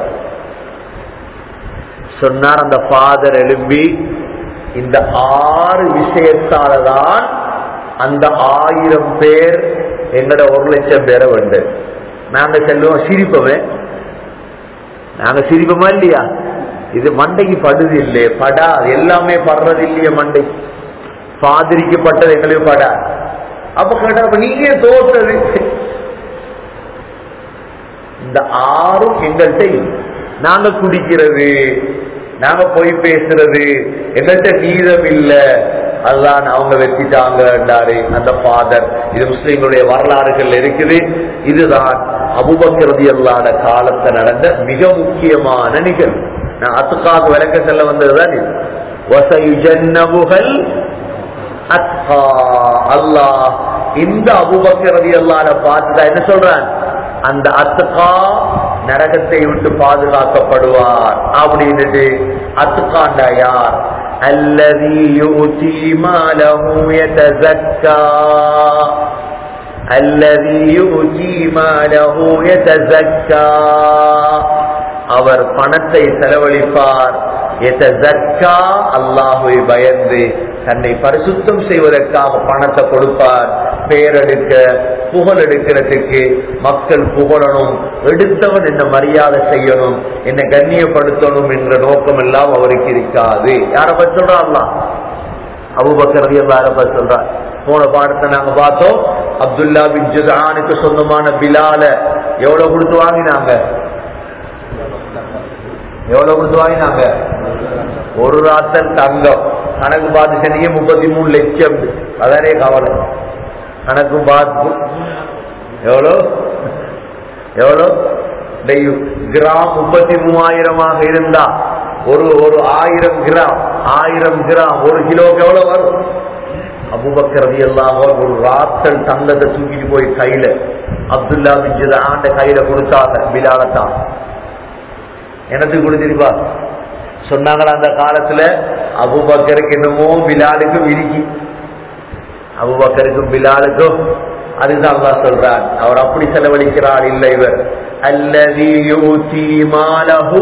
சொன்னார் அந்த ஃபாதர் எழும்பி இந்த ஆறு விஷயத்தாலதான் அந்த ஆயிரம் பேர் எங்கட ஒரு லட்சம் பேரை வந்து நாங்க செல்லுவோம் சிரிப்போமே நாங்க சிரிப்போமா இல்லையா இது மண்டைக்கு படுது இல்லையே படா அது எல்லாமே படுறது இல்லையே மண்டை பாதிரிக்கப்பட்டது எங்களுக்கு படா அப்ப கேட்டா அப்ப நீங்க தோத்தது இந்த ஆறும் எங்கள்கிட்ட இல்லை. நாங்க குடிக்கிறது நாங்க பொய் பேசுறது எங்கள்கிட்ட நீதம் இல்ல அதுதான் அவங்க வெற்றிட்டாங்கன்றாரு அந்த ஃபாதர் இது முஸ்லிம்களுடைய வரலாறுகள் இருக்குது இதுதான் அபுபக்கரதி அல்லாத காலத்தை நடந்த மிக முக்கியமான நிகழ்வு நான் அத்துக்காக விளக்க செல்ல வந்ததுதான் இது வசயுஜன்னபுகள் அத்கா அல்லாஹ் இந்த அபுபக்கரதி அல்லாத பார்த்துதான் என்ன சொல்றான் அந்த அத்துக்கா நரகத்தை விட்டு பாதுகாக்கப்படுவார் அப்படின்னுட்டு அத்துக்காண்டா யார் அல்லது யூதி மாலஹு யதஸக்கா அல்லது யூதி மாலஹு யதஸக்கா அவர் பணத்தை செலவழிப்பார் எதற்கா அல்லாஹுவை பயந்து தன்னை பரிசுத்தம் செய்வதற்காக பணத்தை கொடுப்பார் பேரெடுக்க புகழ் எடுக்கிறதுக்கு மக்கள் புகழணும் எடுத்தவன் என்ன மரியாதை செய்யணும் என்ன கண்ணியப்படுத்தணும் என்ற நோக்கம் எல்லாம் அவருக்கு இருக்காது யார பத்தி சொல்றாங்களா அபுபக்கர் யார பத்தி சொல்றார் போன பாடத்தை நாங்க பார்த்தோம் அப்துல்லா பின் ஜுதானுக்கு சொந்தமான பிலால எவ்வளவு கொடுத்து வாங்கினாங்க எவ்வளவு கொடுத்து வாங்கினாங்க ஒரு ராத்தல் தங்கம் கணக்கு பார்த்து சொன்னீங்க முப்பத்தி மூணு லட்சம் அதானே கவலை கணக்கு பார்த்து எவ்வளோ எவ்வளோ டேய், கிராம் முப்பத்தி மூவாயிரமாக இருந்தா ஒரு ஒரு ஆயிரம் கிராம் ஆயிரம் கிராம் ஒரு கிலோக்கு எவ்வளவு வரும் அபுபக்கரதி எல்லாம் ஒரு ராத்தல் தங்கத்தை தூக்கிட்டு போய் கையில அப்துல்லா பிஞ்சத ஆண்ட கையில கொடுத்தாங்க பிலாலத்தான் எனக்கு கொடுத்திருப்பா சொன்னாங்களா அந்த காலத்துல அபுபக்கருக்கு என்னமோ பிலாலுக்கு விரிக்கி அபுபக்கருக்கும் பிலாலுக்கும் அதுதான் அல்லாஹ் சொல்றார் அவர் அப்படி செலவழிக்கிறார் இல்லை இவர் அல்லதி யூதி மாலஹு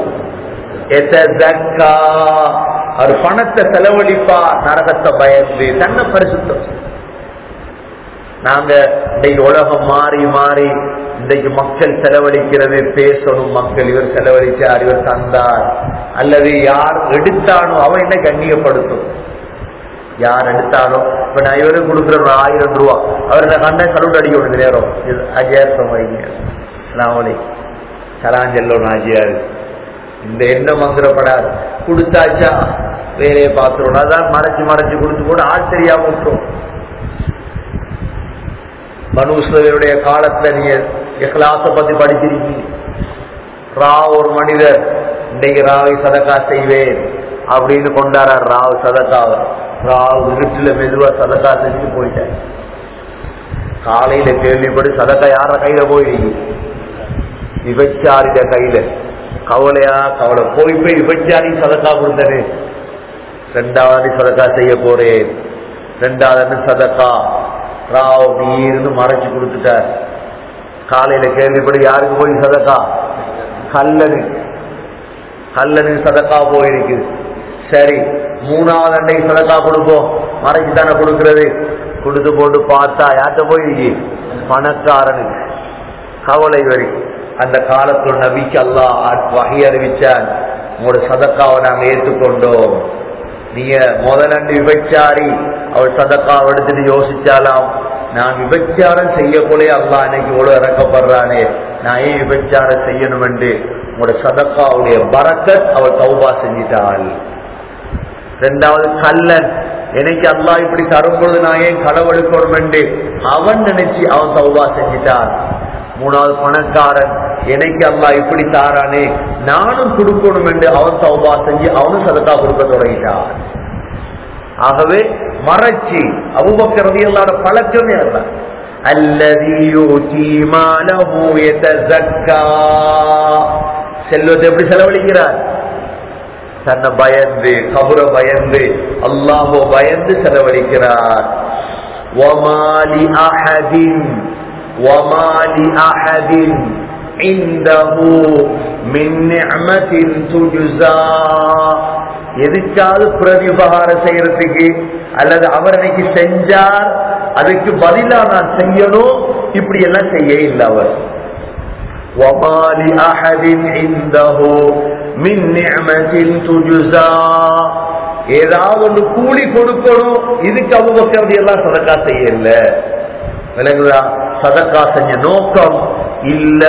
எதஸக்கா அவர் பணத்தை செலவழிப்பார் நரகத்தை பயந்து தன்னை பரிசுத்தம் செய்வார். நாங்க இன்றைக்கு உலகம் மாறி மாறி இன்றைக்கு மக்கள் செலவழிக்கிறது பேசணும் மக்கள் இவர் செலவழிச்சார் இவர் தந்தார் அல்லது யார் எடுத்தானோ அவன் என்ன கண்ணியப்படுத்தும் யார் எடுத்தாலும் இப்ப நான் இவருக்கு கொடுக்குற ஒரு ஆயிரம் ரூபா அவர் என்ன கண்ட சலூட் அடிக்க வேண்டிய நேரம் இது அஜயார் வைங்க நாவலை சலாஞ்செல்லோ நாஜியாரு இந்த எண்ணம் வந்துடப்படாது கொடுத்தாச்சா வேலையை பார்த்துருவோம் அதான் மறைச்சு மறைச்சு கொடுத்து கூட ஆள் தெரியாம விட்டுரும் மனுஷருடைய காலத்துல நீங்க இஹ்லாச பத்தி படிச்சிருக்கீங்க ராவ் ஒரு மனிதர் இன்றைக்கு ராவை சதக்கா செய்வேன் அப்படின்னு கொண்டாடுறார் ராவ் சதக்காவை ராவ் இருட்டுல மெதுவா சதக்கா செஞ்சு போயிட்டேன் காலையில கேள்விப்படி சதக்கா யார கையில போயிருக்கு விபச்சாரிட கையில கவலையா கவலை போய் போய் விபச்சாரி சதக்கா கொடுத்தது ரெண்டாவது சதக்கா செய்ய போறேன் ரெண்டாவது சதக்கா ராவ் நீர்னு மறைச்சு கொடுத்துட்டார் காலையில கேள்விப்படி யாருக்கு போய் சதக்கா கல்லனு கல்லனு சதக்கா போயிருக்குது சரி மூணாவது அன்னைக்கு சதக்கா கொடுப்போம் மறைச்சு தானே கொடுக்கறது கொடுத்து போட்டு பார்த்தா யார்கிட்ட போயிருக்கு பணக்காரனுக்கு கவலை வரி அந்த காலத்துல நபிக்கு அல்லாஹ் வகை அறிவிச்சான் உங்களோட சதக்காவை நாங்க ஏற்றுக்கொண்டோம் நீங்க முதலண்டு விபச்சாரி அவள் சதக்காவை எடுத்துட்டு யோசிச்சாலாம் நான் விபச்சாரம் செய்யக்குள்ளே அல்லாஹ் இன்னைக்கு இவ்வளவு இறக்கப்படுறானே நான் ஏன் விபச்சாரம் செய்யணும் என்று உங்களோட சதக்காவுடைய பரக்கத் அவள் தௌபா செஞ்சிட்டாள் ரெண்டாவது கல்லன் எனக்கு அல்லாஹ் இப்படி தரும்பொழுது நான் ஏன் களவெடுக்கணும் என்று அவன் நினைச்சு அவன் தௌபா செஞ்சிட்டான் மூணாவது பணக்காரன் எனக்கு அல்லாஹ் இப்படி தாரானே நானும் கொடுக்கணும் என்று அவன் தௌபா செஞ்சு அவனும் சதக்கா கொடுக்க தொடங்கிட்டான் ஆகவே மறைச்சி அபுபக்கரதி அல்லாத பழக்கமே அல்ல அல்லதி யூதி மாலஹு யதஸக்கா செல்வத்தை எப்படி செலவழிக்கிறார் தன்னை பயந்து கபுர பயந்து அல்லாஹோ பயந்து செலவழிக்கிறார் وَمَالِ أَحَدٍ وَمَالِ أَحَدٍ عنده من نعمة تجزى எதுக்காவது பிரதிபகாரம் செய்யறதுக்கு அல்லது அவர் இன்னைக்கு செஞ்சார் அதுக்கு பதிலா நான் செய்யணும் இப்படி எல்லாம் செய்ய இல்லை அவர் وما لأحد عنده من نعمة تجزى ஏதாவது ஒன்று கூலி கொடுக்கணும் இதுக்கு அபுபக்கர் எல்லாம் சதக்கா செய்யல விளங்குதா சதக்கா செஞ்ச நோக்கம் இல்ல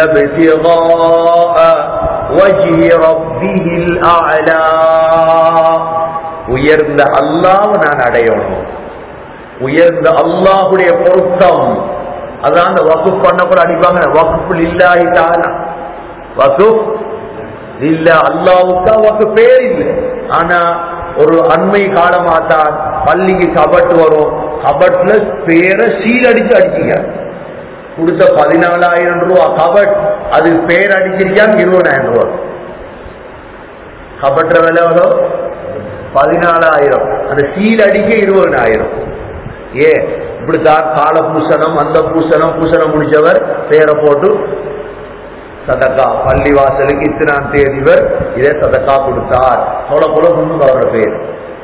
உயர்ந்த அல்லாஹ் நான் அடையணும் உயர்ந்த அல்லாஹுடைய பொருத்தம் அதான் அந்த வகுப் பண்ண கூட அடிப்பாங்க வகுப்பு இல்லாஹி தாலா வகுப் இல்ல அல்லாவுக்கா வகு பேர் இல்லை ஆனா ஒரு அண்மை காலமா தான் பள்ளிக்கு கபட் வரும் கபட்ல பேரை சீரடிச்சு அடிச்சீங்க கொடுத்த பதினாலாயிரம் ரூபா கபட் அது பேர் அடிச்சிருக்காங்க இருபதாயிரம் ரூபா கபட்ற விலை எவ்வளோ பதினாலாயிரம் அந்த சீல் அடிக்க இருபதாயிரம் ஏ இப்படித்தான் கால பூசணம் அந்த பூசணம் பூசணம் முடிச்சவர் பேரை போட்டு சதக்கா பள்ளி வாசலுக்கு இத்தனாம் தேதிவர் இதே சதக்கா கொடுத்தார் போல போல முன்னுக்கு அவரோட பேர்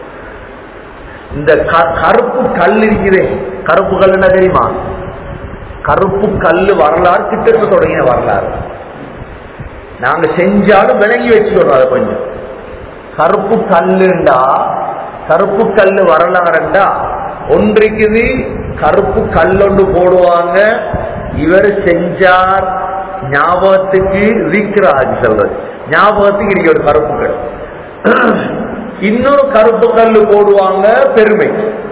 இந்த கருப்பு கல் இருக்கிறே கருப்பு கல் என்ன தெரியுமா கருப்பு கல்லு வரலாறு கிட்டத்து தொடங்கின வரலாறு நாங்க செஞ்சாலும் விளங்கி வச்சுக்கணும் அதை கொஞ்சம் கருப்பு கல்லுண்டா கருப்பு கல்லு வரலாறுண்டா ஒன்றைக்குது கருப்பு கல்லொண்டு போடுவாங்க இவர் செஞ்சார் ஞாபகத்துக்கு விக்ராஜ் சொல்றது ஞாபகத்துக்கு இருக்கு ஒரு கருப்பு கல் இன்னொரு கருப்பு கல்லு போடுவாங்க பெருமை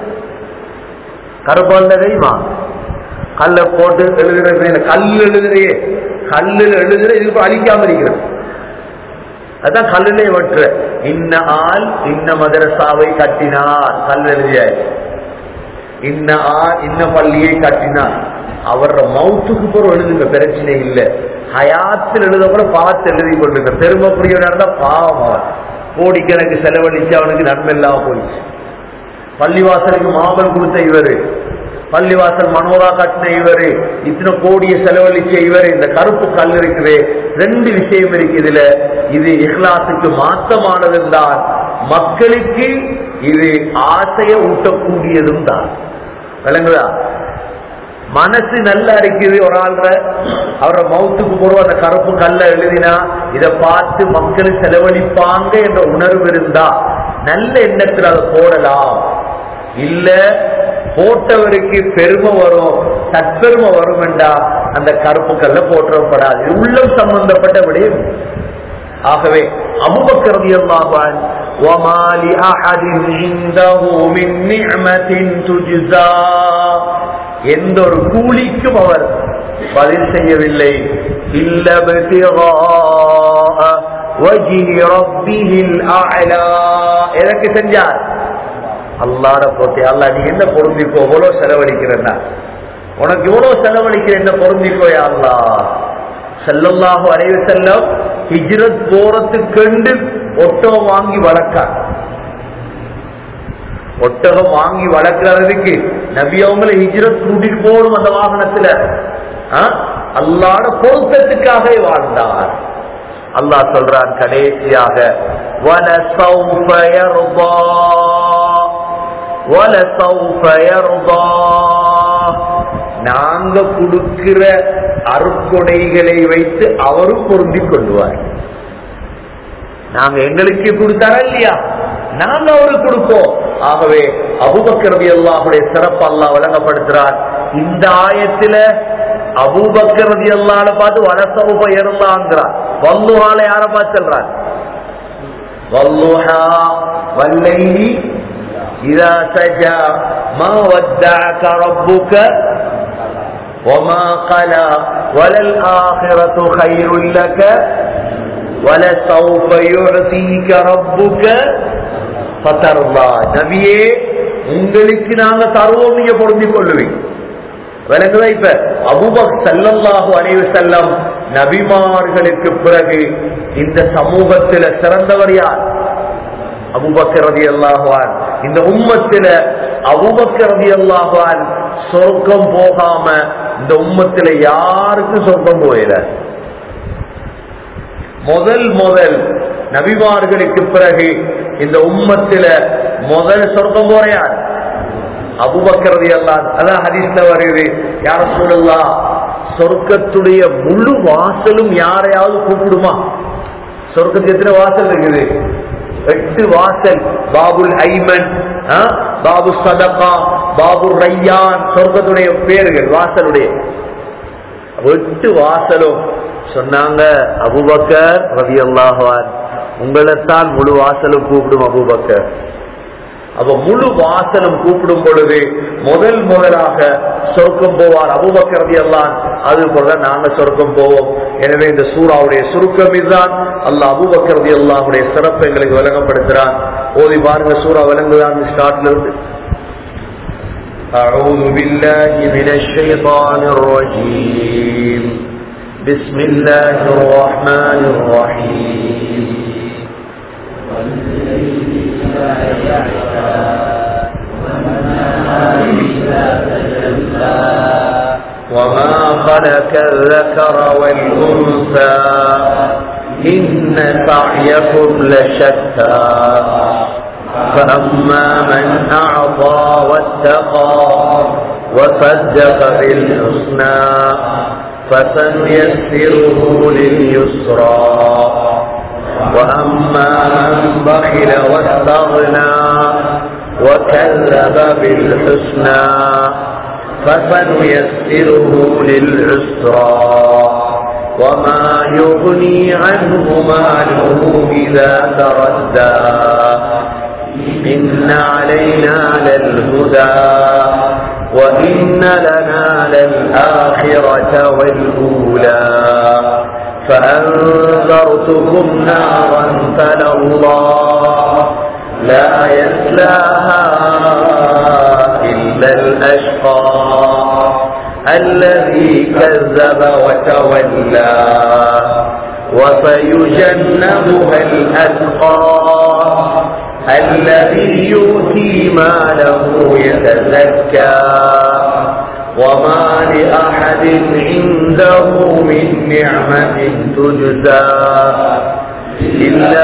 கருப்பு கல்ல தெரியுமா கல்ல போட்டு எழுதுற கல் எழுதுறையே கல்லில் எழுதுற இதுக்கு அழிக்காம இருக்கிறது அதான் கல்லிலே வெற்ற இன்ன ஆள் இன்ன மதரசாவை கட்டினார் கல் எழுதிய இன்ன ஆள் இன்ன பள்ளியை கட்டினார் அவர மவுத்துக்கு போற எழுதுங்க பிரச்சனை இல்லை ஹயாத்தில் எழுத கூட பார்த்து எழுதி கொள்ளுங்க பெருமைக்குரியவனா இருந்தா பாவம் அவன் கோடிக்கணக்கு செலவழிச்சு அவனுக்கு நன்மை இல்லாம போயிடுச்சு பள்ளிவாசலுக்கு மாமல் கொடுத்த இவரு பள்ளிவாசல் மனோரா கட்டின இவரு இத்தனை கோடிய செலவழிச்ச இவரு இந்த கருப்பு கல் இருக்குது ரெண்டு விஷயம் இருக்கு இதுல இது இஹ்லாத்துக்கு மாற்றமானது தான் மக்களுக்கு இது ஆசைய ஊட்டக்கூடியதும் தான் விளங்குதா மனசு நல்லா இருக்குது ஒரு ஆள்ற அவர மவுத்துக்கு போற அந்த கருப்பு கல்ல எழுதினா இதை பார்த்து மக்கள் செலவழிப்பாங்க என்ற உணர்வு இருந்தா நல்ல எண்ணத்தில் அதை போடலாம் இல்ல போட்டவருக்கு பெருமை வரும் தற்பெருமை வரும் என்றா அந்த கருப்பு கல்ல போற்றப்படாது இது உள்ளம் சம்பந்தப்பட்ட விடயம் ஆகவே அபுபக்கர் அல்லாஹான் وما لأحد عنده من نعمة تجزى எந்த ஒரு கூலிக்கும் அவர் பதில் செய்யவில்லை இல்ல எதற்கு செஞ்சார் அல்லாட போட்டி அல்லா நீ என்ன பொருந்திக்கோ எவ்வளவு செலவழிக்கிறன்னா உனக்கு இவ்வளவு செலவழிக்கிற என்ன பொருந்திக்கோ அல்லா செல்லல்லாஹு அலைவு செல்லம் ஹிஜ்ரத் போறதுக்கெண்டு ஒட்டகம் வாங்கி வளர்க்க ஒட்டகம் வாங்கி வளர்க்கறதுக்கு நபி அவங்களை ஹிஜ்ரத் கூட்டிட்டு போகணும் அந்த வாகனத்துல அல்லாட பொருத்தத்துக்காக வாழ்ந்தார் அல்லாஹ் சொல்றான் கடைசியாக وَلَسَوْفَ يَرْضَى وَلَسَوْفَ يَرْضَى நாங்க கொடுக்கிற அருக்கொடைகளை வைத்து அவரும் பொருந்திக் கொள்வார் நாங்க எங்களுக்கு கொடுத்தாரா இல்லையா நாங்க அவருக்கு கொடுப்போம் ஆகவே அபுபக்கரதி அல்லாஹுடைய சிறப்பு அல்லாஹ் வழங்கப்படுத்துறார் இந்த ஆயத்துல அபூபக்கரதி அல்லால பார்த்து வளசவுப இருந்தாங்கிறார் வல்லுஹால யார பார்த்து சொல்றார் வல்லுஹா வல்லைலி இதா சஜா மா வத்தஅக ரப்புக وما قلى وللآخرة خير لك ولسوف يعطيك ربك فترضى நபியே உங்களுக்கு நாங்க தருவோம் நீங்க பொருந்திக் கொள்ளுவீங்க விளங்குதா இப்ப அபுபக் சல்லல்லாஹு அலைவு செல்லம் நபிமார்களுக்கு பிறகு இந்த சமூகத்தில சிறந்தவர் யார் அபுபக்கரதி அல்லாஹுவான் இந்த உம்மத்தில அபுபக்கரதி அல்லாஹுவான் சொர்க்கம் போகாம இந்த உம்மத்தில யாருக்கும் சொர்க்கம் போயில முதல் முதல் நபிமார்களுக்கு பிறகு இந்த உம்மத்தில முதல் சொர்க்கம் போற யார் அபுபக்கரதி அல்லான் அதான் ஹதீஸ்ல வருது யார சொல்லலாம் சொர்க்கத்துடைய முழு வாசலும் யாரையாவது கூப்பிடுமா சொர்க்கத்துக்கு எத்தனை வாசல் இருக்குது எட்டு வாசல் பாபுல் ஐமன் ஆ, பாபு சதகா பாபு ரையான் சொர்க்கத்துடைய பேர்கள் வாசலுடைய எட்டு வாசலும் சொன்னாங்க அபுபக்கர் ரவி அல்லாஹான் உங்களைத்தான் முழு வாசலும் கூப்பிடும் அபுபக்கர் அப்ப முழு வாசலும் கூப்பிடும் பொழுது முதல் முதலாக சொர்க்கம் போவார் அபுபக்கர் ரவி அல்லான் அது போல நாங்க சொர்க்கம் போவோம் எனவே இந்த சூறாவுடைய சுருக்கம் இதுதான் அல்லாஹ் அபுபக்கர் ரவி அல்லாஹுடைய சிறப்பை எங்களுக்கு விளங்கப்படுத்துறான் ஓதி பாருங்க சூறா விளங்குதான் ஸ்டார்ட்ல இருந்து أعوذ بالله من الشيطان الرجيم بسم الله الرحمن الرحيم وما خلق الذكر والأنثى إن سعيكم لشتى فأما من أعطى واتقى وصدق بالحسنى فسنيسره لليسرى وأما من بخل واستغنى وكذب بالحسنى فسنيسره للعسرى وما يغني عنه ماله إذا تردى إن علينا للهدى وإن لنا للآخرة والأولى فأنذرتكم نارا فلله لا يسلاها إلا الأشقى الذي كذب وتولى وسيجنبها الأتقى الذي يؤتي ماله يتزكى وما لأحد عنده من نعمة تجزى إلا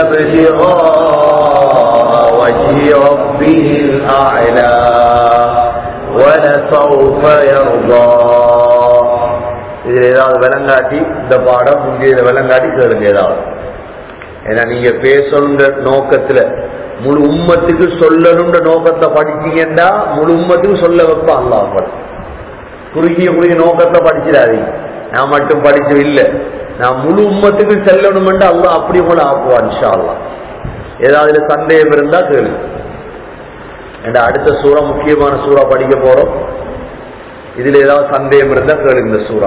ابتغاء وجه ربه الأعلى ولسوف يرضى இதுல ஏதாவது விளங்காட்டி இந்த பாடம் முந்தைய விளங்காட்டி கேளுங்க ஏதாவது ஏன்னா நீங்க பேசணுன்ற நோக்கத்துல முழு உம்மத்துக்கு சொல்லணும்ன்ற நோக்கத்தை படிச்சீங்கன்னா முழு உம்மத்துக்கு சொல்ல வைப்பா அல்லாஹ் படம் குறுகிய குறுகிய நோக்கத்தை படிச்சிடாதீங்க நான் மட்டும் படிச்சு இல்லை நான் முழு உம்மத்துக்கு செல்லணும்னு அல்லாஹ் அப்படி கூட ஆக்குவான் இன்ஷா அல்லாஹ் ஏதாவது இதுல சந்தேகம் இருந்தா கேளு என்ற அடுத்த சூறா முக்கியமான சூறா படிக்க போறோம் இதுல ஏதாவது சந்தேகம் இருந்தா கேளு இந்த சூறா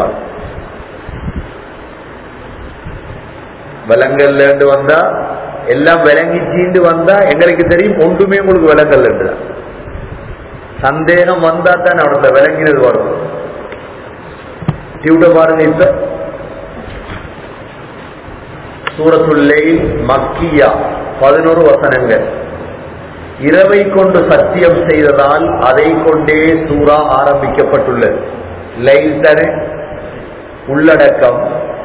விலங்கல்ல வந்தா எல்லாம் விளங்கிச்சின்னு வந்தா எங்களுக்கு தெரியும் ஒன்றுமே உங்களுக்கு விலங்கல் தான் சந்தேகம் வந்தா தான் அவனோட விளங்கினது வரும் டியூட்ட பாருங்க இப்ப சூரத்துள்ளை மக்கியா பதினோரு வசனங்கள் இரவை கொண்டு சத்தியம் செய்ததால் அதை கொண்டே சூறா ஆரம்பிக்கப்பட்டுள்ளது லைல் தானே உள்ளடக்கம்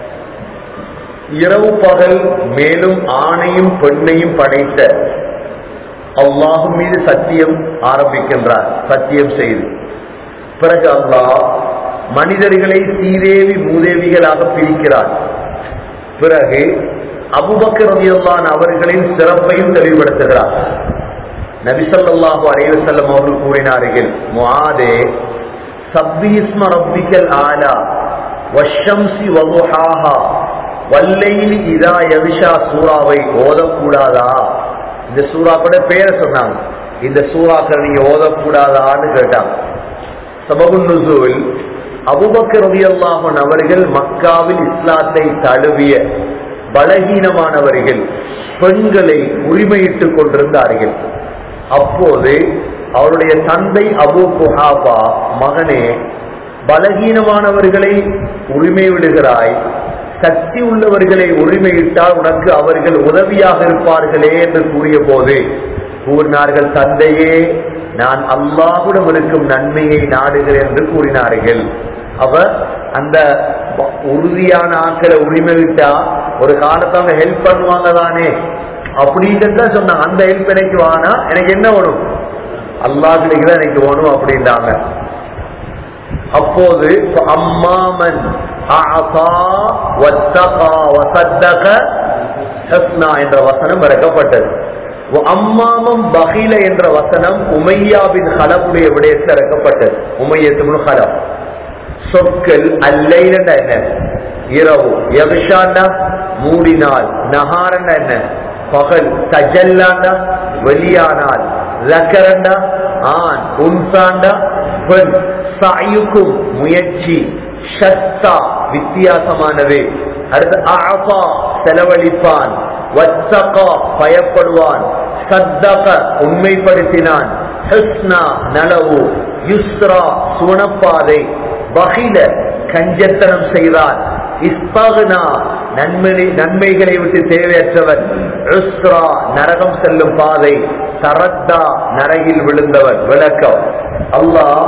இரவு பகல் மேலும் ஆணையும் பெண்ணையும் படைத்த அல்லாஹு மீது சத்தியம் ஆரம்பிக்கின்றார் சத்தியம் செய்து பிறகு அல்லாஹ் மனிதர்களை சீதேவி மூதேவிகளாக பிரிக்கிறார் பிறகு அபுபக்கர் ரலியல்லாஹு அவர்களின் சிறப்பையும் தெளிவுபடுத்துகிறார் நபிசல்லாஹு அலைவசல்லம் அவர்கள் கூறினார்கள் முஆதே சப்பீஸ்ம ரப்பிக்கல் ஆலா வஷம்சி வதுஹாஹா வல்லையில் இதா யவிஷா சூறாவை ஓதக்கூடாதா இந்த சூறா கூட பேரை சொன்னாங்க இந்த சூறாக்கள் நீங்க ஓதக்கூடாதான்னு கேட்டாங்க சபபு நுசூல் அபுபக்கர் ரலியல்லாஹு அவர்கள் மக்காவில் இஸ்லாத்தை தழுவிய பலகீனமானவர்கள் பெண்களை உரிமையிட்டுக் கொண்டிருந்தார்கள் அப்போது அவருடைய தந்தை அபு குஹாபா மகனே பலகீனமானவர்களை உரிமை விடுகிறாய் சக்தி உள்ளவர்களை உரிமையிட்டால் உனக்கு அவர்கள் உதவியாக இருப்பார்களே என்று கூறிய போது கூறினார்கள் தந்தையே நான் அல்லாஹுடன் இருக்கும் நன்மையை நாடுகிறேன் என்று கூறினார்கள் அவர் அந்த உறுதியான ஆட்களை உரிமை விட்டா ஒரு காலத்தை அவங்க ஹெல்ப் பண்ணுவாங்க தானே அப்படின்னு சொன்னாங்க அந்த ஹெல்ப் எனக்கு வானா எனக்கு என்ன வேணும் அல்லாஹ் கிடைக்குதான் எனக்கு வேணும் அப்படின்றாங்க அப்போது அம்மாமன் என்ற வசனம் இறக்கப்பட்டது அம்மாமம் பகில என்ற வசனம் உமையாவின் ஹலவுடைய விடயத்தில் இறக்கப்பட்டது உமையத்துமுன் ஹலம் சொற்கள் அல்லைலண்டா என்ன இரவு யவிஷாண்டா மூடினால் நகாரண்டா என்ன பகல் தஜல்லாண்டா வெளியானால் ரக்கரண்டா ஆண் உன்சாண்டா பெண் சாயுக்கும் முயற்சி ஷத்தா வித்தியாசமானது அடுத்து ஆபா செலவழிப்பான் வத்தகா பயப்படுவான் சத்தக உண்மைப்படுத்தினான் ஹஸ்னா நலவு யுஸ்ரா சுவனப்பாதை பகில கஞ்சத்தனம் செய்தான் இஸ்பகனா நன்மை நன்மைகளை விட்டு தேவையற்றவன் உஸ்ரா நரகம் செல்லும் பாதை தரத்தா நரகில் விழுந்தவன் விளக்கம் அல்லாஹ்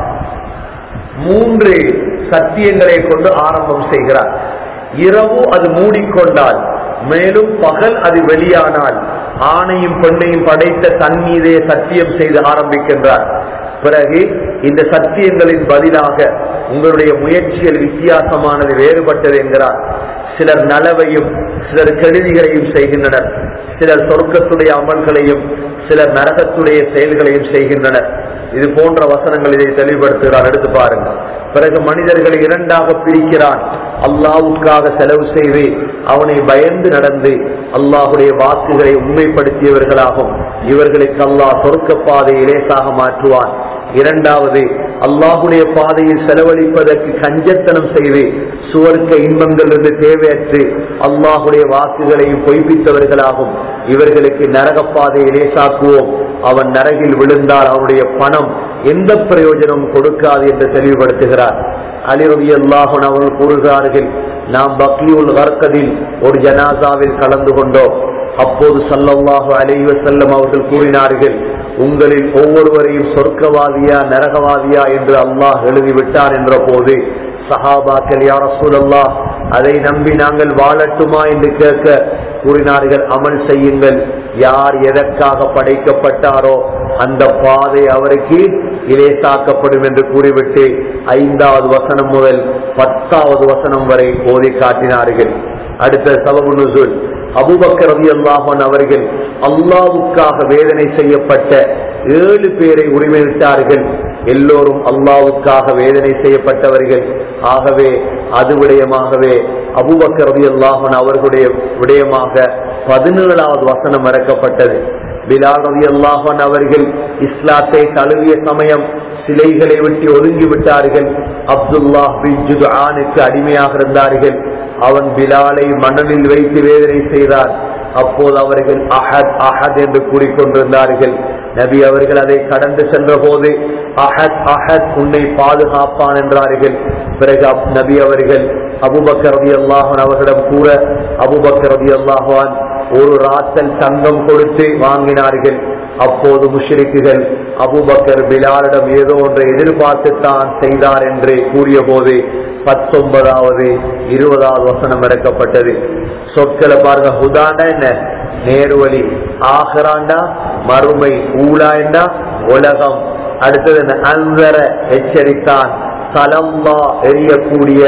மூன்று சத்தியங்களை கொண்டு ஆரம்பம் செய்கிறார் இரவு அது மூடிக்கொண்டால் மேலும் பகல் அது வெளியானால் ஆணையும் பெண்ணையும் படைத்த தன் மீதே சத்தியம் செய்து ஆரம்பிக்கின்றார் பிறகு இந்த சத்தியங்களின் பதிலாக உங்களுடைய முயற்சிகள் வித்தியாசமானது வேறுபட்டது என்கிறார் சிலர் நலவையும் சிலர் கெடுதிகளையும் செய்கின்றனர் சிலர் சொர்க்கத்துடைய அமல்களையும் சிலர் நரகத்துடைய செயல்களையும் செய்கின்றனர் இது போன்ற வசனங்கள் இதை தெளிவுபடுத்துகிறார் எடுத்து பாருங்கள் பிறகு மனிதர்களை இரண்டாக பிரிக்கிறான் அல்லாவுக்காக செலவு செய்து அவனை பயந்து நடந்து அல்லாஹுடைய வாக்குகளை உண்மைப்படுத்தியவர்களாகும் இவர்களுக்கு அல்லாஹ் சொர்க்க பாதையை லேசாக மாற்றுவான் இரண்டாவது அல்லாஹுடைய பாதையில் செலவழிப்பதற்கு கஞ்சத்தனம் செய்து சுவர்க்க இன்பங்களிலிருந்து தேவையற்று அல்லாஹுடைய வாக்குகளையும் பொய்ப்பித்தவர்களாகும் இவர்களுக்கு நரக பாதையை லேசாக்குவோம் அவன் நரகில் விழுந்தால் அவனுடைய பணம் எந்த பிரயோஜனம் கொடுக்காது என்று தெளிவுபடுத்துகிறார் அலிரவி அல்லாஹன் அவர்கள் கூறுகிறார்கள் நாம் பக்லியுல் வர்க்கதில் ஒரு ஜனாசாவில் கலந்து கொண்டோம் அப்போது சல்லல்லாஹு அலைவ செல்லம் அவர்கள் கூறினார்கள் உங்களில் ஒவ்வொருவரையும் சொர்க்கவாதியா நரகவாதியா என்று அல்லாஹ் எழுதிவிட்டார் என்ற போது சஹாபாக்கள் யார சூழல்லா அதை நம்பி நாங்கள் வாழட்டுமா என்று கேட்க கூறினார்கள் அமல் செய்யுங்கள் யார் எதற்காக படைக்கப்பட்டாரோ அந்த பாதை அவருக்கு இலேசாக்கப்படும் என்று கூறிவிட்டு ஐந்தாவது வசனம் முதல் பத்தாவது வசனம் வரை ஓதி காட்டினார்கள் அடுத்த சபபு நுசுல் அபுபக்கர் ரவி அல்லாஹன் அவர்கள் அல்லாவுக்காக வேதனை செய்யப்பட்ட ஏழு பேரை உரிமையிட்டார்கள் எல்லோரும் அல்லாவுக்காக வேதனை செய்யப்பட்டவர்கள் ஆகவே அது விடயமாகவே அபுபக்கர் ரவி அல்லாஹன் அவர்களுடைய விடயமாக பதினேழாவது வசனம் இறக்கப்பட்டது பிலால் ரவி அல்லாஹன் அவர்கள் இஸ்லாத்தை தழுவிய சமயம் சிலைகளை விட்டு ஒதுங்கி விட்டார்கள் அப்துல்லா பின் ஜுதானுக்கு அடிமையாக இருந்தார்கள் அவன் பிலாலை மணலில் வைத்து வேதனை செய்தார் அப்போது அவர்கள் அஹத் அஹத் என்று கூறிக்கொண்டிருந்தார்கள் நபி அவர்கள் அதை கடந்து சென்ற போது அஹத் அஹத் உன்னை பாதுகாப்பான் என்றார்கள் பிறகு நபி அவர்கள் அபுபக்கர் ரவி அல்லாஹன் அவர்களிடம் கூற அபுபக்கர் ரவி அல்லாஹான் ஒரு ராத்தல் தங்கம் கொடுத்து வாங்கினார்கள் அப்போது முஷ்ரிக்குகள் அபுபக்கர் பிலாலிடம் ஏதோ ஒன்றை எதிர்பார்த்துத்தான் செய்தார் என்று கூறிய போது பத்தொன்பதாவது இருபதாவது வசனம் இறக்கப்பட்டது சொற்களை பாருங்க ஹுதாண்டா என்ன நேர்வழி ஆகராண்டா மறுமை ஊழாண்டா உலகம் அடுத்தது என்ன அந்தர எச்சரித்தான் சலம்மா எரியக்கூடிய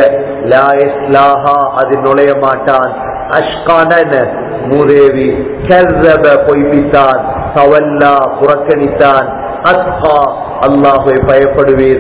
லாஹா அது நுழைய மாட்டான் அஷ்கான என்ன மூதேவி கர்ரப பொய்ப்பித்தான் சவல்லா புறக்கணித்தான் அஸ்ஹா அல்லாஹை பயப்படுவீர்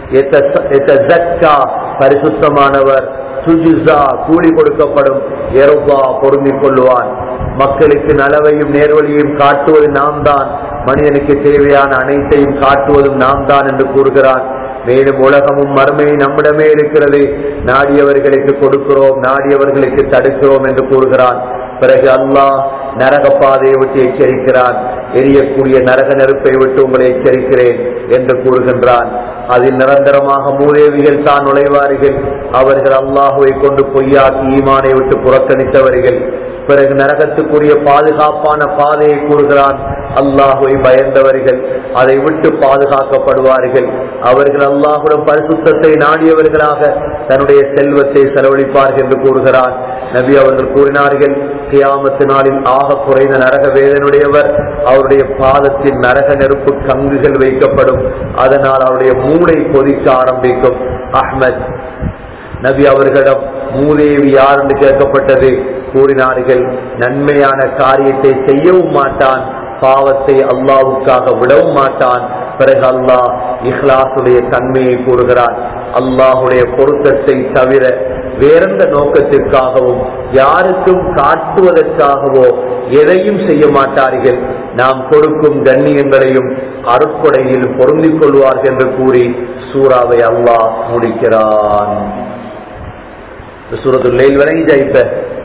பரிசுத்தமானவர் சுஜிசா கூலி கொடுக்கப்படும் எருபா பொருந்திக் கொள்வான் மக்களுக்கு நலவையும் நேர்வழியையும் காட்டுவது நாம் தான் மனிதனுக்கு தேவையான அனைத்தையும் காட்டுவதும் நாம் தான் என்று கூறுகிறான் மேலும் உலகமும் மறுமை நம்மிடமே இருக்கிறது நாடியவர்களுக்கு கொடுக்கிறோம் நாடியவர்களுக்கு தடுக்கிறோம் என்று கூறுகிறான் பிறகு அல்லாஹ் நரக பாதையை விட்டு எச்சரிக்கிறான் எரியக்கூடிய நரக நெருப்பை விட்டு உங்களை எச்சரிக்கிறேன் என்று கூறுகின்றான் அதில் நிரந்தரமாக மூதேவிகள் தான் நுழைவார்கள் அவர்கள் அல்லாஹுவை கொண்டு பொய்யாக்கி ஈமானை விட்டு புறக்கணித்தவர்கள் பிறகு நரகத்துக்குரிய பாதுகாப்பான பாதையை கூறுகிறான் அல்லாஹுவை பயந்தவர்கள் அதை விட்டு பாதுகாக்கப்படுவார்கள் அவர்கள் அல்லாஹுடன் பரிசுத்தத்தை நாடியவர்களாக தன்னுடைய செல்வத்தை செலவழிப்பார்கள் என்று கூறுகிறான் நபி அவர்கள் கூறினார்கள் கியாமத்து நாளில் ஆக குறைந்த நரக வேதனுடையவர் அவருடைய பாதத்தில் நரக நெருப்பு கங்குகள் வைக்கப்படும் அதனால் அவருடைய மூளை கொதிக்க ஆரம்பிக்கும் அஹ்மத் நபி அவர்களிடம் மூதேவி யார் என்று கேட்கப்பட்டது கூறினார்கள் நன்மையான காரியத்தை செய்யவும் மாட்டான் பாவத்தை அல்லாவுக்காக விடவும் மாட்டான் பிறகு அல்லாஹ் இஹ்லாசுடைய தன்மையை கூறுகிறான் அல்லாஹுடைய பொருத்தத்தை தவிர வேறெந்த நோக்கத்திற்காகவும் யாருக்கும் காட்டுவதற்காகவோ எதையும் செய்ய மாட்டார்கள் நாம் கொடுக்கும் கண்ணியங்களையும் அருட்கொடையில் பொருந்திக் கொள்வார்கள் என்று கூறி சூறாவை அல்லாஹ் முடிக்கிறான் சூரத்துள்ளையில் வரை ஜெயிப்ப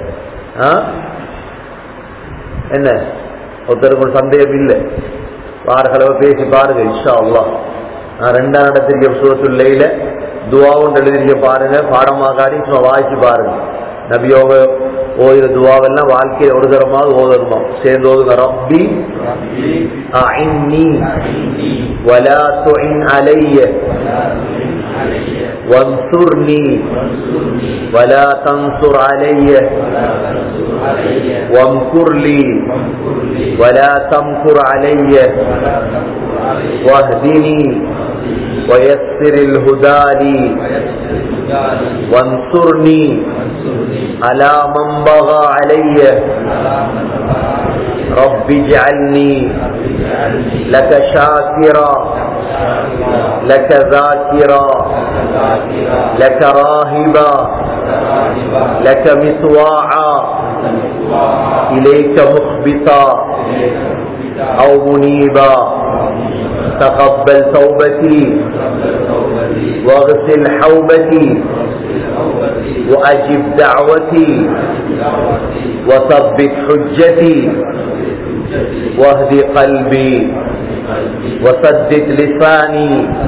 என்ன ஒருத்தருக்கு ஒரு சந்தேகம் இல்லை வாரகளவு பேசி பாருங்க இன்ஷா அல்லா நான் ரெண்டாம் இடத்திற்கு சூரத்துள்ளையில துவாவும் எழுதிருக்க பாருங்க பாடமாகாடி சும்மா வாய்ச்சி பாருங்க நபியோக ஓய்வு துவாவெல்லாம் வாழ்க்கையை ஒரு தரமாக ஓதணுமா சேர்ந்து ஓதுங்க ரப்பி அஇன்னி வலா துஇன் அலைய وانصرني ولا تنصر علي وامكر لي ولا تمكر علي واهدني ويسر الهدى لي وانصرني على من بغى علي رب اجعلني لك شاكرا لك ذاكرا لك راهبا لك مسواعا إليك مخبتا أو منيبا تقبل توبتي واغسل حوبتي وأجب دعوتي وثبت حجتي واهد قلبي وسدد لساني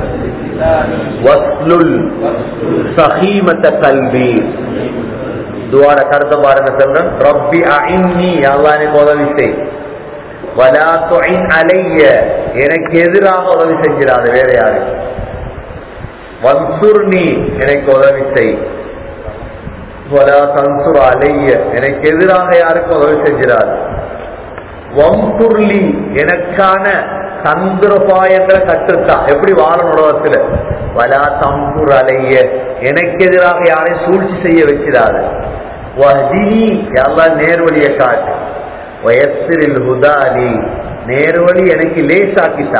واسلل سخيمة قلبي துவார கருத்தை பாருங்க சொல்றேன் ரப்பி அஇன்னி அல்லாஹ் எனக்கு உதவி செய் வலா துஇன் அலைய எனக்கு எதிராக உதவி செஞ்சிடாது வேற யாரு வன்சுர்னி எனக்கு உதவி செய் வலா தன்சுர் அலைய எனக்கு எதிராக யாருக்கும் உதவி செஞ்சிடாது வம்புர்லி எனக்கான தந்திரபாயங்களை கற்றுத்தா எப்படி வாழணும் உலகத்துல வலா தம்புர் அலைய எனக்கு எதிராக யாரையும் சூழ்ச்சி செய்ய வச்சிடாது வஹ்தினி எல்லாம் நேர்வழியை காட்டு வயசிரில் ஹுதாலி நேர்வழி எனக்கு லேசாக்கிட்டா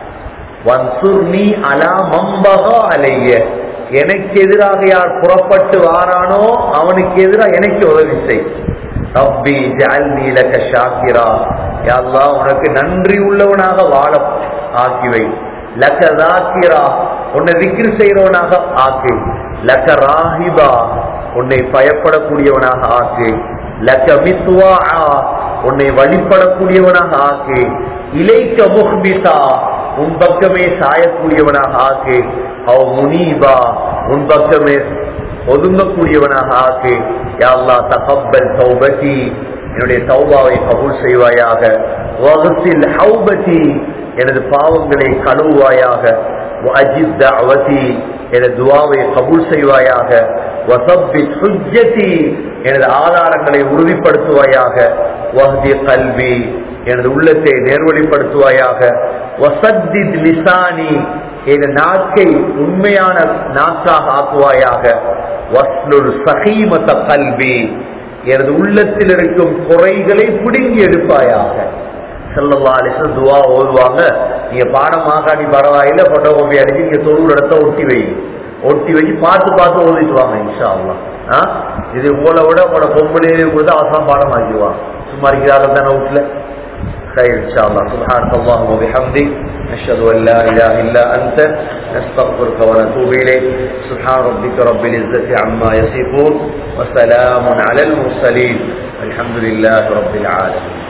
வன்சுர்னி அலா மம்பகா அலைய எனக்கு எதிராக யார் புறப்பட்டு வாரானோ அவனுக்கு எதிராக எனக்கு உதவி செய் ரப்பி ஜஅல்னி லக ஷாக்கிரா யா அல்லாஹ் உனக்கு நன்றி உள்ளவனாக வாழ ஆக்கி வை லக தாக்கிரா உன்னை விக்ரி செய்கிறவனாக ஆக்கு லக ராஹிபா உன்னை பயப்படக்கூடியவனாக ஆக்கு லக மித்வா உன்னை வழிபடக்கூடியவனாக ஆக்கு இலைக்க முஹ்பிதா உன் பக்கமே சாயக்கூடியவனாக ஆக்கு அவ் முனீபா உன் பக்கமே ஒதுங்கக்கூடியவனாக ஆக்கு யா அல்லாஹ் தகப்பல் தௌபதி என்னுடைய தௌபாவை கபூல் செய்வாயாக வகுத்தில் ஹௌபதி எனது பாவங்களை கழுவுவாயாக வஅஜிப் தஅவதி எனது துவாவை கபூல் செய்வாயாக வசப்பித் ஹுஜ்ஜதி எனது ஆதாரங்களை உறுதிப்படுத்துவாயாக வஹ்தி கல்வி எனது உள்ளத்தை நேர்வழிப்படுத்துவாயாக வசத்தித் லிசானி எனது நாக்கை உண்மையான நாக்காக ஆக்குவாயாக வஸ்லுல் சகீமத கல்வி எனது உள்ளத்தில் இருக்கும் குறைகளை பிடுங்கி எடுப்பாயாக செல்லல்லா அலிசன் துவா ஓதுவாங்க நீங்க பாடமாகாடி பரவாயில்ல போட்டோகாபி அடிச்சு நீங்க தொழுகிற இடத்த ஒட்டி வை ஒட்டி வச்சு பார்த்து பார்த்து ஓதிட்டு வாங்க இன்ஷா அல்லா ஆ? இது போல விட உங்களோட பொம்பளையே கொடுத்து அவசரம் பாடமாக்கிடுவாங்க சும்மா இருக்கிறார்கள் தானே வீட்டுல خير إن شاء الله سبحانك اللهم وبحمدك نشهد أن لا إله إلا أنت نستغفرك ونتوب إليك سبحان ربك رب العزة عما يصفون وسلام على المرسلين الحمد لله رب العالمين